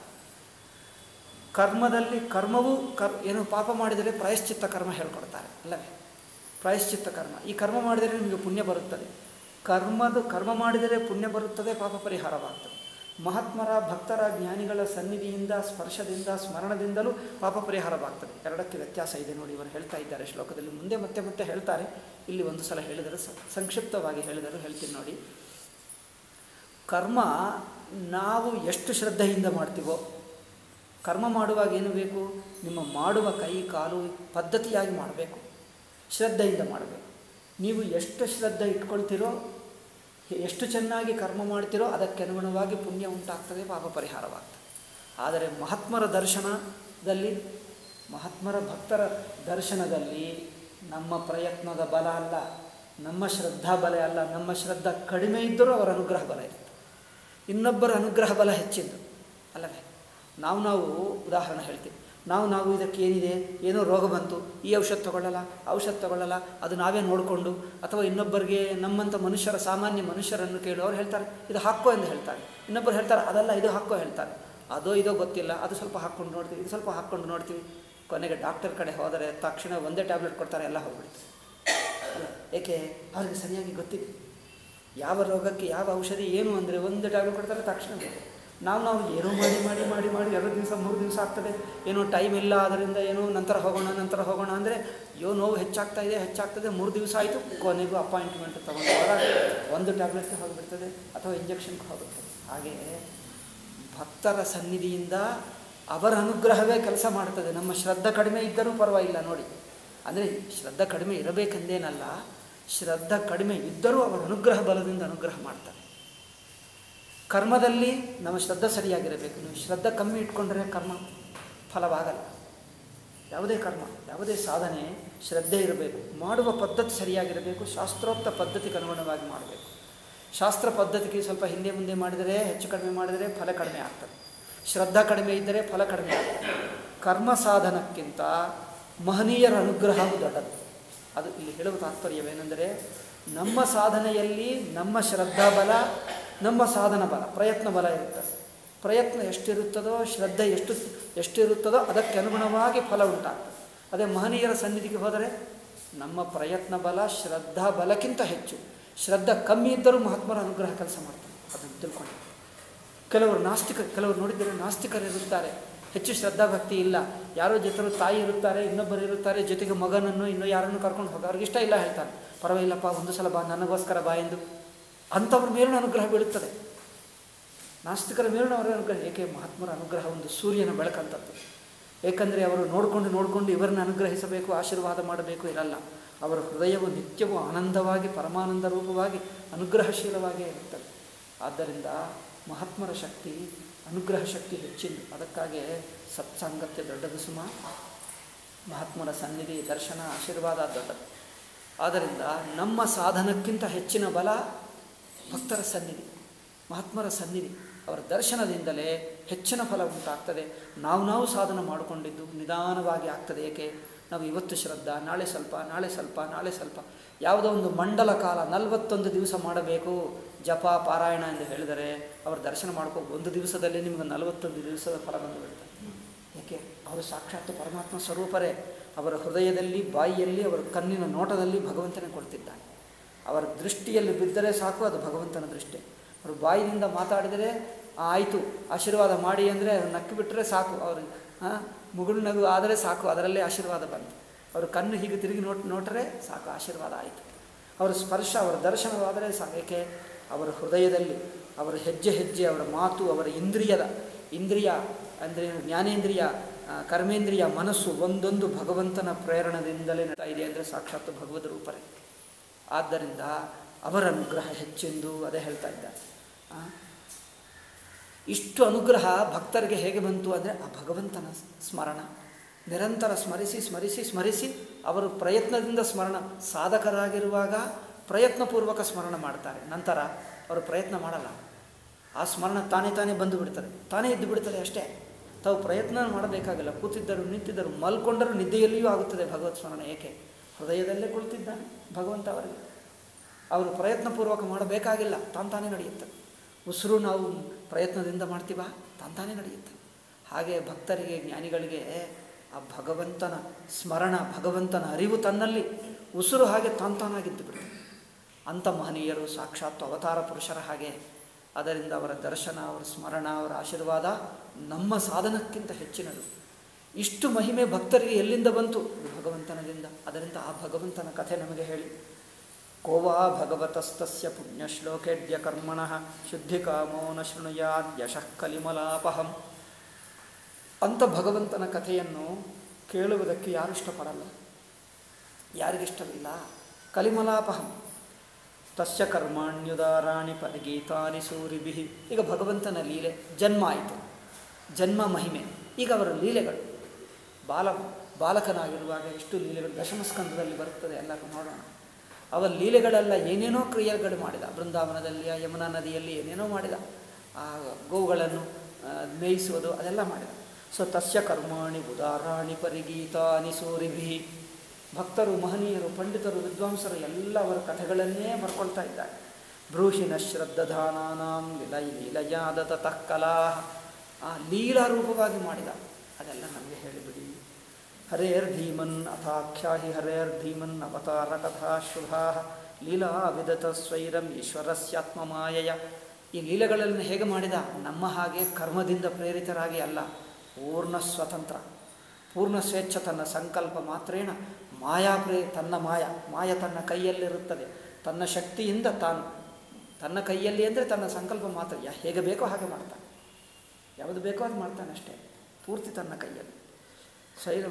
ಕರ್ಮದಲ್ಲಿ ಕರ್ಮವು ಕರ್ ಏನು ಪಾಪ ಮಾಡಿದರೆ ಪ್ರಾಯಶ್ಚಿತ್ತ ಕರ್ಮ ಹೇಳ್ಕೊಡ್ತಾರೆ ಅಲ್ಲವೇ ಪ್ರಾಯಶ್ಚಿತ್ತ ಕರ್ಮ ಈ ಕರ್ಮ ಮಾಡಿದರೆ ನಿಮಗೆ ಪುಣ್ಯ ಬರುತ್ತದೆ ಕರ್ಮದ ಕರ್ಮ ಮಾಡಿದರೆ ಪುಣ್ಯ ಬರುತ್ತದೆ ಪಾಪ ಪರಿಹಾರವಾಗ್ತದೆ ಮಹಾತ್ಮರ ಭಕ್ತರ ಜ್ಞಾನಿಗಳ ಸನ್ನಿಧಿಯಿಂದ ಸ್ಪರ್ಶದಿಂದ ಸ್ಮರಣದಿಂದಲೂ ಪಾಪ ಪರಿಹಾರವಾಗ್ತದೆ ಎರಡಕ್ಕೆ ವ್ಯತ್ಯಾಸ ಇದೆ ನೋಡಿ ಇವರು ಹೇಳ್ತಾ ಇದ್ದಾರೆ ಶ್ಲೋಕದಲ್ಲಿ ಮುಂದೆ ಮತ್ತೆ ಮತ್ತೆ ಹೇಳ್ತಾರೆ ಇಲ್ಲಿ ಒಂದು ಸಲ ಹೇಳಿದರು ಸ- ಸಂಕ್ಷಿಪ್ತವಾಗಿ ಹೇಳಿದರು ಹೇಳ್ತೀನಿ ನೋಡಿ ಕರ್ಮ ನಾವು ಎಷ್ಟು ಶ್ರದ್ಧೆಯಿಂದ ಮಾಡ್ತೀವೋ ಕರ್ಮ ಮಾಡುವಾಗ ಏನು ಬೇಕು ನಿಮ್ಮ ಮಾಡುವ ಕೈ ಕಾಲು ಪದ್ಧತಿಯಾಗಿ ಮಾಡಬೇಕು ಶ್ರದ್ಧೆಯಿಂದ ಮಾಡಬೇಕು ನೀವು ಎಷ್ಟು ಶ್ರದ್ಧೆ ಇಟ್ಕೊಳ್ತೀರೋ ಎಷ್ಟು ಚೆನ್ನಾಗಿ ಕರ್ಮ ಮಾಡ್ತೀರೋ ಅದಕ್ಕೆ ಅನುಗುಣವಾಗಿ ಪುಣ್ಯ ಉಂಟಾಗ್ತದೆ ಪಾಪ ಪರಿಹಾರವಾಗ್ತದೆ ಆದರೆ ಮಹಾತ್ಮರ ದರ್ಶನದಲ್ಲಿ ಮಹಾತ್ಮರ ಭಕ್ತರ ದರ್ಶನದಲ್ಲಿ ನಮ್ಮ ಪ್ರಯತ್ನದ ಬಲ ಅಲ್ಲ ನಮ್ಮ ಶ್ರದ್ಧಾ ಬಲ ಅಲ್ಲ ನಮ್ಮ ಶ್ರದ್ಧಾ ಕಡಿಮೆ ಇದ್ದರೂ ಅವರ ಅನುಗ್ರಹ ಬಲ ಇರುತ್ತೆ ಇನ್ನೊಬ್ಬರ ಅನುಗ್ರಹ ಬಲ ಹೆಚ್ಚಿದ್ದು ಅಲ್ಲವೇ ನಾವು ನಾವು ಉದಾಹರಣೆ ಹೇಳ್ತೀವಿ ನಾವು ನಾವು ಇದಕ್ಕೆ ಏನಿದೆ ಏನೋ ರೋಗ ಬಂತು ಈ ಔಷಧ ತಗೊಳ್ಳಲ್ಲ ಔಷಧ ತಗೊಳ್ಳಲ್ಲ ಅದು ನಾವೇ ನೋಡಿಕೊಂಡು ಅಥವಾ ಇನ್ನೊಬ್ಬರಿಗೆ ನಮ್ಮಂಥ ಮನುಷ್ಯರ ಸಾಮಾನ್ಯ ಮನುಷ್ಯರನ್ನು ಕೇಳಿ ಅವ್ರು ಹೇಳ್ತಾರೆ ಇದು ಹಾಕೋ ಎಂದು ಹೇಳ್ತಾರೆ ಇನ್ನೊಬ್ಬರು ಹೇಳ್ತಾರೆ ಅದಲ್ಲ ಇದು ಹಾಕೋ ಹೇಳ್ತಾರೆ ಅದೋ ಇದೋ ಗೊತ್ತಿಲ್ಲ ಅದು ಸ್ವಲ್ಪ ಹಾಕ್ಕೊಂಡು ನೋಡ್ತೀವಿ ಇದು ಸ್ವಲ್ಪ ಹಾಕ್ಕೊಂಡು ನೋಡ್ತೀವಿ ಕೊನೆಗೆ ಡಾಕ್ಟರ್ ಕಡೆ ಹೋದರೆ ತಕ್ಷಣ ಒಂದೇ ಟ್ಯಾಬ್ಲೆಟ್ ಕೊಡ್ತಾರೆ ಎಲ್ಲ ಹೋಗ್ಬಿಡುತ್ತೆ ಅಲ್ಲ ಏಕೆ ಅವ್ರಿಗೆ ಸರಿಯಾಗಿ ಗೊತ್ತಿದೆ ಯಾವ ರೋಗಕ್ಕೆ ಯಾವ ಔಷಧಿ ಏನು ಅಂದರೆ ಒಂದು ಟ್ಯಾಬ್ಲೆಟ್ ಕೊಡ್ತಾರೆ ತಕ್ಷಣ ಬೇಕು. ನಾವು ನಾವು ಏನೋ ಮಾಡಿ ಮಾಡಿ ಮಾಡಿ ಮಾಡಿ ಎರಡು ದಿವಸ ಮೂರು ದಿವಸ ಆಗ್ತದೆ ಏನೋ ಟೈಮ್ ಇಲ್ಲ ಅದರಿಂದ ಏನೋ ನಂತರ ಹೋಗೋಣ ನಂತರ ಹೋಗೋಣ ಅಂದರೆ ಅಯ್ಯೋ ನೋವು ಹೆಚ್ಚಾಗ್ತಾ ಇದೆ ಹೆಚ್ಚಾಗ್ತದೆ ಮೂರು ದಿವಸ ಆಯಿತು ಕೊನೆಗೂ ಅಪಾಯಿಂಟ್ಮೆಂಟ್ ತೊಗೊಂಡು ಹೋದಾಗ ಒಂದು ಟ್ಯಾಬ್ಲೆಟ್ಗೆ ಹೋಗಿಬಿಡ್ತದೆ ಅಥವಾ ಇಂಜೆಕ್ಷನ್ಗೆ ಹೋಗುತ್ತದೆ ಹಾಗೆ ಭಕ್ತರ ಸನ್ನಿಧಿಯಿಂದ ಅವರ ಅನುಗ್ರಹವೇ ಕೆಲಸ ಮಾಡ್ತದೆ ನಮ್ಮ ಶ್ರದ್ಧೆ ಕಡಿಮೆ ಇದ್ದರೂ ಪರವಾಗಿಲ್ಲ ನೋಡಿ ಅಂದರೆ ಶ್ರದ್ಧೆ ಕಡಿಮೆ ಇರಬೇಕೆಂದೇನಲ್ಲ ಶ್ರದ್ಧೆ ಕಡಿಮೆ ಇದ್ದರೂ ಅವರ ಅನುಗ್ರಹ ಬಲದಿಂದ ಅನುಗ್ರಹ ಮಾಡ್ತಾರೆ ಕರ್ಮದಲ್ಲಿ ನಮ್ಮ ಶ್ರದ್ಧೆ ಸರಿಯಾಗಿರಬೇಕು ನೀವು ಶ್ರದ್ಧೆ ಕಮ್ಮಿ ಇಟ್ಕೊಂಡ್ರೆ ಕರ್ಮ ಫಲವಾಗಲ್ಲ ಯಾವುದೇ ಕರ್ಮ ಯಾವುದೇ ಸಾಧನೆ ಶ್ರದ್ಧೆ ಇರಬೇಕು ಮಾಡುವ ಪದ್ಧತಿ ಸರಿಯಾಗಿರಬೇಕು ಶಾಸ್ತ್ರೋಕ್ತ ಪದ್ಧತಿಗೆ ಅನುಗುಣವಾಗಿ ಮಾಡಬೇಕು ಶಾಸ್ತ್ರ ಪದ್ಧತಿಗೆ ಸ್ವಲ್ಪ ಹಿಂದೆ ಮುಂದೆ ಮಾಡಿದರೆ ಹೆಚ್ಚು ಕಡಿಮೆ ಮಾಡಿದರೆ ಫಲ ಕಡಿಮೆ ಆಗ್ತದೆ ಶ್ರದ್ಧಾ ಕಡಿಮೆ ಇದ್ದರೆ ಫಲ ಕಡಿಮೆ ಆಗ್ತದೆ ಕರ್ಮ ಸಾಧನಕ್ಕಿಂತ ಮಹನೀಯರ ಅನುಗ್ರಹವು ದೊಡ್ಡದು ಅದು ಇಲ್ಲಿ ಹೇಳುವ ತಾತ್ಪರ್ಯವೇನೆಂದರೆ ನಮ್ಮ ಸಾಧನೆಯಲ್ಲಿ ನಮ್ಮ ಶ್ರದ್ಧಾ ಬಲ ನಮ್ಮ ಸಾಧನ ಬಲ ಪ್ರಯತ್ನ ಬಲ ಇರುತ್ತದೆ ಪ್ರಯತ್ನ ಎಷ್ಟಿರುತ್ತದೋ ಶ್ರದ್ಧೆ ಎಷ್ಟು ಎಷ್ಟಿರುತ್ತದೋ ಅದಕ್ಕೆ ಅನುಗುಣವಾಗಿ ಫಲ ಉಂಟಾಗ್ತದೆ ಅದೇ ಮಹನೀಯರ ಸನ್ನಿಧಿಗೆ ಹೋದರೆ ನಮ್ಮ ಪ್ರಯತ್ನ ಬಲ ಶ್ರದ್ಧಾ ಬಲಕ್ಕಿಂತ ಹೆಚ್ಚು ಶ್ರದ್ಧಾ ಕಮ್ಮಿ ಇದ್ದರೂ ಮಹಾತ್ಮರ ಅನುಗ್ರಹ ಕೆಲಸ ಮಾಡ್ತಾರೆ ಅದನ್ನು ತಿಳ್ಕೊಂಡು ಕೆಲವರು ನಾಸ್ತಿಕ ಕೆಲವರು ನೋಡಿದರೆ ನಾಸ್ತಿಕರು ಇರುತ್ತಾರೆ ಹೆಚ್ಚು ಶ್ರದ್ಧಾ ಭಕ್ತಿ ಇಲ್ಲ ಯಾರೋ ಜೊತೆ ತಾಯಿ ಇರುತ್ತಾರೆ ಇನ್ನೊಬ್ಬರು ಇರುತ್ತಾರೆ ಜೊತೆಗೆ ಮಗನನ್ನು ಇನ್ನೂ ಯಾರನ್ನು ಕರ್ಕೊಂಡು ಹೋಗ ಅವ್ರಿಗೆ ಇಷ್ಟ ಇಲ್ಲ ಹೇಳ್ತಾರೆ ಪರವಾಗಿಲ್ಲಪ್ಪ ಒಂದು ಸಲ ಬಾ ನನಗೋಸ್ಕರ ಬಾ ಎಂದು ಅಂಥವ್ರ ಮೇಲಿನ ಅನುಗ್ರಹ ಬೀಳುತ್ತದೆ ನಾಸ್ತಿಕರ ಮೇಲಿನ ಅವರ ಅನುಗ್ರಹ ಏಕೆ ಮಹಾತ್ಮರ ಅನುಗ್ರಹ ಒಂದು ಸೂರ್ಯನ ಬೆಳಕಂತದ್ದು ಏಕೆಂದರೆ ಅವರು ನೋಡಿಕೊಂಡು ನೋಡಿಕೊಂಡು ಇವರನ್ನು ಅನುಗ್ರಹಿಸಬೇಕು ಆಶೀರ್ವಾದ ಮಾಡಬೇಕು ಇರಲ್ಲ ಅವರ ಹೃದಯವು ನಿತ್ಯವೂ ಆನಂದವಾಗಿ ಪರಮಾನಂದ ರೂಪವಾಗಿ ಅನುಗ್ರಹಶೀಲವಾಗಿಯೇ ಇರುತ್ತದೆ ಆದ್ದರಿಂದ ಮಹಾತ್ಮರ ಶಕ್ತಿ ಅನುಗ್ರಹ ಶಕ್ತಿ ಹೆಚ್ಚಿಂದು ಅದಕ್ಕಾಗಿ ಸತ್ಸಂಗತ್ಯ ದೊಡ್ಡದು ಸುಮ ಮಹಾತ್ಮರ ಸನ್ನಿಧಿ ದರ್ಶನ ಆಶೀರ್ವಾದ ದೊಡ್ಡದು ಆದ್ದರಿಂದ ನಮ್ಮ ಸಾಧನಕ್ಕಿಂತ ಹೆಚ್ಚಿನ ಬಲ ಭಕ್ತರ ಸನ್ನಿಧಿ ಮಹಾತ್ಮರ ಸನ್ನಿಧಿ ಅವರ ದರ್ಶನದಿಂದಲೇ ಹೆಚ್ಚಿನ ಫಲ ಉಂಟಾಗ್ತದೆ ನಾವು ನಾವು ಸಾಧನ ಮಾಡಿಕೊಂಡಿದ್ದು ನಿಧಾನವಾಗಿ ಆಗ್ತದೆ ಏಕೆ ನಾವು ಇವತ್ತು ಶ್ರದ್ಧಾ ನಾಳೆ ಸ್ವಲ್ಪ ನಾಳೆ ಸ್ವಲ್ಪ ನಾಳೆ ಸ್ವಲ್ಪ ಯಾವುದೋ ಒಂದು ಮಂಡಲ ಕಾಲ ನಲವತ್ತೊಂದು ದಿವಸ ಮಾಡಬೇಕು ಜಪ ಪಾರಾಯಣ ಎಂದು ಹೇಳಿದರೆ ಅವರ ದರ್ಶನ ಮಾಡ್ಕೋ ಒಂದು ದಿವಸದಲ್ಲಿ ನಿಮಗೆ ನಲವತ್ತೊಂದು ದಿವಸದ ಫಲ ಬಂದುಬಿಡ್ತದೆ ಏಕೆ ಅವರು ಸಾಕ್ಷಾತ್ ಪರಮಾತ್ಮ ಸ್ವರೂಪರೇ ಅವರ ಹೃದಯದಲ್ಲಿ ಬಾಯಿಯಲ್ಲಿ ಅವರ ಕಣ್ಣಿನ ನೋಟದಲ್ಲಿ ಭಗವಂತನೇ ಕೊಡ್ತಿದ್ದಾನೆ ಅವರ ದೃಷ್ಟಿಯಲ್ಲಿ ಬಿದ್ದರೆ ಸಾಕು ಅದು ಭಗವಂತನ ದೃಷ್ಟಿ ಅವರು ಬಾಯಿನಿಂದ ಮಾತಾಡಿದರೆ ಆಯಿತು ಆಶೀರ್ವಾದ ಮಾಡಿ ಅಂದರೆ ನಕ್ಕಿ ಬಿಟ್ಟರೆ ಸಾಕು ಅವರು ಮುಗುಳು ನಗು ಆದರೆ ಸಾಕು ಅದರಲ್ಲೇ ಆಶೀರ್ವಾದ ಬಂತು ಅವರು ಕಣ್ಣು ಹೀಗೆ ತಿರುಗಿ ನೋಟ್ ನೋಟರೆ ಸಾಕು ಆಶೀರ್ವಾದ ಆಯಿತು ಅವರ ಸ್ಪರ್ಶ ಅವರ ದರ್ಶನವಾದರೆ ಸಾಕು ಏಕೆ ಅವರ ಹೃದಯದಲ್ಲಿ ಅವರ ಹೆಜ್ಜೆ ಹೆಜ್ಜೆ ಅವರ ಮಾತು ಅವರ ಇಂದ್ರಿಯದ ಇಂದ್ರಿಯ ಅಂದರೆ ಜ್ಞಾನೇಂದ್ರಿಯ ಆ, ಕರ್ಮೇಂದ್ರಿಯ ಮನಸ್ಸು ಒಂದೊಂದು ಭಗವಂತನ ಪ್ರೇರಣದಿಂದಲೇ ನಡೀತಾ ಇದೆ ಅಂದರೆ ಸಾಕ್ಷಾತ್ ಭಗವದ್ ರೂಪರೇ ಆದ್ದರಿಂದ ಅವರ ಅನುಗ್ರಹ ಹೆಚ್ಚೆಂದು ಅದೇ ಹೇಳ್ತಾ ಇದ್ದಾರೆ ಆ, ಇಷ್ಟು ಅನುಗ್ರಹ ಭಕ್ತರಿಗೆ ಹೇಗೆ ಬಂತು ಅಂದರೆ ಆ ಭಗವಂತನ ಸ್ಮರಣ ನಿರಂತರ ಸ್ಮರಿಸಿ ಸ್ಮರಿಸಿ ಸ್ಮರಿಸಿ ಅವರು ಪ್ರಯತ್ನದಿಂದ ಸ್ಮರಣ ಸಾಧಕರಾಗಿರುವಾಗ ಪ್ರಯತ್ನಪೂರ್ವಕ ಸ್ಮರಣ ಮಾಡ್ತಾರೆ ನಂತರ ಅವರು ಪ್ರಯತ್ನ ಮಾಡಲ್ಲ ಆ ಸ್ಮರಣ ತಾನೇ ತಾನೇ ಬಂದು ಬಿಡ್ತಾರೆ ತಾನೇ ಇದ್ದು ಬಿಡ್ತಾರೆ ಅಷ್ಟೇ ತಾವು ಪ್ರಯತ್ನ ಮಾಡಬೇಕಾಗಿಲ್ಲ ಕೂತಿದ್ದರು ನಿಂತಿದ್ದರು ಮಲ್ಕೊಂಡರೂ ನಿದ್ದೆಯಲ್ಲಿಯೂ ಆಗುತ್ತದೆ ಭಗವತ್ ಸ್ಮರಣ ಏಕೆ ಹೃದಯದಲ್ಲೇ ಕುಳಿತಿದ್ದಾನೆ ಭಗವಂತ ಅವರಿಗೆ ಅವರು ಪ್ರಯತ್ನಪೂರ್ವಕ ಮಾಡಬೇಕಾಗಿಲ್ಲ ತಾನು ತಾನೇ ನಡೆಯುತ್ತೆ ಉಸಿರು ನಾವು ಪ್ರಯತ್ನದಿಂದ ಮಾಡ್ತೀವ ತಾನು ತಾನೇ ನಡೆಯುತ್ತೆ ಹಾಗೆ ಭಕ್ತರಿಗೆ ಜ್ಞಾನಿಗಳಿಗೆ ಆ ಭಗವಂತನ ಸ್ಮರಣ ಭಗವಂತನ ಅರಿವು ತನ್ನಲ್ಲಿ ಉಸಿರು ಹಾಗೆ ತಾನು ತಾನಾಗಿದ್ದು ಬಿಡುತ್ತೆ ಅಂಥ ಮಹನೀಯರು ಸಾಕ್ಷಾತ್ ಅವತಾರ ಪುರುಷರ ಹಾಗೆ ಅದರಿಂದ ಅವರ ದರ್ಶನ ಅವರ ಸ್ಮರಣ ಅವರ ಆಶೀರ್ವಾದ ನಮ್ಮ ಸಾಧನಕ್ಕಿಂತ ಹೆಚ್ಚಿನದು ಇಷ್ಟು ಮಹಿಮೆ ಭಕ್ತರಿಗೆ ಎಲ್ಲಿಂದ ಬಂತು ಇದು ಭಗವಂತನದಿಂದ ಅದರಿಂದ ಆ ಭಗವಂತನ ಕಥೆ ನಮಗೆ ಹೇಳಿ ಕೋವಾ ಭಗವತಸ್ತಸ್ಯ ಪುಣ್ಯಶ್ಲೋಕೇಡ್ಯ ಕರ್ಮಣಃ ಶುದ್ಧಿಕಾಮೋ ನ ಶೃಣುಯಾದ್ ಯಶಃ ಕಲಿಮಲಾಪಹಂ ಅಂಥ ಭಗವಂತನ ಕಥೆಯನ್ನು ಕೇಳುವುದಕ್ಕೆ ಯಾರು ಇಷ್ಟಪಡಲ್ಲ ಯಾರಿಗಿಷ್ಟವಿಲ್ಲ ಕಲಿಮಲಾಪಹಂ ತಸ್ಯ ಕರ್ಮಾಣ್ಯುದಾರಾಣಿ ಪದಗೀತಾನಿ ಸೂರಿಭಿ ಈಗ ಭಗವಂತನ ಲೀಲೆ ಜನ್ಮ ಆಯಿತು ಜನ್ಮ ಮಹಿಮೆ ಈಗ ಅವರ ಲೀಲೆಗಳು ಬಾಲ ಬಾಲಕನಾಗಿರುವಾಗ ಎಷ್ಟು ಲೀಲೆಗಳು ದಶಮಸ್ಕಂದದಲ್ಲಿ ಬರುತ್ತದೆ ಎಲ್ಲರೂ ನೋಡೋಣ ಅವರ ಲೀಲೆಗಳೆಲ್ಲ ಏನೇನೋ ಕ್ರಿಯೆಗಳು ಮಾಡಿದ ಬೃಂದಾವನದಲ್ಲಿ ಆ ಯಮುನಾ ನದಿಯಲ್ಲಿ ಏನೇನೋ ಮಾಡಿದ ಆ ಗೋವುಗಳನ್ನು ಆ, ಮೇಯಿಸುವುದು ಅದೆಲ್ಲ ಮಾಡಿದ ಸೊ ತಸ್ಯ ಕರ್ಮಾಣಿ ಉದಾರಾಣಿ ಪರಿಗೀತಾನಿ ಸೂರಿಭಿ ಭಕ್ತರು ಮಹನೀಯರು ಪಂಡಿತರು ವಿದ್ವಾಂಸರು ಎಲ್ಲ ಅವರ ಕಥೆಗಳನ್ನೇ ಬರ್ಕೊಳ್ತಾ ಇದ್ದಾರೆ ಬ್ರೂಹಿನ ಶ್ರದ್ಧಧಾನಾನಾಂ ವಿಲೈ ಲೀಲಯಾದ ತತಃ ಕಲಾ ಆ ಲೀಲಾ ರೂಪವಾಗಿ ಮಾಡಿದ ಅದೆಲ್ಲ ನಮಗೆ ಹೇಳಿಬಿಡಿ ಹರೇರ್ ಧೀಮನ್ ಅಥಾಖ್ಯಾಹಿ ಹರೇರ್ ಧೀಮನ್ ಅವತಾರ ಕಥಾ ಶುಭಾ ಲೀಲಾ ವಿದತ ಸ್ವೈರಂ ಈಶ್ವರಸ್ಯಾತ್ಮಮಾಯಯ ಈ ಲೀಲೆಗಳನ್ನು ಹೇಗೆ ಮಾಡಿದ ನಮ್ಮ ಹಾಗೆ ಕರ್ಮದಿಂದ ಪ್ರೇರಿತರಾಗಿ ಅಲ್ಲ ಪೂರ್ಣ ಸ್ವತಂತ್ರ ಪೂರ್ಣ ಸ್ವೇಚ್ಛ ತನ್ನ ಸಂಕಲ್ಪ ಮಾತ್ರೇಣ ಮಾಯಾ ಪ್ರೇ ತನ್ನ ಮಾಯ ಮಾಯ ತನ್ನ ಕೈಯಲ್ಲಿರುತ್ತದೆ ತನ್ನ ಶಕ್ತಿಯಿಂದ ತಾನು ತನ್ನ ಕೈಯಲ್ಲಿ ಅಂದರೆ ತನ್ನ ಸಂಕಲ್ಪ ಮಾತ್ರ ಯಾ ಹೇಗೆ ಬೇಕೋ ಹಾಗೆ ಮಾಡ್ತಾನೆ ಯಾವುದು ಬೇಕೋ ಅದು ಮಾಡ್ತಾನೆ ಅಷ್ಟೇ ಪೂರ್ತಿ ತನ್ನ ಕೈಯಲ್ಲಿ ಸ್ವೈರ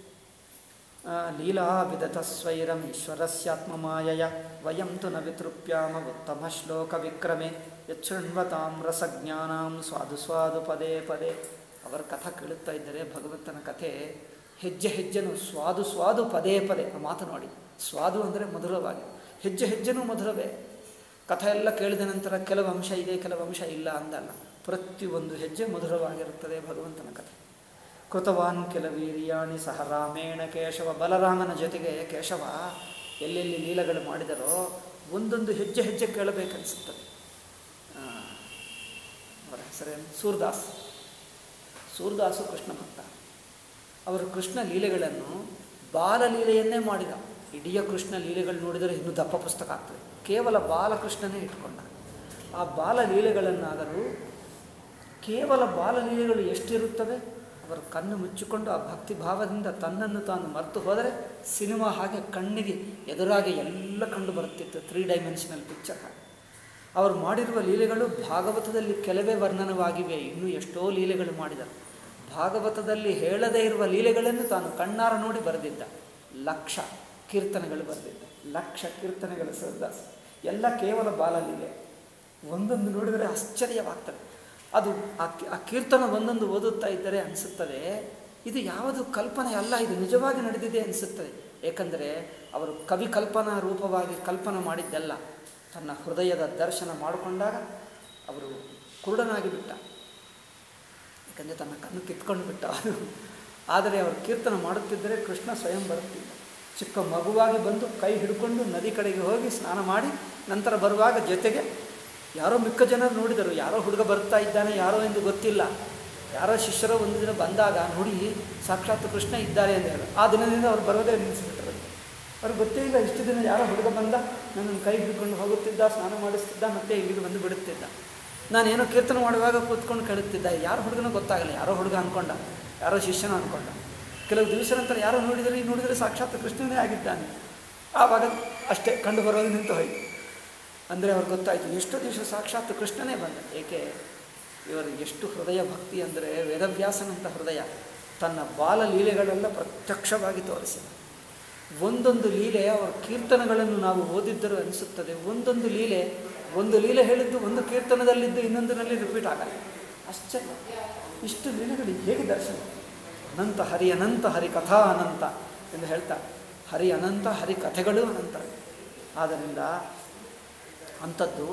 ಲೀಲಾ ವಿದತ ಸ್ವೈರಂ ಈಶ್ವರಸ್ಯಾತ್ಮಮಾಯಯ ವಯಂ ತು ನ ವಿತೃಪ್ಯಾಮ ಉತ್ತಮ ಶ್ಲೋಕ ವಿಕ್ರಮೆ ಯಚ್ಛೃಣ್ವತಾಂ ರಸಜ್ಞಾನಾಂ ಸ್ವಾದು ಸ್ವಾದು ಪದೇ ಪದೇ ಅವರ ಕಥೆ ಕೇಳುತ್ತಾ ಇದ್ದರೆ ಭಗವಂತನ ಕಥೆ ಹೆಜ್ಜೆ ಹೆಜ್ಜೆನು ಸ್ವಾದು ಸ್ವಾದು ಪದೇ ಪದೇ ಆ ಮಾತು ನೋಡಿ ಸ್ವಾದು ಅಂದರೆ ಮಧುರವಾಗಿ ಹೆಜ್ಜೆ ಹೆಜ್ಜೆನೂ ಮಧುರವೇ ಕಥೆ ಎಲ್ಲ ಕೇಳಿದ ನಂತರ ಕೆಲವು ಅಂಶ ಇದೆ ಕೆಲವು ಅಂಶ ಇಲ್ಲ ಅಂದಲ್ಲ ಪ್ರತಿಯೊಂದು ಹೆಜ್ಜೆ ಮಧುರವಾಗಿರುತ್ತದೆ ಭಗವಂತನ ಕಥೆ ಕೃತವಾನ್ ಕೆಲ ವೀರ್ಯಾಣಿ ಸಹ ರಾಮೇಣ ಕೇಶವ ಬಲರಾಮನ ಜೊತೆಗೆ ಕೇಶವ ಎಲ್ಲೆಲ್ಲಿ ಲೀಲೆಗಳು ಮಾಡಿದರೋ ಒಂದೊಂದು ಹೆಜ್ಜೆ ಹೆಜ್ಜೆ ಕೇಳಬೇಕನ್ನಿಸುತ್ತದೆ ಆ, ಅವರ ಹೆಸರೇನು ಸೂರ್ದಾಸ್ ಸೂರ್ದಾಸು ಕೃಷ್ಣ ಭಕ್ತ ಅವರು ಕೃಷ್ಣ ಲೀಲೆಗಳನ್ನು ಬಾಲಲೀಲೆಯನ್ನೇ ಮಾಡಿದ ಇಡೀ ಕೃಷ್ಣ ಲೀಲೆಗಳು ನೋಡಿದರೆ ಇನ್ನೂ ದಪ್ಪ ಪುಸ್ತಕ ಆಗ್ತದೆ ಕೇವಲ ಬಾಲಕೃಷ್ಣನೇ ಇಟ್ಕೊಂಡ ಆ ಬಾಲಲೀಲೆಗಳನ್ನಾದರೂ ಕೇವಲ ಬಾಲಲೀಲೆಗಳು ಎಷ್ಟಿರುತ್ತವೆ ಅವರ ಕಣ್ಣು ಮುಚ್ಚಿಕೊಂಡು ಆ ಭಕ್ತಿ ಭಾವದಿಂದ ತನ್ನನ್ನು ತಾನು ಮರೆತು ಹೋದರೆ ಸಿನಿಮಾ ಹಾಗೆ ಕಣ್ಣಿಗೆ ಎದುರಾಗಿ ಎಲ್ಲ ಕಂಡು ಬರುತ್ತಿತ್ತು ತ್ರೀ ಡೈಮೆನ್ಷನಲ್ ಪಿಕ್ಚರ್ ಹಾಗೆ ಅವರು ಮಾಡಿರುವ ಲೀಲೆಗಳು ಭಾಗವತದಲ್ಲಿ ಕೆಲವೇ ವರ್ಣನವಾಗಿವೆ ಇನ್ನೂ ಎಷ್ಟೋ ಲೀಲೆಗಳು ಮಾಡಿದರು ಭಾಗವತದಲ್ಲಿ ಹೇಳದೇ ಇರುವ ಲೀಲೆಗಳನ್ನು ತಾನು ಕಣ್ಣಾರ ನೋಡಿ ಬರೆದಿದ್ದ ಲಕ್ಷ ಕೀರ್ತನೆಗಳು ಬರೆದಿದ್ದ ಲಕ್ಷ ಕೀರ್ತನೆಗಳು ಸರದಾಸ್ ಎಲ್ಲ ಕೇವಲ ಬಾಲಲೀಲೆ ಒಂದೊಂದು ನೋಡಿದರೆ ಆಶ್ಚರ್ಯವಾಗ್ತದೆ ಅದು ಆ ಕಿ- ಆ ಕೀರ್ತನ ಒಂದೊಂದು ಓದುತ್ತಾ ಇದ್ದರೆ ಅನಿಸುತ್ತದೆ ಇದು ಯಾವುದು ಕಲ್ಪನೆ ಅಲ್ಲ ಇದು ನಿಜವಾಗಿ ನಡೆದಿದೆ ಅನಿಸುತ್ತದೆ ಏಕೆಂದರೆ ಅವರು ಕವಿ ಕಲ್ಪನಾ ರೂಪವಾಗಿ ಕಲ್ಪನೆ ಮಾಡಿದ್ದೆಲ್ಲ ತನ್ನ ಹೃದಯದ ದರ್ಶನ ಮಾಡಿಕೊಂಡಾಗ ಅವರು ಕುರುಡನಾಗಿ ಬಿಟ್ಟ ಯಾಕಂದರೆ ತನ್ನ ಕಣ್ಣು ಕಿತ್ಕೊಂಡು ಬಿಟ್ಟ ಅವನು ಆದರೆ ಅವರು ಕೀರ್ತನ ಮಾಡುತ್ತಿದ್ದರೆ ಕೃಷ್ಣ ಸ್ವಯಂ ಬರುತ್ತಿದ್ದ ಚಿಕ್ಕ ಮಗುವಾಗಿ ಬಂದು ಕೈ ಹಿಡ್ಕೊಂಡು ನದಿ ಕಡೆಗೆ ಹೋಗಿ ಸ್ನಾನ ಮಾಡಿ ನಂತರ ಬರುವಾಗ ಜೊತೆಗೆ ಯಾರೋ ಮಿಕ್ಕ ಜನರು ನೋಡಿದರು ಯಾರೋ ಹುಡುಗ ಬರ್ತಾ ಇದ್ದಾನೆ ಯಾರೋ ಎಂದು ಗೊತ್ತಿಲ್ಲ ಯಾರೋ ಶಿಷ್ಯರು ಒಂದು ದಿನ ಬಂದಾಗ ನೋಡಿ ಸಾಕ್ಷಾತ್ ಕೃಷ್ಣ ಇದ್ದಾರೆ ಅಂತ ಹೇಳಿ ಆ ದಿನದಿಂದ ಅವ್ರು ಬರೋದೇ ನಿಲ್ಲಿಸಿಬಿಟ್ರು ಅವ್ರಿಗೆ ಗೊತ್ತೇ ಇಲ್ಲ ಇಷ್ಟು ದಿನ ಯಾರೋ ಹುಡುಗ ಬಂದ ನನ್ನನ್ನು ಕೈ ಹಿಡ್ಕೊಂಡು ಹೋಗುತ್ತಿದ್ದ ಸ್ನಾನ ಮಾಡಿಸ್ತಿದ್ದ ಮತ್ತೆ ಇಲ್ಲಿಗೆ ಬಂದು ಬಿಡುತ್ತಿದ್ದ ನಾನೇನೋ ಕೀರ್ತನೆ ಮಾಡುವಾಗ ಕೂತ್ಕೊಂಡು ಕೇಳುತ್ತಿದ್ದ ಯಾರು ಹುಡುಗನೂ ಗೊತ್ತಾಗಲ್ಲ ಯಾರೋ ಹುಡುಗ ಅಂದ್ಕೊಂಡ ಯಾರೋ ಶಿಷ್ಯನ ಅಂದ್ಕೊಂಡ ಕೆಲವು ದಿವಸ ನಂತರ ಯಾರೋ ನೋಡಿದರೆ ನೋಡಿದರೆ ಸಾಕ್ಷಾತ್ ಕೃಷ್ಣನೇ ಆಗಿದ್ದಾನೆ ಆವಾಗ ಅಷ್ಟೇ ಕಂಡು ಬರೋದು ನಿಂತು ಹೋಯಿತು ಅಂದರೆ ಅವ್ರಿಗೆ ಗೊತ್ತಾಯಿತು ಎಷ್ಟು ದಿವಸ ಸಾಕ್ಷಾತ್ ಕೃಷ್ಣನೇ ಬಂದ ಏಕೆ ಇವರು ಎಷ್ಟು ಹೃದಯ ಭಕ್ತಿ ಅಂದರೆ ವೇದವ್ಯಾಸನಂತ ಹೃದಯ ತನ್ನ ಬಾಲ ಲೀಲೆಗಳೆಲ್ಲ ಪ್ರತ್ಯಕ್ಷವಾಗಿ ತೋರಿಸಿದ ಒಂದೊಂದು ಲೀಲೆ ಅವರ ಕೀರ್ತನೆಗಳನ್ನು ನಾವು ಓದಿದ್ದರೂ ಅನಿಸುತ್ತದೆ ಒಂದೊಂದು ಲೀಲೆ ಒಂದು ಲೀಲೆ ಹೇಳಿದ್ದು ಒಂದು ಕೀರ್ತನದಲ್ಲಿದ್ದು ಇನ್ನೊಂದಿನಲ್ಲಿ ರಿಪೀಟ್ ಆಗಲ್ಲ ಆಶ್ಚರ್ಯ ಇಷ್ಟು ಲೀಲೆಗಳು ಹೇಗೆ ದರ್ಶನ ಅನಂತ ಹರಿ ಅನಂತ ಹರಿ ಕಥಾ ಅನಂತ ಎಂದು ಹೇಳ್ತಾ ಹರಿ ಅನಂತ ಹರಿ ಕಥೆಗಳು ಅನಂತ ಆದ್ದರಿಂದ ಅಂಥದ್ದು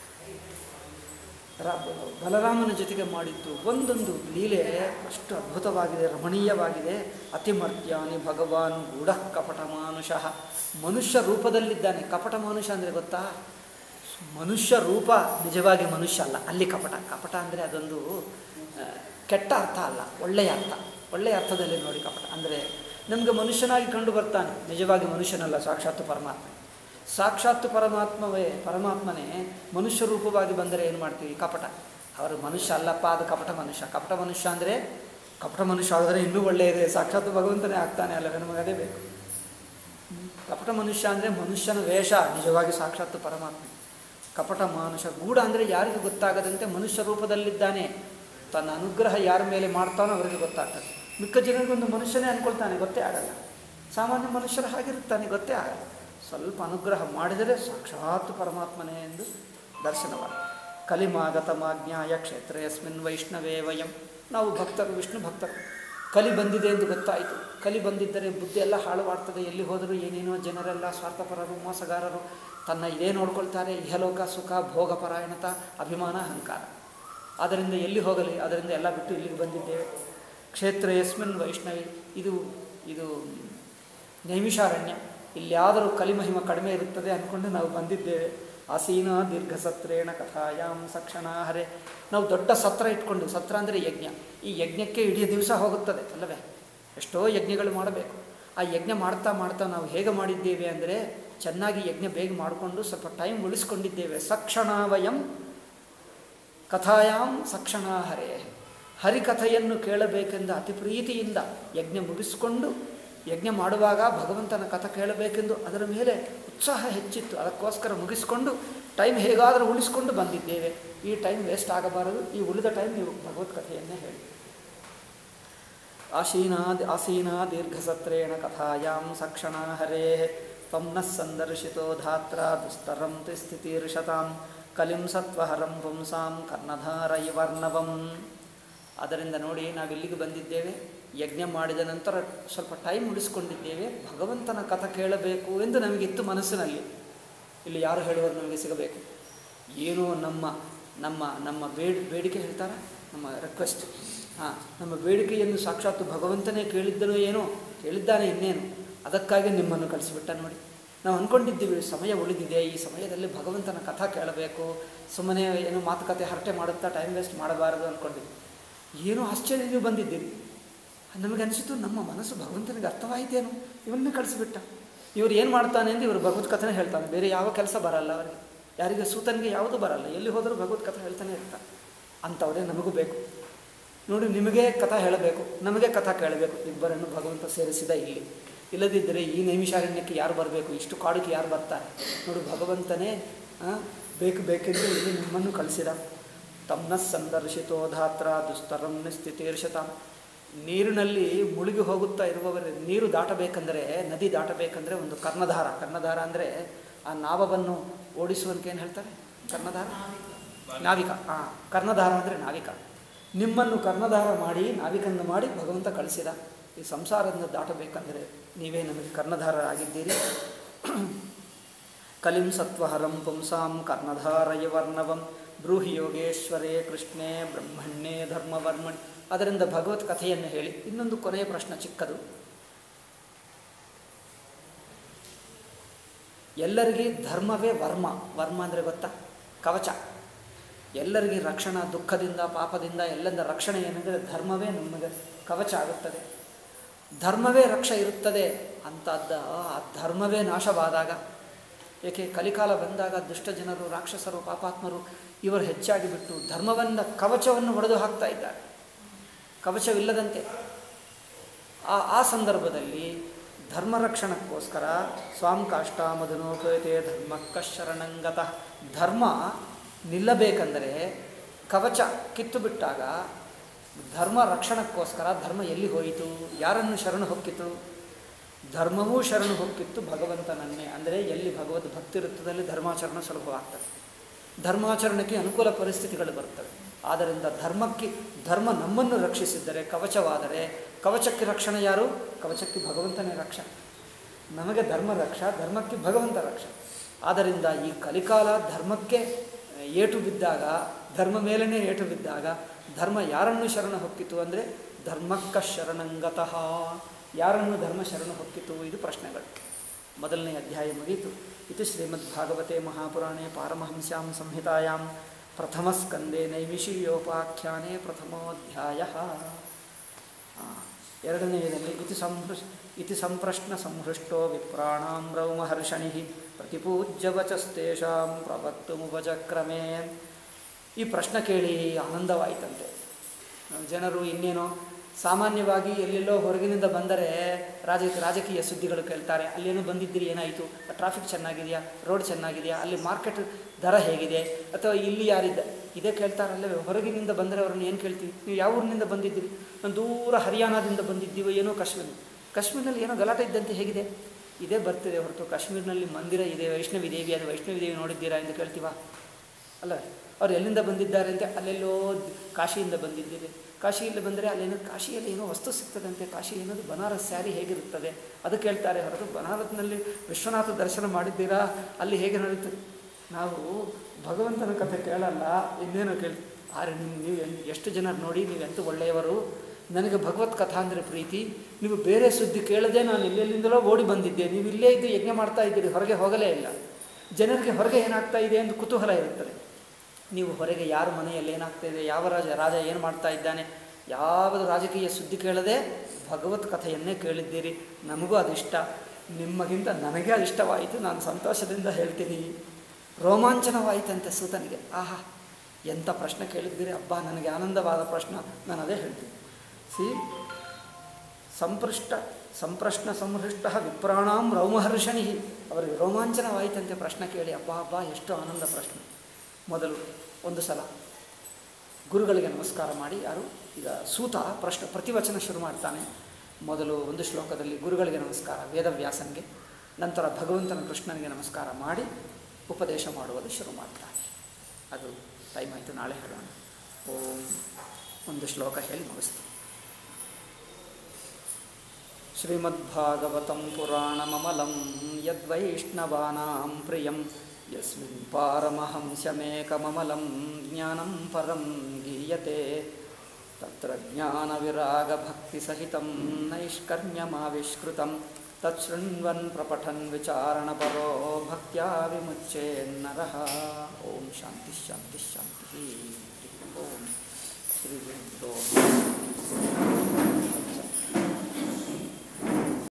ರ- ಬಲರಾಮನ ಜೊತೆಗೆ ಮಾಡಿದ್ದು ಒಂದೊಂದು ಲೀಲೆ ಅಷ್ಟು ಅದ್ಭುತವಾಗಿದೆ ರಮಣೀಯವಾಗಿದೆ ಅತಿಮರ್ತ್ಯಾನಿ ಭಗವಾನ್ ಗೂಢ ಕಪಟ ಮಾನುಷಃ ಮನುಷ್ಯ ರೂಪದಲ್ಲಿದ್ದಾನೆ ಕಪಟ ಮಾನುಷ ಅಂದರೆ ಗೊತ್ತಾ ಮನುಷ್ಯ ರೂಪ ನಿಜವಾಗಿ ಮನುಷ್ಯ ಅಲ್ಲ ಅಲ್ಲಿ ಕಪಟ ಕಪಟ ಅಂದರೆ ಅದೊಂದು ಆ, ಕೆಟ್ಟ ಅರ್ಥ ಅಲ್ಲ ಒಳ್ಳೆಯ ಅರ್ಥ ಒಳ್ಳೆಯ ಅರ್ಥದಲ್ಲಿ ನೋಡಿ ಕಪಟ ಅಂದರೆ ನಮಗೆ ಮನುಷ್ಯನಾಗಿ ಕಂಡು ಬರ್ತಾನೆ ನಿಜವಾಗಿ ಮನುಷ್ಯನಲ್ಲ ಸಾಕ್ಷಾತ್ ಪರಮಾತ್ಮ ಸಾಕ್ಷಾತ್ ಪರಮಾತ್ಮವೇ ಪರಮಾತ್ಮನೇ ಮನುಷ್ಯ ರೂಪವಾಗಿ ಬಂದರೆ ಏನು ಮಾಡ್ತೀವಿ ಕಪಟ ಅವರು ಮನುಷ್ಯ ಅಲ್ಲಪ್ಪ ಅದು ಕಪಟ ಮನುಷ್ಯ ಕಪಟ ಮನುಷ್ಯ ಅಂದರೆ ಕಪಟ ಮನುಷ್ಯ ಆದರೆ ಇನ್ನೂ ಒಳ್ಳೆಯದೇ ಸಾಕ್ಷಾತ್ ಭಗವಂತನೇ ಆಗ್ತಾನೆ ಅಲ್ಲವೇ ನಮಗೆ ಅದೇ ಬೇಕು ಹ್ಮ್. ಕಪಟ ಮನುಷ್ಯ ಅಂದರೆ ಮನುಷ್ಯನ ವೇಷ ನಿಜವಾಗಿ ಸಾಕ್ಷಾತ್ ಪರಮಾತ್ಮ ಕಪಟ ಮಾನುಷ ಗೂಢ ಅಂದರೆ ಯಾರಿಗೂ ಗೊತ್ತಾಗದಂತೆ ಮನುಷ್ಯ ರೂಪದಲ್ಲಿದ್ದಾನೆ ತನ್ನ ಅನುಗ್ರಹ ಯಾರ ಮೇಲೆ ಮಾಡ್ತಾನೋ ಅವರಿಗೆ ಗೊತ್ತಾಗ್ತದೆ ಮಿಕ್ಕ ಜನರಿಗೊಂದು ಮನುಷ್ಯನೇ ಅಂದ್ಕೊಳ್ತಾನೆ ಗೊತ್ತೇ ಆಗಲ್ಲ ಸಾಮಾನ್ಯ ಮನುಷ್ಯರು ಹಾಗಿರುತ್ತಾನೆ ಗೊತ್ತೇ ಆಗಲ್ಲ ಸ್ವಲ್ಪ ಅನುಗ್ರಹ ಮಾಡಿದರೆ ಸಾಕ್ಷಾತ್ ಪರಮಾತ್ಮನೇ ಎಂದು ದರ್ಶನವಾದ ಕಲಿಮಾಗತಮಾಜ್ಞಾಯ ಕ್ಷೇತ್ರ ಯಸ್ಮಿನ್ ವೈಷ್ಣವೇ ವಯಂ ನಾವು ಭಕ್ತರು ವಿಷ್ಣು ಭಕ್ತರು ಕಲಿ ಬಂದಿದೆ ಎಂದು ಗೊತ್ತಾಯಿತು ಕಲಿ ಬಂದಿದ್ದರೆ ಬುದ್ಧಿ ಎಲ್ಲ ಹಾಳುವಾಡ್ತದೆ ಎಲ್ಲಿ ಹೋದರೂ ಏನೇನೋ ಜನರೆಲ್ಲ ಸ್ವಾರ್ಥಪರರು ಮೋಸಗಾರರು ತನ್ನ ಇದೇ ನೋಡ್ಕೊಳ್ತಾರೆ ಇಹಲೋಕ ಸುಖ ಭೋಗ ಪರಾಯಣತ ಅಭಿಮಾನ ಅಹಂಕಾರ ಆದ್ದರಿಂದ ಎಲ್ಲಿ ಹೋಗಲಿ ಅದರಿಂದ ಎಲ್ಲ ಬಿಟ್ಟು ಇಲ್ಲಿಗೆ ಬಂದಿದ್ದೇವೆ ಕ್ಷೇತ್ರ ಯಸ್ಮಿನ್ ವೈಷ್ಣವಿ ಇದು ಇದು ನೈಮಿಷಾರಣ್ಯ ಇಲ್ಯಾದರೂ ಕಲಿಮಹಿಮ ಕಡಿಮೆ ಇರುತ್ತದೆ ಅಂದ್ಕೊಂಡು ನಾವು ಬಂದಿದ್ದೇವೆ ಆಸೀನ ದೀರ್ಘ ಸತ್ರೇಣ ಕಥಾಯಾಮ್ ಸಕ್ಷಣ ಹರೆ ನಾವು ದೊಡ್ಡ ಸತ್ರ ಇಟ್ಕೊಂಡು ಸತ್ರ ಅಂದರೆ ಯಜ್ಞ ಈ ಯಜ್ಞಕ್ಕೆ ಇಡೀ ದಿವಸ ಹೋಗುತ್ತದೆ ಅಲ್ಲವೇ ಎಷ್ಟೋ ಯಜ್ಞಗಳು ಮಾಡಬೇಕು ಆ ಯಜ್ಞ ಮಾಡ್ತಾ ಮಾಡ್ತಾ ನಾವು ಹೇಗೆ ಮಾಡಿದ್ದೇವೆ ಅಂದರೆ ಚೆನ್ನಾಗಿ ಯಜ್ಞ ಬೇಗ ಮಾಡಿಕೊಂಡು ಸ್ವಲ್ಪ ಟೈಮ್ ಉಳಿಸ್ಕೊಂಡಿದ್ದೇವೆ ಸಕ್ಷಣ ವಯಂ ಕಥಾಯಾಮ್ ಸಕ್ಷಣ ಹರೇ ಹರಿಕಥೆಯನ್ನು ಕೇಳಬೇಕೆಂದ ಅತಿ ಪ್ರೀತಿಯಿಂದ ಯಜ್ಞ ಮುಗಿಸಿಕೊಂಡು ಯಜ್ಞ ಮಾಡುವಾಗ ಭಗವಂತನ ಕಥೆ ಕೇಳಬೇಕೆಂದು ಅದರ ಮೇಲೆ ಉತ್ಸಾಹ ಹೆಚ್ಚಿತ್ತು ಅದಕ್ಕೋಸ್ಕರ ಮುಗಿಸಿಕೊಂಡು ಟೈಮ್ ಹೇಗಾದರೂ ಉಳಿಸ್ಕೊಂಡು ಬಂದಿದ್ದೇವೆ ಈ ಟೈಮ್ ವೇಸ್ಟ್ ಆಗಬಾರದು ಈ ಉಳಿದ ಟೈಮ್ ನೀವು ಭಗವತ್ಕಥೆಯನ್ನೇ ಹೇಳಿ ಆಸೀನಾ ಆಸೀನಾ ದೀರ್ಘಸತ್ರೇಣ ಕಥಾಯಾಂ ಸಕ್ಷಣ ಹರೇ ಪಂನಃ ಸಂದರ್ಶಿತೋ ಧಾತ್ರ ದುಸ್ತರಂ ಸ್ಥಿತಿರ್ಷತಾಂ ಕಲಿಂ ಸತ್ವಹರಂ ಪುಂಸಾಂ ಕರ್ಣಧಾರ ಇವರ್ಣವಂ ಅದರಿಂದ ನೋಡಿ ನಾವಿಲ್ಲಿಗೆ ಬಂದಿದ್ದೇವೆ ಯಜ್ಞ ಮಾಡಿದ ನಂತರ ಸ್ವಲ್ಪ ಟೈಮ್ ಉಳಿಸ್ಕೊಂಡಿದ್ದೇವೆ ಭಗವಂತನ ಕಥೆ ಕೇಳಬೇಕು ಎಂದು ನಮಗಿತ್ತು ಮನಸ್ಸಿನಲ್ಲಿ ಇಲ್ಲಿ ಯಾರು ಹೇಳುವರು ನಮಗೆ ಸಿಗಬೇಕು ಏನೋ ನಮ್ಮ ನಮ್ಮ ನಮ್ಮ ಬೇಡ್ ಬೇಡಿಕೆ ಹೇಳ್ತಾರ ನಮ್ಮ ರಿಕ್ವೆಸ್ಟ್ ಹಾಂ ನಮ್ಮ ಬೇಡಿಕೆಯನ್ನು ಸಾಕ್ಷಾತ್ ಭಗವಂತನೇ ಕೇಳಿದ್ದನೋ ಏನೋ ಕೇಳಿದ್ದಾನೆ ಇನ್ನೇನು ಅದಕ್ಕಾಗಿ ನಿಮ್ಮನ್ನು ಕಳಿಸಿಬಿಟ್ಟ ನೋಡಿ ನಾವು ಅಂದ್ಕೊಂಡಿದ್ದೀವಿ ಸಮಯ ಉಳಿದಿದೆ ಈ ಸಮಯದಲ್ಲಿ ಭಗವಂತನ ಕಥಾ ಕೇಳಬೇಕು ಸುಮ್ಮನೆ ಏನೋ ಮಾತುಕತೆ ಹರಟೆ ಮಾಡುತ್ತಾ ಟೈಮ್ ವೇಸ್ಟ್ ಮಾಡಬಾರದು ಅಂದ್ಕೊಂಡಿದ್ವಿ ಏನೋ ಆಶ್ಚರ್ಯ ನೀವು ಬಂದಿದ್ದೀರಿ ನಮಗೆ ಅನಿಸಿತು ನಮ್ಮ ಮನಸ್ಸು ಭಗವಂತನಿಗೆ ಅರ್ಥವಾಯಿತೇನು ಇವನ್ನೇ ಕಳಿಸಿಬಿಟ್ಟ ಇವರು ಏನು ಮಾಡ್ತಾನೆ ಎಂದು ಇವರು ಭಗವತ್ ಕಥೆನೇ ಹೇಳ್ತಾನೆ ಬೇರೆ ಯಾವ ಕೆಲಸ ಬರಲ್ಲ ಅವರಿಗೆ ಯಾರಿಗೆ ಸೂತನಿಗೆ ಯಾವುದೂ ಬರಲ್ಲ ಎಲ್ಲಿ ಹೋದರೂ ಭಗವತ್ ಕಥೆ ಹೇಳ್ತಾನೆ ಇರ್ತಾನೆ ಅಂಥವರೇ ನಮಗೂ ಬೇಕು ನೋಡಿ ನಿಮಗೆ ಕಥಾ ಹೇಳಬೇಕು ನಮಗೆ ಕಥಾ ಕೇಳಬೇಕು ಇಬ್ಬರನ್ನು ಭಗವಂತ ಸೇರಿಸಿದ ಇಲ್ಲಿ ಇಲ್ಲದಿದ್ದರೆ ಈ ನೈಮಿಷಾರಣ್ಯಕ್ಕೆ ಯಾರು ಬರಬೇಕು ಇಷ್ಟು ಕಾಡಿಗೆ ಯಾರು ಬರ್ತಾರೆ ನೋಡು ಭಗವಂತನೇ ಆ, ಬೇಕು ಬೇಕೆಂದು ಇಲ್ಲಿ ನಿಮ್ಮನ್ನು ಕಳಿಸಿದ ತಮ್ನ ಸಂದರ್ಶಿತೋ ಧಾತ್ರ ದುಸ್ತರಂ ಸ್ಥಿತಿರ್ಷತಾಂ ನೀರಿನಲ್ಲಿ ಮುಳುಗಿ ಹೋಗುತ್ತಾ ಇರುವವರ ನೀರು ದಾಟಬೇಕಂದರೆ ನದಿ ದಾಟಬೇಕಂದ್ರೆ ಒಂದು ಕರ್ಣಧಾರ ಕರ್ಣಧಾರ ಅಂದರೆ ಆ ನಾವವನ್ನು ಓಡಿಸುವಂತ ಏನು ಹೇಳ್ತಾರೆ ಕರ್ಣಧಾರ ನಾವಿಕ ಹಾಂ ಕರ್ಣಧಾರ ಅಂದರೆ ನಾವಿಕ ನಿಮ್ಮನ್ನು ಕರ್ಣಧಾರ ಮಾಡಿ ನಾವಿಕನ್ನು ಮಾಡಿ ಭಗವಂತ ಕಳಿಸಿದ ಈ ಸಂಸಾರದಿಂದ ದಾಟಬೇಕಂದರೆ ನೀವೇ ನಮಗೆ ಕರ್ಣಧಾರರಾಗಿದ್ದೀರಿ ಕಲಿಂ ಸತ್ವಹರಂ ಪುಂಸಾಂ ಕರ್ಣಧಾರಯ ವರ್ಣವಂ ಬ್ರೂಹಿ ಯೋಗೇಶ್ವರೇ ಕೃಷ್ಣೇ ಬ್ರಹ್ಮಣ್ಯೇ ಧರ್ಮವರ್ಮಣಿ ಅದರಿಂದ ಭಗವತ್ ಕಥೆಯನ್ನು ಹೇಳಿ ಇನ್ನೊಂದು ಕೊನೆಯ ಪ್ರಶ್ನೆ ಚಿಕ್ಕದು ಎಲ್ಲರಿಗೆ ಧರ್ಮವೇ ವರ್ಮ ವರ್ಮ ಅಂದರೆ ಗೊತ್ತಾ ಕವಚ ಎಲ್ಲರಿಗೆ ರಕ್ಷಣಾ ದುಃಖದಿಂದ ಪಾಪದಿಂದ ಎಲ್ಲೆಂದ ರಕ್ಷಣೆ ಏನೆಂದರೆ ಧರ್ಮವೇ ನಮಗೆ ಕವಚ ಆಗುತ್ತದೆ ಧರ್ಮವೇ ರಕ್ಷ ಇರುತ್ತದೆ ಅಂತದ್ದ ಆ ಧರ್ಮವೇ ನಾಶವಾದಾಗ ಏಕೆ ಕಲಿಕಾಲ ಬಂದಾಗ ದುಷ್ಟ ಜನರು ರಾಕ್ಷಸರು ಪಾಪಾತ್ಮರು ಇವರು ಹೆಚ್ಚಾಗಿ ಬಿಟ್ಟು ಧರ್ಮವನ್ನ ಕವಚವನ್ನು ಹೊಡೆದು ಹಾಕ್ತಾ ಇದ್ದಾರೆ ಕವಚವಿಲ್ಲದಂತೆ ಆ ಆ ಸಂದರ್ಭದಲ್ಲಿ ಧರ್ಮ ರಕ್ಷಣಕ್ಕೋಸ್ಕರ ಸ್ವಾಂ ಕಾಷ್ಟ ಮಧುನೋಪೇತೆ ಧರ್ಮಕ್ಕ ಶರಣಂಗತಃ ಧರ್ಮ ನಿಲ್ಲಬೇಕೆಂದರೆ ಕವಚ ಕಿತ್ತು ಬಿಟ್ಟಾಗ ಧರ್ಮ ರಕ್ಷಣಕ್ಕೋಸ್ಕರ ಧರ್ಮ ಎಲ್ಲಿ ಹೋಯಿತು ಯಾರನ್ನು ಶರಣು ಹೊಕ್ಕಿತು ಧರ್ಮವೂ ಶರಣು ಹೊಕ್ಕಿತ್ತು ಭಗವಂತನನ್ನೇ ಅಂದರೆ ಎಲ್ಲಿ ಭಗವದ್ ಭಕ್ತಿ ಇರುತ್ತದಲ್ಲಿ ಧರ್ಮಾಚರಣೆ ಸುಲಭವಾಗ್ತದೆ ಧರ್ಮಾಚರಣೆಗೆ ಅನುಕೂಲ ಪರಿಸ್ಥಿತಿಗಳು ಬರ್ತವೆ ಆದ್ದರಿಂದ ಧರ್ಮಕ್ಕೆ ಧರ್ಮ ನಮ್ಮನ್ನು ರಕ್ಷಿಸಿದ್ದರೆ ಕವಚವಾದರೆ ಕವಚಕ್ಕೆ ರಕ್ಷಣೆ ಯಾರು ಕವಚಕ್ಕೆ ಭಗವಂತನೇ ರಕ್ಷ ನಮಗೆ ಧರ್ಮ ರಕ್ಷ ಧರ್ಮಕ್ಕೆ ಭಗವಂತ ರಕ್ಷ ಆದ್ದರಿಂದ ಈ ಕಲಿಕಾಲ ಧರ್ಮಕ್ಕೆ ಏಟು ಬಿದ್ದಾಗ ಧರ್ಮ ಮೇಲೇ ಏಟು ಬಿದ್ದಾಗ ಧರ್ಮ ಯಾರನ್ನು ಶರಣ ಹೊಕ್ಕಿತು ಅಂದರೆ ಧರ್ಮಕ್ಕ ಶರಣಂಗತಃ ಯಾರನ್ನು ಧರ್ಮ ಶರಣ ಹೊಕ್ಕಿತು ಇದು ಪ್ರಶ್ನೆಗಳು ಮೊದಲನೇ ಅಧ್ಯಾಯ ಮುಗಿಯಿತು ಇದು ಶ್ರೀಮದ್ ಭಾಗವತೆ ಮಹಾಪುರಾಣೆ ಪಾರಮಹಂಸ್ಯಾಂ ಸಂಹಿತಾಯಾಂ ಪ್ರಥಮಸ್ಕಂದೆ ನೈಮಿಷೀಯೋಪಾಖ್ಯಾನೆ ಪ್ರಥಮೋಧ್ಯಾಯ ಎರಡನೆಯದಲ್ಲಿ ಇತಿ ಸಂಹೃ ಇತಿ ಸಂಪ್ರಶ್ನ ಸಂಹೃಷ್ಟೋ ವಿಪ್ರಾಣಾಂ ರೌಮಹರ್ಷಣಿ ಪ್ರತಿಪೂಜ್ಯ ವಚಸ್ತೇಷಾಂ ಪ್ರವಕ್ತುಮುಪಚಕ್ರಮೇ ಈ ಪ್ರಶ್ನೆ ಕೇಳಿ ಆನಂದವಾಯಿತಂತೆ ಜನರು ಇನ್ನೇನೋ ಸಾಮಾನ್ಯವಾಗಿ ಎಲ್ಲೆಲ್ಲೋ ಹೊರಗಿನಿಂದ ಬಂದರೆ ರಾಜ ರಾಜಕೀಯ ಸುದ್ದಿಗಳು ಕೇಳ್ತಾರೆ ಅಲ್ಲೇನೋ ಬಂದಿದ್ದೀರಿ ಏನಾಯಿತು ಟ್ರಾಫಿಕ್ ಚೆನ್ನಾಗಿದೆಯಾ ರೋಡ್ ಚೆನ್ನಾಗಿದೆಯಾ ಅಲ್ಲಿ ಮಾರ್ಕೆಟ್ ದರ ಹೇಗಿದೆ ಅಥವಾ ಇಲ್ಲಿ ಯಾರಿದ್ದ ಇದೇ ಕೇಳ್ತಾರಲ್ಲೇ ಹೊರಗಿನಿಂದ ಬಂದರೆ ಅವ್ರನ್ನ ಏನು ಕೇಳ್ತೀವಿ ನೀವು ಯಾವ ಊರಿನಿಂದ ಬಂದಿದ್ದೀರಿ ನಾನು ದೂರ ಹರಿಯಾಣದಿಂದ ಬಂದಿದ್ದೀವೋ ಏನೋ ಕಾಶ್ಮೀರ ಕಾಶ್ಮೀರ್ನಲ್ಲಿ ಏನೋ ಗಲಾಟೆ ಇದ್ದಂತೆ ಹೇಗಿದೆ ಇದೇ ಬರ್ತಿದೆ ಹೊರತು ಕಾಶ್ಮೀರ್ನಲ್ಲಿ ಮಂದಿರ ಇದೆ ವೈಷ್ಣವಿ ದೇವಿ ಅದು ವೈಷ್ಣವಿ ದೇವಿ ನೋಡಿದ್ದೀರಾ ಎಂದು ಕೇಳ್ತೀವಾ ಅಲ್ಲ ಅವ್ರು ಎಲ್ಲಿಂದ ಬಂದಿದ್ದಾರೆ ಅಂತ ಅಲ್ಲೆಲ್ಲೋ ಕಾಶಿಯಿಂದ ಬಂದಿದ್ದೀರಿ ಕಾಶಿಯಲ್ಲಿ ಬಂದರೆ ಅಲ್ಲೇನೋ ಕಾಶಿಯಲ್ಲಿ ಏನೋ ವಸ್ತು ಸಿಗ್ತದಂತೆ ಕಾಶಿ ಏನದು ಬನಾರಸ್ ಸ್ಯಾರಿ ಹೇಗಿರುತ್ತದೆ ಅದು ಕೇಳ್ತಾರೆ ಹೊರತು ಬನಾರಸ್ನಲ್ಲಿ ವಿಶ್ವನಾಥ ದರ್ಶನ ಮಾಡಿದ್ದೀರಾ ಅಲ್ಲಿ ಹೇಗೆ ನಡೀತದೆ ನಾವು ಭಗವಂತನ ಕಥೆ ಕೇಳಲ್ಲ ಇನ್ನೇನೋ ಕೇಳಿ ಆರೆ ನಿಮ್ಮ ನೀವು ಎನ್- ಎಷ್ಟು ಜನ ನೋಡಿ ನೀವು ಎಂತ ಒಳ್ಳೆಯವರು ನನಗೆ ಭಗವತ್ ಕಥಾ ಅಂದರೆ ಪ್ರೀತಿ ನೀವು ಬೇರೆ ಸುದ್ದಿ ಕೇಳದೆ ನಾನು ಎಲ್ಲೆಲ್ಲಿಂದಲೋ ಓಡಿ ಬಂದಿದ್ದೆ ನೀವು ಇಲ್ಲೇ ಇದ್ದು ಯಜ್ಞ ಮಾಡ್ತಾ ಇದ್ದೀರಿ ಹೊರಗೆ ಹೋಗಲೇ ಇಲ್ಲ ಜನರಿಗೆ ಹೊರಗೆ ಏನಾಗ್ತಾ ಇದೆ ಎಂದು ಕುತೂಹಲ ಇರುತ್ತದೆ ನೀವು ಹೊರಗೆ ಯಾರ ಮನೆಯಲ್ಲಿ ಏನಾಗ್ತಾ ಇದೆ ಯಾವ ರಾಜ ರಾಜ ಏನು ಮಾಡ್ತಾ ಇದ್ದಾನೆ ಯಾವುದು ರಾಜಕೀಯ ಸುದ್ದಿ ಕೇಳದೆ ಭಗವತ್ ಕಥೆಯನ್ನೇ ಕೇಳಿದ್ದೀರಿ ನಮಗೂ ಅದಿಷ್ಟ ನಿಮಗಿಂತ ನನಗೆ ಅದಿಷ್ಟವಾಯಿತು ನಾನು ಸಂತೋಷದಿಂದ ಹೇಳ್ತೀನಿ ರೋಮಾಂಚನವಾಯಿತಂತೆ ಸೂತನಿಗೆ ಆಹಾ ಎಂಥ ಪ್ರಶ್ನೆ ಕೇಳಿದ್ದೀರಿ ಅಬ್ಬಾ ನನಗೆ ಆನಂದವಾದ ಪ್ರಶ್ನೆ ನಾನು ಅದೇ ಹೇಳ್ತೀನಿ ಸಿ ಸಂಪೃಷ್ಟ ಸಂಪ್ರಶ್ನ ಸಂಹೃಷ್ಟ ವಿಪ್ರಾಣಾಂ ರೌಮಹರ್ಷಣಿ ಅವರಿಗೆ ರೋಮಾಂಚನವಾಯಿತಂತೆ ಪ್ರಶ್ನೆ ಕೇಳಿ ಅಬ್ಬಾ ಅಬ್ಬಾ ಎಷ್ಟು ಆನಂದ ಪ್ರಶ್ನೆ ಮೊದಲು ಒಂದು ಸಲ ಗುರುಗಳಿಗೆ ನಮಸ್ಕಾರ ಮಾಡಿ ಯಾರು ಈಗ ಸೂತ ಪ್ರಶ್ನೆ ಪ್ರತಿವಚನ ಶುರು ಮಾಡ್ತಾನೆ ಮೊದಲು ಒಂದು ಶ್ಲೋಕದಲ್ಲಿ ಗುರುಗಳಿಗೆ ನಮಸ್ಕಾರ ವೇದವ್ಯಾಸನಿಗೆ ನಂತರ ಭಗವಂತನ ಕೃಷ್ಣನಿಗೆ ನಮಸ್ಕಾರ ಮಾಡಿ ಉಪದೇಶ ಮಾಡುವುದು ಶುರು ಮಾಡ್ತಾನೆ ಅದು ಟೈಮ್ ಆಯಿತು ನಾಳೆ ಹೇಳೋಣ ಓಂ ಒಂದು ಶ್ಲೋಕ ಹೇಳಿ ಮುಗಿಸ್ತೀನಿ ಶ್ರೀಮದ್ಭಾಗವತಂ ಪುರಾಣಮಮಲಂ ಯದ್ವೈಷ್ಣವಾನಾಂ ಪ್ರಿಯಂ ಯಸ್ಮಿನ್ ಪಾರಮಹಂಸ್ಯಮೇಕಮಮಲಂ ಜ್ಞಾನಂ ಪರಂ ಗೀಯತೆ ತತ್ರ ಜ್ಞಾನವಿರಾಗಭಕ್ತಿಸಹಿತಂ ನೈಷ್ಕರ್ಮ್ಯಮಾವಿಷ್ಕೃತಂ ತಚ್ಶೃಣ್ವನ್ ಪ್ರಪಠನ್ ವಿಚಾರಣಪರೋ ಭಕ್ತ್ಯಾ ವಿಮುಚ್ಚೇನ್ನರಃ ಓಂ ಶಾಂತಿ ಶಾಂತಿ ಶಾಂತಿ ಓಂ ಶ್ರೀ ಗುರುಭ್ಯೋ ನಮಃ.